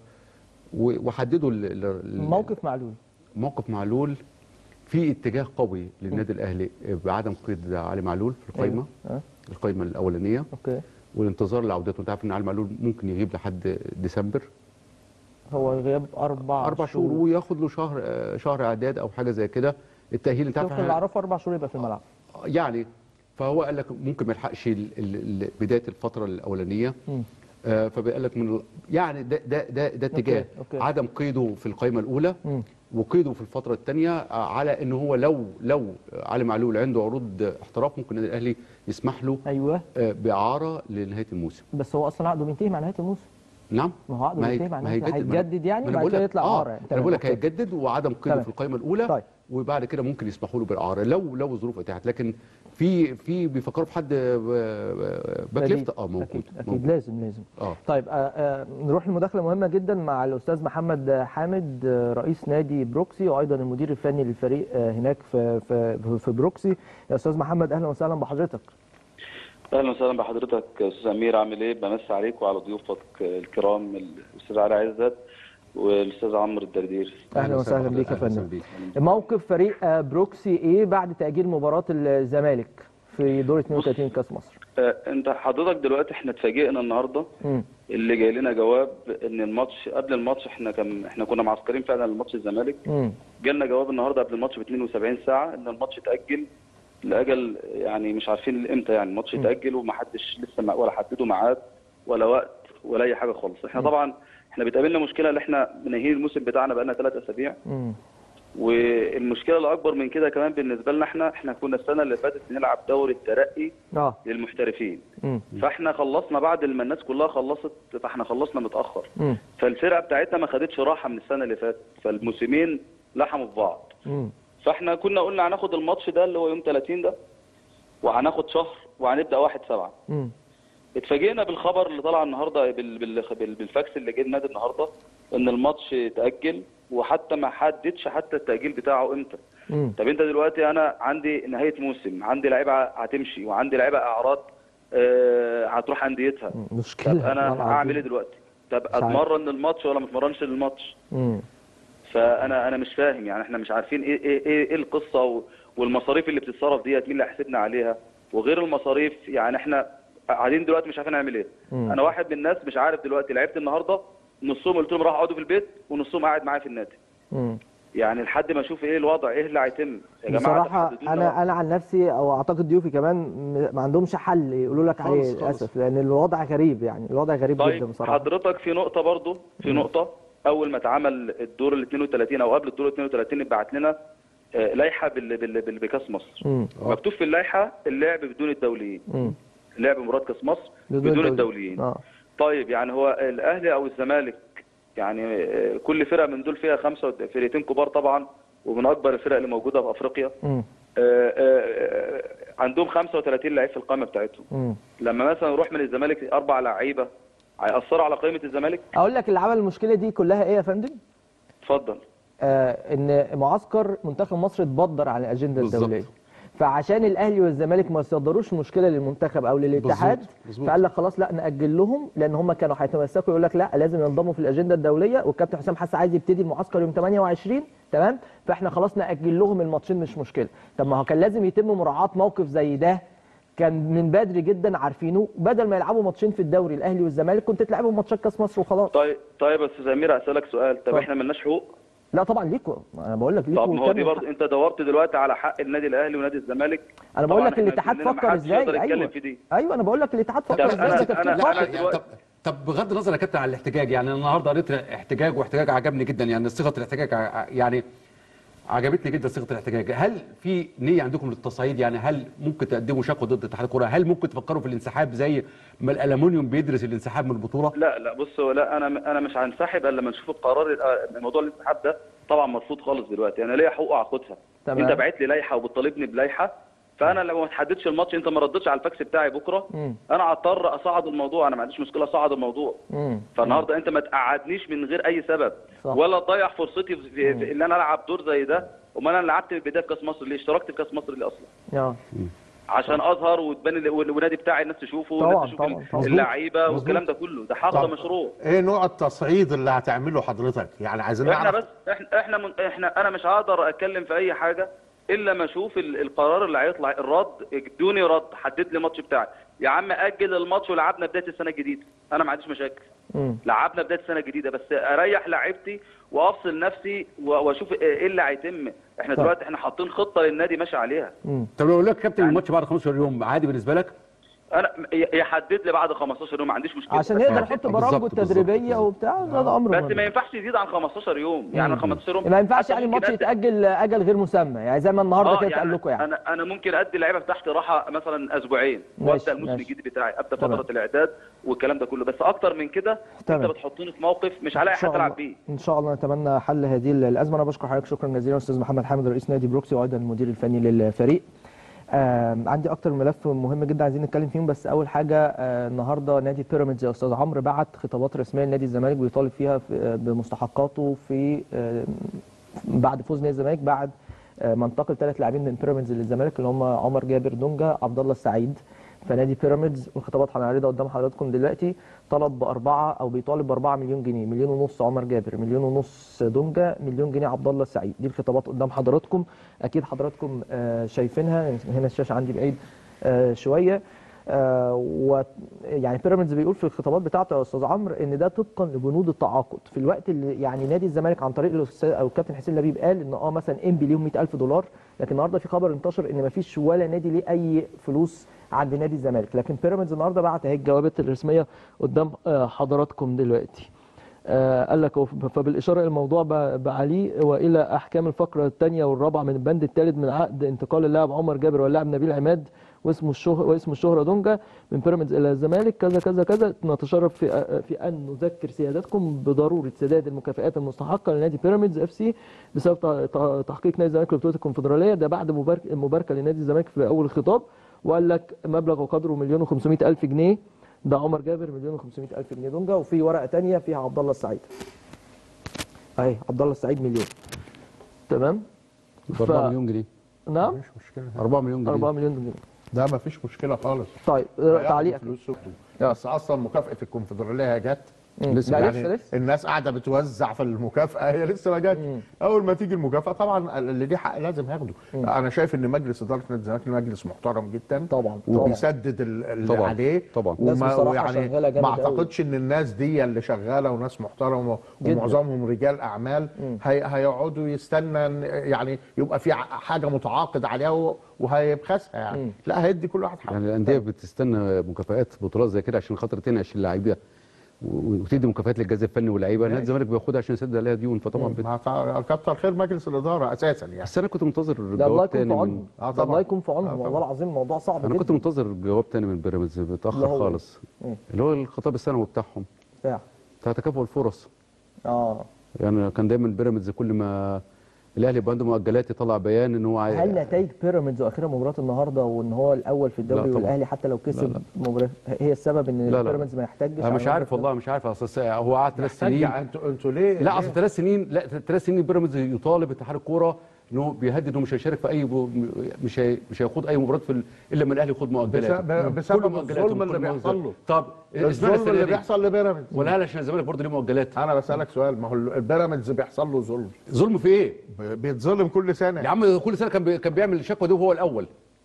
و- وحددوا ال- ال- ال- موقف معلول موقف معلول في اتجاه قوي للنادي الاهلي بعدم قيد علي معلول في القائمه أيوة. اه القائمه الاولانيه اوكي والانتظار لعودته انت عارف ان علي معلول ممكن يغيب لحد ديسمبر هو غياب اربع اربع شهور وياخد له شهر آه، شهر اعداد او حاجه زي كده التاهيل انت عارف شوف اللي اعرفه اربع شهور يبقى في الملعب يعني فهو قال لك ممكن ما يلحقش ال- ال- ال- بدايه الفتره الاولانيه مم. آه فبقى لك من ال- يعني ده ده ده, ده اتجاه أوكي، أوكي. عدم قيده في القائمه الاولى مم. وقيده في الفتره الثانيه على ان هو لو لو علي معلول عنده عروض احتراف ممكن النادي الاهلي يسمح له ايوه آه، باعاره لنهايه الموسم بس هو اصلا عقده بينتهي مع نهايه الموسم نعم ما هو عقده ما هي- بينتهي مع ما نهايه هيجدد- هيتجدد يعني ما أنا بعد بقول كده لك- يطلع اه عاره يعني. انا تمام، بقول لك أوكي. هيجدد وعدم قيده تمام. في القائمه الاولى طيب. وبعد كده ممكن يسمحوا له بالاعاره لو لو الظروف اتاحت لكن في في بيفكروا في حد آه، آه، باك بديل. ليفت اه موجود اكيد اكيد موجود. لازم لازم اه طيب آه آه نروح لمداخله مهمه جدا مع الاستاذ محمد حامد آه رئيس نادي بروكسي وايضا المدير الفني للفريق آه هناك في في في بروكسي يا استاذ محمد اهلا وسهلا بحضرتك اهلا وسهلا بحضرتك استاذ امير عامل ايه بمسي عليك وعلى ضيوفك الكرام الاستاذ علي عزت والاستاذ عمرو الدردير اهلا وسهلا بحضرتك. بيك يا أهلا وسهلا فندم بيك. موقف فريق آه بروكسي ايه بعد تاجيل مباراه الزمالك في دور 32 كاس مصر آه، انت حضرتك دلوقتي احنا اتفاجئنا النهارده مم. اللي جاي لنا جواب ان الماتش قبل الماتش احنا كان احنا كنا معسكرين فعلا الماتش الزمالك مم. جالنا جواب النهارده قبل الماتش ب 72 ساعه ان الماتش اتاجل لاجل يعني مش عارفين امتى يعني الماتش اتاجل ومحدش لسه ما- ولا حددوا ميعاد ولا وقت ولا اي حاجه خالص احنا طبعا احنا بتقابلنا مشكله ان احنا منهيين الموسم بتاعنا بقالنا ثلاث اسابيع مم. والمشكله الاكبر من كده كمان بالنسبه لنا احنا احنا كنا السنه اللي فاتت نلعب دوري الترقي اه للمحترفين مم. فاحنا خلصنا بعد ما الناس كلها خلصت فاحنا خلصنا متاخر مم. فالفرقه بتاعتنا ما خدتش راحه من السنه اللي فاتت فالموسمين لحموا في بعض مم. فاحنا كنا قلنا هناخد الماتش ده اللي هو يوم 30 ده وهناخد شهر وهنبدا 1 7 مم. اتفاجئنا بالخبر اللي طلع النهارده بال- بال- بال- بالفاكس اللي جه النادي النهارده ان الماتش اتاجل وحتى ما حددش حتى التاجيل بتاعه امتى مم. طب انت دلوقتي انا عندي نهايه موسم عندي لعيبه هتمشي وعندي لعيبه اعراض آه، هتروح انديتها طب مشكله انا والله هعمل العظيم. ايه دلوقتي طب عارف. اتمرن للماتش ولا ما اتمرنش للماتش مم. فانا انا مش فاهم يعني احنا مش عارفين ايه ايه ايه, إيه القصه و- والمصاريف اللي بتتصرف ديت مين اللي هيحاسبنا عليها وغير المصاريف يعني احنا قاعدين دلوقتي مش عارفين نعمل ايه مم. انا واحد من الناس مش عارف دلوقتي لعبت النهارده نصهم قلت لهم روحوا اقعدوا في البيت ونصهم قاعد معايا في النادي مم. يعني لحد ما اشوف ايه الوضع ايه اللي هيتم يا جماعه بصراحة طب حددوا لنا أنا أنا عن نفسي أو أعتقد ضيوفي كمان م- ما عندهمش حل يقولوا لك عليه خالص، خالص. للأسف لأن الوضع غريب يعني الوضع غريب جدا طيب بصراحة حضرتك في نقطة برضو في نقطة أول ما اتعمل الدور ال 32 أو قبل الدور ال 32 اتبعت لنا آه، لائحة بال- بال- بال- بكأس مصر مم. مكتوب في اللائحة اللعب بدون الدوليين مم. لعب مباراة كأس مصر بدون الدوليين اه طيب يعني هو الأهلي أو الزمالك يعني آه، كل فرقة من دول فيها خمسة ود- فرقتين كبار طبعا ومن أكبر الفرق اللي موجودة في أفريقيا مم. آه، آه، آه، عندهم 35 لعيب في القائمة بتاعتهم مم. لما مثلا نروح من الزمالك أربع لعيبة هيأثروا على قائمة الزمالك أقول لك اللي عمل المشكلة دي كلها إيه يا فندم؟ اتفضل آه إن معسكر منتخب مصر اتبدر على الأجندة بالظبط. الدولية فعشان الأهلي والزمالك ما يصدروش مشكلة للمنتخب أو للاتحاد بالظبط، مظبوط. فقال لك خلاص لا نأجل لهم لأن هم كانوا هيتمسكوا يقول لك لا لازم ينضموا في الأجندة الدولية والكابتن حسام حسن عايز يبتدي المعسكر يوم 28 تمام فاحنا خلاص نأجل لهم الماتشين مش مشكلة طب ما هو كان لازم يتم مراعاة موقف زي ده كان من بدري جدا عارفينه بدل ما يلعبوا ماتشين في الدوري الاهلي والزمالك كنت تلعبوا ماتشات كاس مصر وخلاص طيب طيب يا استاذ امير اسالك سؤال طب اتفضل. احنا ملناش حقوق لا طبعا ليكوا انا بقول لك ليكوا طب ما هو دي كامل برضه انت دورت دلوقتي على حق النادي الاهلي ونادي الزمالك انا بقول طبعاً لك احنا الاتحاد كلنا فكر محدش ازاي يقدر يتكلم ايوه في دي ايوه انا بقول لك الاتحاد فكر طب ازاي أنا- ده تفكير أنا- خاطئ. أنا دلوقتي- طب طب بغض النظر يا كابتن عن الاحتجاج يعني أنا النهارده قريت احتجاج واحتجاج عجبني جدا يعني صيغه الاحتجاج ع- يعني عجبتني جدا صيغه الاحتجاج هل في نيه عندكم للتصعيد يعني هل ممكن تقدموا شكوى ضد اتحاد الكره هل ممكن تفكروا في الانسحاب زي ما الالومنيوم بيدرس الانسحاب من البطوله لا لا بص هو لا انا انا مش هنسحب الا لما نشوف القرار ال- موضوع الانسحاب ده طبعا مرفوض خالص دلوقتي انا ليا حقوق اخدها تمام. انت باعت لي لائحه وبتطالبني بلائحه فانا لو ما تحددش الماتش انت ما ردتش على الفاكس بتاعي بكره مم. انا هضطر اصعد الموضوع انا ما عنديش مشكله اصعد الموضوع مم. فالنهارده انت ما تقعدنيش من غير اي سبب صح. ولا تضيع فرصتي في, في, في ان انا العب دور زي ده امال انا لعبت من البدايه في كاس مصر ليه اشتركت في كاس مصر ليه اصلا اه عشان اظهر وتبان ال- والنادي بتاعي الناس تشوفه طبعاً، والناس تشوف طبعاً، طبعاً. اللعيبه مظبوط. والكلام ده كله ده حق ده طب مشروع ايه نوع التصعيد اللي هتعمله حضرتك يعني عايزين احنا نعرف بس احنا احنا من احنا انا مش هقدر اتكلم في اي حاجه الا ما اشوف ال- القرار اللي هيطلع الرد ادوني رد حدد لي الماتش بتاعي يا عم اجل الماتش ولعبنا بدايه السنه الجديده انا ما عنديش مشاكل مم. لعبنا بدايه السنه الجديده بس اريح لعيبتي وافصل نفسي و- واشوف ايه اللي هيتم احنا طيب. دلوقتي احنا حاطين خطه للنادي ماشي عليها مم. طب لو اقول لك كابتن الماتش بعد 15 يوم عادي بالنسبه لك انا ي- يحدد لي بعد 15 يوم ما عنديش مشكله عشان بس يقدر ما- يحط بالظبط، برامجه بالظبط، التدريبيه بالظبط. وبتاع ده ده امر بس مهم. ما ينفعش يزيد عن 15 يوم يعني 15 يوم ما ينفعش حتى يعني ممكن الماتش أدي- يتاجل اجل غير مسمى يعني زي ما النهارده اه كده اتقال لكم يعني انا انا ممكن ادي اللعيبه تحت راحه مثلا اسبوعين ماشي، وابدا الموسم ماشي. الجديد بتاعي ابدا تمام. فتره الاعداد والكلام ده كله بس اكتر من كده تمام. انت بتحطني في موقف مش هلاقي إن شاء حد العب الله- بيه ان شاء الله نتمنى حل هذه الازمه انا بشكر حضرتك شكرا جزيلا استاذ محمد حامد رئيس نادي بروكسي وايضا المدير الفني للفريق آم، عندي اكتر ملف مهم جدا عايزين نتكلم فيهم بس اول حاجه آه، النهارده نادي بيراميدز يا استاذ عمرو بعت خطابات رسميه لنادي الزمالك بيطالب فيها في- آه، بمستحقاته في آه، بعد فوز نادي الزمالك بعد آه، ما انتقل ثلاث لاعبين من بيراميدز للزمالك اللي هم عمر جابر دونجا عبد الله السعيد فنادي بيراميدز والخطابات هنعرضها قدام حضراتكم دلوقتي طلب باربعه او بيطالب باربعه مليون جنيه مليون ونص عمر جابر مليون ونص دونجا مليون جنيه عبد الله السعيد دي الخطابات قدام حضراتكم اكيد حضراتكم آه، شايفينها هنا الشاشه عندي بعيد آه، شويه آه، و يعني بيراميدز بيقول في الخطابات بتاعته يا استاذ عمرو ان ده طبقا لبنود التعاقد في الوقت اللي يعني نادي الزمالك عن طريق الاستاذ او الكابتن حسين لبيب قال ان اه مثلا انبي ليهم 100000 دولار لكن النهارده في خبر انتشر ان مفيش ولا نادي ليه اي فلوس عند نادي الزمالك لكن بيراميدز النهارده بعت اهي الجوابات الرسميه قدام آه، حضراتكم دلوقتي آه، قال لك وف- فبالاشاره الى الموضوع ب- بعلي والى احكام الفقره الثانيه والرابعه من البند الثالث من عقد انتقال اللاعب عمر جابر واللاعب نبيل عماد واسمه الشهر واسمه الشهره دونجا من بيراميدز الى الزمالك كذا كذا كذا نتشرف في آه، في ان نذكر سيادتكم بضروره سداد المكافئات المستحقه لنادي بيراميدز اف سي بسبب ت- ت- تحقيق نادي الزمالك لبطوله الكونفدراليه ده بعد مبارك- المباركه لنادي الزمالك في اول الخطاب وقال لك مبلغ وقدره مليون و500 الف جنيه ده عمر جابر مليون و500 الف جنيه دونجا وفي ورقه ثانيه فيها عبد الله السعيد اهي عبد الله السعيد مليون تمام ب 4 مليون جنيه نعم مش مشكله 4 مليون جنيه 4 مليون جنيه ده ما فيش مشكله خالص طيب هياخدوا تعليقك فلوس ياخدوا. آه. بس اصلا مكافاه الكونفدراليه جت مم. لسه لا يعني لسه لسه الناس قاعده بتوزع في المكافاه هي لسه ما جاتش اول ما تيجي المكافاه طبعا اللي ليه حق لازم ياخده انا شايف ان مجلس اداره نادي الزمالك مجلس محترم جدا طبعا طبعا وبيسدد ال- اللي طبعا. عليه طبعا. ناس وما بصراحة شغالة ويعني جامد ما أوي. اعتقدش ان الناس دي اللي شغاله وناس محترمه جداً. ومعظمهم رجال اعمال هي هيقعدوا يستنى إن يعني يبقى في ع- حاجه متعاقد عليها و- وهيبخسها يعني لا هيدي كل واحد حقه يعني الانديه بتستنى مكافآت بطولات زي كده عشان خاطر تنعش اللعيبه و- وتدي مكافآت للجهاز الفني واللعيبه نادي الزمالك بياخدها عشان يسدد عليها ديون فطبعا بت... مع تع- كتر خير مجلس الاداره اساسا يعني بس انا كنت منتظر ده الله جواب يكون تاني في من عونهم آه ده طبعاً. الله يكون في آه عونهم طبعاً. والله العظيم الموضوع صعب انا كنت جدا منتظر جواب تاني من بيراميدز اللي متاخر هو خالص مم. اللي هو الخطاب السنوي بتاعهم بتاع بتاع تكافؤ الفرص اه يعني كان دايما بيراميدز كل ما الاهلي يبقى عنده مؤجلات يطلع بيان ان هو عايز هل نتائج بيراميدز واخيرا مباراه النهارده وان هو الاول في الدوري لا طبعاً. والاهلي حتى لو كسب لا. مباراه هي السبب ان لا لا. بيراميدز ما يحتاجش انا مش على عارف مركز والله مش عارف اصل هو قعد ثلاث سنين محتاج- انتوا انتوا ليه لا اصل ثلاث سنين لا ثلاث سنين بيراميدز يطالب اتحاد الكوره انه بيهدد انه مش هيشارك في اي ب... مش هي... مش هيخوض اي مباراه في ال... الا لما الاهلي يخوض مؤجلاته بسبب- بسبب كل مؤجلاته الظلم اللي كل بيحصل مؤجلاته. له. طب اسمعني الظلم السنة اللي دي. بيحصل لبيراميدز ولا هل عشان الزمالك برضه ليه مؤجلات انا بسالك سؤال ما هو البيراميدز بيحصل له ظلم ظلم في ايه؟ ب- بيتظلم كل سنه يا عم كل سنه كان بي... كان بيعمل الشكوى دي وهو الاول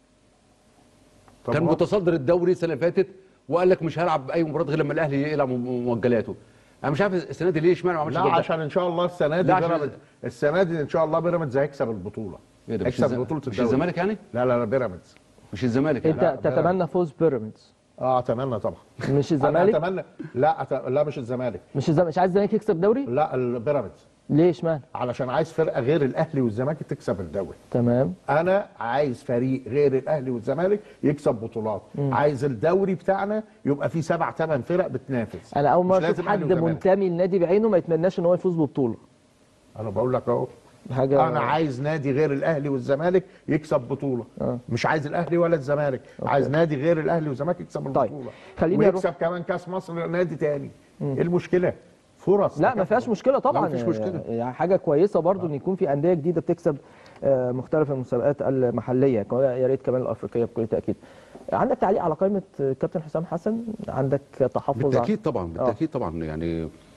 طب كان هو- متصدر الدوري السنه اللي فاتت وقال لك مش هلعب اي مباراه غير لما الاهلي يلعب مؤجلاته انا مش عارف السنه دي ليه اشمعنى ما عملش لا الجول ده؟ عشان ان شاء الله السنه دي لا عشان- بيراميدز السنه دي ان شاء الله بيراميدز هيكسب البطوله إيه ده، مش هيكسب الز- بطوله مش الدوري الزمالك يعني؟ لا لا لا بيراميدز مش الزمالك يعني. انت تتمنى فوز بيراميدز اه اتمنى طبعا مش انا الزمالك اتمنى لا أت... لا مش الزمالك مش الزمالك مش عايز الزمالك يكسب دوري لا البيراميدز ليه اشمعنى علشان عايز فرقه غير الاهلي والزمالك تكسب الدوري تمام انا عايز فريق غير الاهلي والزمالك يكسب بطولات عايز الدوري بتاعنا يبقى فيه سبع ثمان فرق بتنافس انا اول مش مره لازم اشوف أهلي حد وزمالك. منتمي لنادي بعينه ما يتمناش ان هو يفوز ببطوله انا بقول لك اهو حاجه انا عايز نادي غير الاهلي والزمالك يكسب بطوله آه. مش عايز الاهلي ولا الزمالك عايز نادي غير الاهلي والزمالك يكسب طيب. البطوله خليني ويكسب كمان كاس مصر نادي تاني ايه المشكله فرص لا ما فيهاش مشكله طبعا لا، مفيش مشكلة. يعني حاجه كويسه برضو ان يكون في انديه جديده بتكسب آه، مختلف المسابقات المحليه كو- يا ريت كمان الافريقيه بكل تاكيد عندك تعليق على قائمه كابتن حسام حسن عندك تحفظ على- بالتاكيد طبعا آه. بالتاكيد طبعا يعني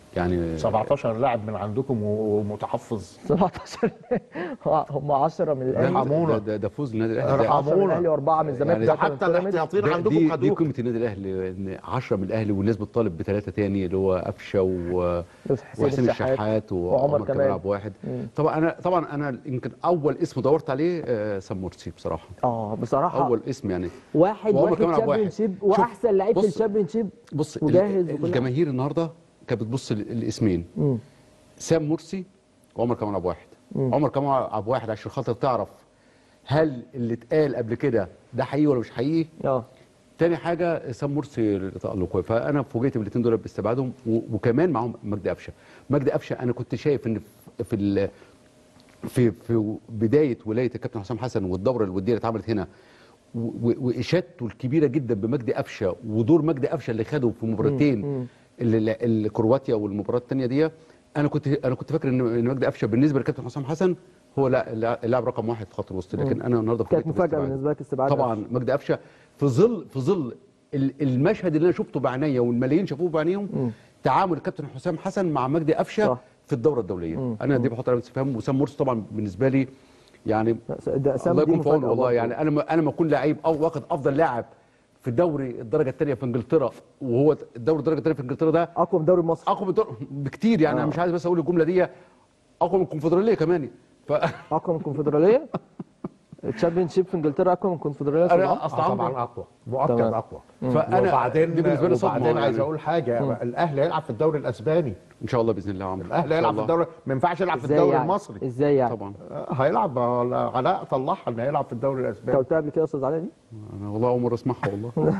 يعني 17 لاعب من عندكم ومتحفظ 17 هم 10 من الاهلي ارحمونا. ده, ده, ده فوز النادي الاهلي ده- 10 من الاهلي واربعه من الزمالك يعني ده ثلاثة من حتى بيراميدز. الاحتياطيين ده- عندكم دي, دي خدوه قيمه النادي الاهلي ان 10 من الاهلي والناس بتطالب بثلاثه تاني اللي هو قفشه و حسين وحسين الشحات الشحات وعمر وعمر كمال كمال. عبد واحد مم. طبعا انا طبعا انا يمكن اول اسم دورت عليه آه، سام مرسي بصراحه اه بصراحه اول اسم يعني واحد وعمر واخد كمال عبد واحد. شامبيون شيب شوف، واحسن لعيب في بص- الشامبيون شيب بص ال- وجاهز وكل حاجة. الجماهير النهارده كانت بتبص ل- الاسمين مم. سام مرسي وعمر كمال عبد واحد مم. عمر كمال عبد واحد عشان خاطر تعرف هل اللي اتقال قبل كده ده حقيقي ولا مش حقيقي اه تاني حاجه سام مرسي تألقه فانا فوجئت بالاثنين دول باستبعادهم و- وكمان معاهم مجدي قفشه مجدي قفشه انا كنت شايف ان في- في ال- في في بدايه ولايه الكابتن حسام حسن والدوره الوديه اللي اتعملت هنا و- و- واشادته الكبيره جدا بمجدي قفشه ودور مجدي قفشه اللي خده في مباراتين ال- ال- كرواتيا والمباراه الثانيه دي انا كنت انا كنت فاكر ان إن مجدي قفشه بالنسبه للكابتن حسام حسن هو لا- لا- اللاعب رقم واحد في خط الوسط لكن انا النهارده كانت فوجئت مفاجاه باستبعاده. بالنسبه لك استبعاد طبعا مجدي قفشه في ظل في ظل ال- المشهد اللي انا شفته بعينيا والملايين شافوه بعينيهم تعامل الكابتن حسام حسن مع مجدي قفشه صح. في الدوره الدوليه انا دي بحط علامه استفهام وسام مرسي طبعا بالنسبه لي يعني ده سام الله دي يكون في عونه مفاجأة والله برضه. يعني انا ما انا ما اكون لعيب او واخد افضل لاعب في الدوري الدرجه الثانيه في انجلترا وهو الدوري الدرجه الثانيه في انجلترا ده اقوى من الدوري المصري اقوى من الدوري بكتير يعني آه. انا مش عايز بس اقول الجمله دي اقوى من الكونفدراليه كمان ف اقوى من الكونفدراليه الشامبيون شيب في انجلترا اقوى من الكونفدراليه انا طبعا اصل آه طبعا عمرو اقوى مؤكد تمام. اقوى فانا وبعدين دي بالنسبه لي صدمه وبعدين عايز يعني. اقول حاجه الاهلي هيلعب في الدوري الاسباني ان شاء الله باذن الله يا عمرو الاهلي إن شاء هيلعب في الله. الدوري ما ينفعش يلعب في ازاي الدوري يعني المصري ازاي يعني طبعا آه، هيلعب آه، علاء طلعها ان هيلعب في الدوري انت الاسباني قلتها قبل كده يا استاذ علي دي انا والله اول مره اسمعها والله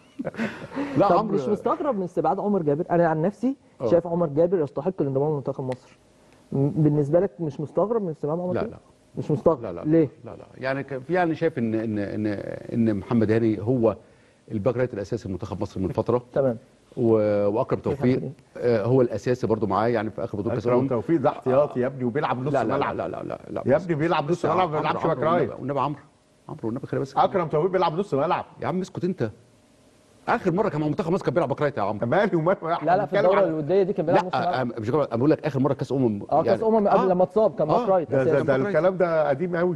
لا طب عمرو مش مستغرب من استبعاد عمر جابر انا عن نفسي آه. شايف عمر جابر يستحق الانضمام لمنتخب مصر م- بالنسبه لك مش مستغرب من استبعاد عمر لا جابر لا مش مستغرب لا لا ليه لا لا يعني ك- في يعني شايف ان ان ان ان محمد هاني هو الباك رايت الاساسي لمنتخب مصر من فتره تمام و- واكرم توفيق آه، هو الاساسي برضو معاه يعني في اخر بطوله كاس اكرم الامم توفيق ده احتياطي يا ابني وبيلعب نص لا لا ملعب لا لا لا لا يا ابني بيلعب نص يا ملعب ما عمرو، بيلعبش عمرو، باك رايت والنبي- والنبي عمرو عمرو والنبي خلي بس اكرم توفيق بيلعب نص ملعب يا عم اسكت انت اخر مره كان مع منتخب مصر كان بيلعب باك رايت يا عمرو مالي ومال لا لا في الدوره الوديه دي كان بيلعب نص لا ملعب أه، مش جاي- بقول لك اخر مره كاس امم اه كاس امم قبل لما اتصاب كان باك رايت ده, ده, أساسي. ده باك رايت. الكلام ده قديم قوي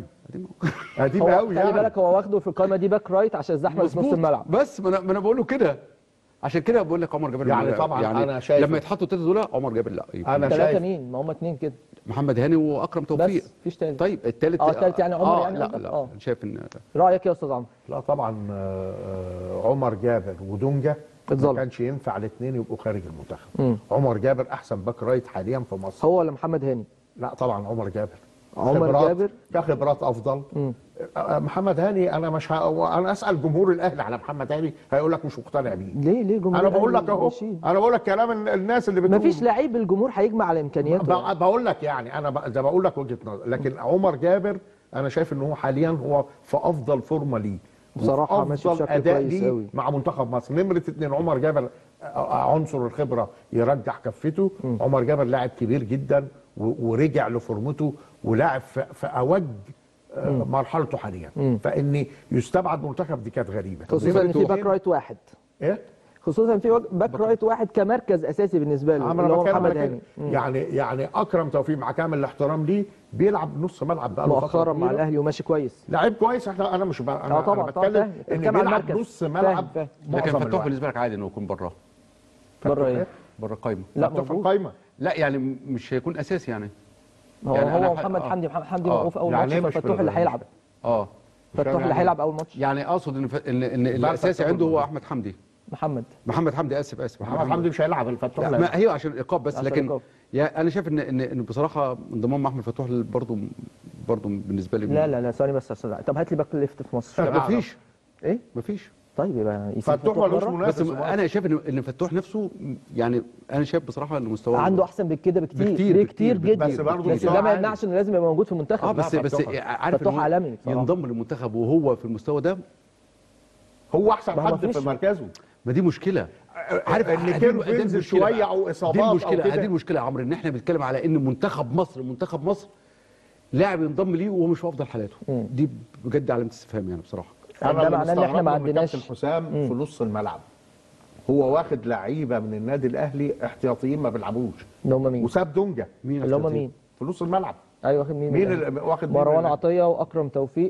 قديم هو قوي خلي يعني بالك هو واخده في القائمه دي باك رايت عشان الزحمه اللي في نص مظبوط. الملعب بس ما انا ما انا بقول له كده عشان كده بقول لك عمر جابر يعني لا، طبعاً أنا شايف- لما يتحطوا الثلاثه دول عمر جابر لا يكون أنا ثلاثه شايف- مين ما هم اثنين كده محمد هاني واكرم توفيق بس مفيش تاني طيب الثالث اه التالت يعني عمر يعني لا قصدك؟ لا آه. أنا شايف ان رايك يا استاذ عمرو لا طبعا آه، آه، عمر جابر ودونجا اتظلم. ما كانش ينفع الاثنين يبقوا خارج المنتخب مم. عمر جابر احسن باك رايت حاليا في مصر هو ولا محمد هاني لا طبعا عمر جابر عمر خبرات- جابر؟ كخبرات افضل مم. آه، محمد هاني انا مش ه... انا اسال جمهور الاهلي على محمد هاني هيقول لك مش مقتنع بيه ليه ليه جمهور انا بقول الأهلي لك اهو ماشيين؟ انا بقول لك كلام ال- الناس اللي بتقول مفيش لعيب الجمهور هيجمع على امكانياته يعني. ب- بقول لك يعني انا ب- ده بقول لك وجهه نظر لكن عمر جابر انا شايف ان هو حاليا هو في افضل فورمه ليه بصراحة وفي ماشي أفضل بشكل اداء كويس ليه أوي. مع منتخب مصر نمره اتنين عمر جابر آه، عنصر الخبره يرجح كفته عمر جابر لاعب كبير جدا و- ورجع لفورمته ولاعب في, في اوج آه، مرحلته حاليا فان يستبعد منتخب دي كانت غريبه خصوصا نمرة ان في باك اتنين- رايت واحد ايه خصوصا في باك رايت واحد كمركز اساسي بالنسبه له عم اللي انا هو بتكلم محمد على هاني كده. يعني يعني اكرم توفيق مع كامل الاحترام ليه بيلعب نص ملعب بقاله فترة مؤخرا مع طويلة. الاهلي وماشي كويس لعيب كويس احنا انا مش بقى انا, اه طبعا أنا طبعا بتكلم فاهم. ان بتتكلم على بيلعب المركز. نص فاهم، ملعب فاهم. لكن معظم فتوح الوقت. بالنسبه لك عادي انه يكون بره بره ايه بره القايمه لا فتوح في موجود القايمه لا يعني مش هيكون اساسي يعني هو يعني أنا هو ح- محمد آه. حمدي محمد حمدي آه. موقوف اول يعني ماتش إيه مش ففتوح في اللي ال- هيلعب اه فتوح اللي يعني- هيلعب اول ماتش يعني اقصد ان ف... ان ان بعد الاساسي فتوح عنده هو الموضوع. احمد حمدي محمد محمد حمدي اسف اسف محمد حمدي مش هيلعب الفتوح لا لا ما هي عشان الايقاف بس عشان لكن الإيقاف. يعني انا شايف ان ان, إن بصراحه انضمام احمد فتوح برضه برضه بالنسبه لي لا لا لا ثواني بس يا استاذ طب هات لي باك ليفت في مصر لا مفيش ايه مفيش طيب يبقى يسيب فتوح ملوش بره. منافس بس في مصر. انا شايف ان ان فتوح نفسه يعني انا شايف بصراحه ان مستواه عنده احسن من كده بكتير بكتير، بكتير بكتير، جدا بس برضه بس مستواه ده ما عالي. يمنعش انه لازم يبقى موجود في المنتخب اه بس لا، بس فتوح. عارف فتوح إن هو عالمي بصراحة. ينضم للمنتخب وهو في المستوى ده هو احسن ما هو حد مفيش. في مركزه ما دي مشكله عارف إن دي- كيرو دي بينزل المشكلة شوية بقى. أو إصابات دي أو المشكله كده. دي المشكله يا عمرو ان احنا بنتكلم على ان منتخب مصر منتخب مصر لاعب ينضم ليه وهو مش في افضل حالاته دي بجد علامه استفهام يعني بصراحه ده معناه ان احنا ما مستغرب من عندناش كابتن حسام في نص الملعب هو واخد لعيبه من النادي الاهلي احتياطيين ما بيلعبوش اللي هم مين؟ وساب دونجا مين اللي هم احتياطي؟ مين؟ في نص الملعب ايوه واخد مين؟ مين من اللي واخد مين مروان من- عطيه واكرم توفيق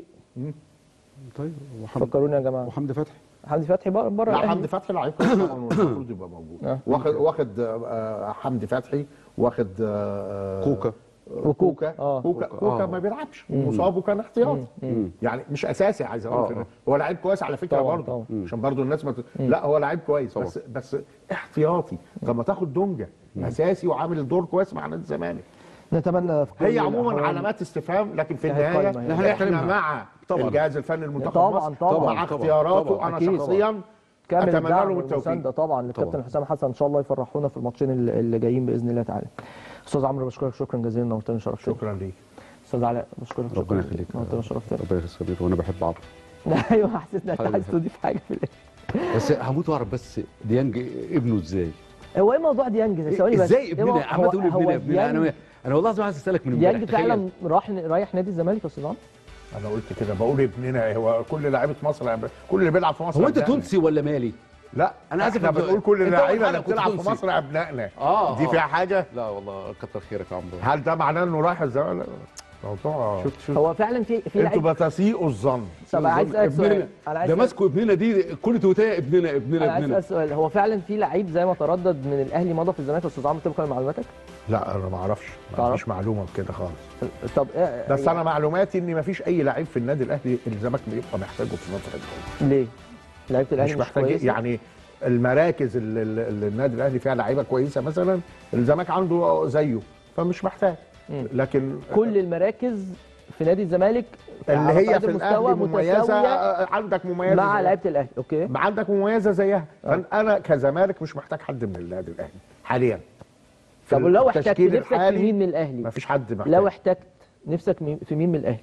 طيب وحمدي فكروني يا جماعه وحمدي فتحي حمدي فتحي بره بره لا الأهلي. حمدي فتحي لعيب كويس طبعا والمفروض يبقى موجود آه. واخد واخد آه، حمدي فتحي واخد آه، كوكا وكوكا آه. كوكا كوكا. كوكا آه. ما بيلعبش مصاب وكان احتياطي يعني مش اساسي عايز اقول آه، كده آه. هو لعيب كويس على فكره طبعاً، برضه طبعاً. عشان برضه الناس ما ت... لا هو لعيب كويس طبعاً. بس بس احتياطي طب ما تاخد دونجا اساسي وعامل دور كويس مع نادي الزمالك نتمنى في كل هي عموما الأحوال- علامات استفهام لكن في هي النهايه القايمة هي. لا، احنا هنحترمها. مع طبعاً. الجهاز الفني المنتخب طبعاً، مصر طبعاً. مع طبعاً. اختياراته طبعاً. انا أكيد. شخصيا كامل اتمنى الدعم لهم التوفيق والمسانده طبعا للكابتن طبعاً. حسام حسن ان شاء الله يفرحونا في الماتشين اللي اللي جايين باذن الله تعالى استاذ عمرو بشكرك شكرا جزيلا نورتني شرفتني شكرا ليك استاذ علاء بشكرك شكرا ربنا جزيلا. يخليك نورتني شرفتني ربنا يخليك وانا بحب عمرو ايوه حسيت انك حبيبي. عايز تضيف حاجه في الاخر بس هموت واعرف بس ديانج ابنه ازاي هو ايه موضوع ديانج ثواني بس ازاي إيه ابننا مو- عمال هو- تقول هو ابننا ابننا انا ديانج- انا والله العظيم عايز اسالك من امبارح ديانج تخيل. فعلا راح رايح نادي الزمالك يا استاذ عمرو انا قلت كده بقول ابننا هو كل لعيبه مصر كل اللي بيلعب في مصر هو انت أبنائنا. تونسي ولا مالي؟ لا أنا آسف احنا يا دكتور. بنقول كل أنت اللعيبه أول اللي حاجة كنت بتلعب في تونسي. مصر ابنائنا اه دي آه. فيها حاجه لا والله كتر خيرك يا عمرو هل ده معناه انه رايح الزمالك موضوع شفت شفت هو فعلا في في انتوا لعيب بتسيئوا الظن طب عايز اسالك سؤال ابننا انا عايز ده أسألك- ماسكه ابننا دي كل توتيه ابننا انا ابننا عايز ابننا اسال سؤال هو فعلا في لعيب زي ما تردد من الاهلي مضى في الزمالك يا استاذ عمرو طبقا لمعلوماتك لا انا ما اعرفش ما تعرف؟ عنديش معلومه بكده خالص طب إيه بس انا معلوماتي ان ما فيش اي لعيب في النادي الاهلي الزمالك بيبقى محتاجه في الفتره الجايه ليه؟ لعيبه الاهلي مش مش, محتاج كويسة؟ يعني المراكز اللي, اللي النادي الاهلي فيها لعيبه كويسه مثلا الزمالك عنده زيه فمش محتاج مم. لكن كل المراكز في نادي الزمالك اللي على هي قدر في المستوى الاهلي مميزه متساوية آه، عندك مميزه مع زيها. لعيبه الاهلي اوكي عندك مميزه زيها فانا كزمالك مش محتاج حد من النادي الاهلي حاليا في طب ولو احتجت التشكيل نفسك في الحالي مين من الاهلي؟ ما فيش حد محتاج لو احتجت نفسك مين- في مين من الاهلي؟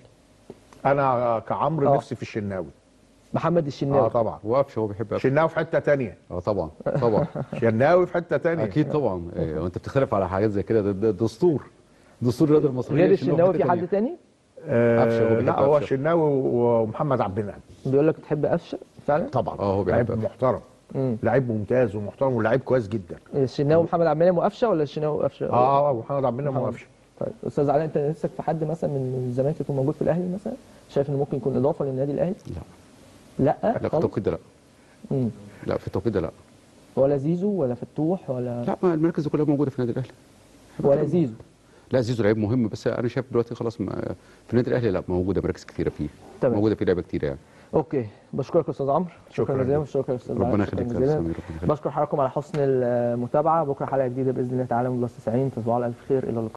انا كعمرو آه. نفسي في الشناوي محمد اه الشناوي طبعا وقفش هو بيحب قفش شناوي في حته تانية اه طبعا طبعا شناوي في حته تانية اكيد طبعا إيه، وانت بتختلف على حاجات زي كده ده, ده دستور دستور الرياضه المصريه غير الشناوي الشناوي في حتة حد تانية. تاني؟ قفشة، هو آه بيحب لا هو قفشة. الشناوي ومحمد عبد المنعم بيقول لك بتحب قفشه فعلا؟ طبعا اه هو بيحب لعيب قفشة. محترم مم. لعيب ممتاز ومحترم ولعيب كويس جدا الشناوي محمد عبد المنعم وقفشه ولا الشناوي وقفشه؟ اه اه محمد عبد المنعم محمد. موافش طيب استاذ علاء انت نفسك في حد مثلا من الزمالك يكون موجود في الاهلي مثلا؟ شايف انه ممكن يكون اضافه للنادي الاهلي؟ لا لا لا في خالص؟ التوقيت ده لا مم. لا في التوقيت ده لا ولا زيزو ولا فتوح ولا لا ما المراكز دي كلها موجوده في النادي الاهلي ولا زيزو لا زيزو لعيب مهم بس انا شايف دلوقتي خلاص ما في النادي الاهلي لا موجوده مراكز كثيره فيه تمام. موجوده فيه لعيبه كتير يعني اوكي بشكرك يا استاذ عمرو شكرا شكراً جزيلا ليك. شكرا يا استاذ ربنا علاء، شكراً يخليك يا جزيلاً. سمير ربنا يخليك بشكر حضراتكم على حسن المتابعه بكره حلقه جديده باذن الله تعالى من بلس 90 تصبحوا على الف خير الى اللقاء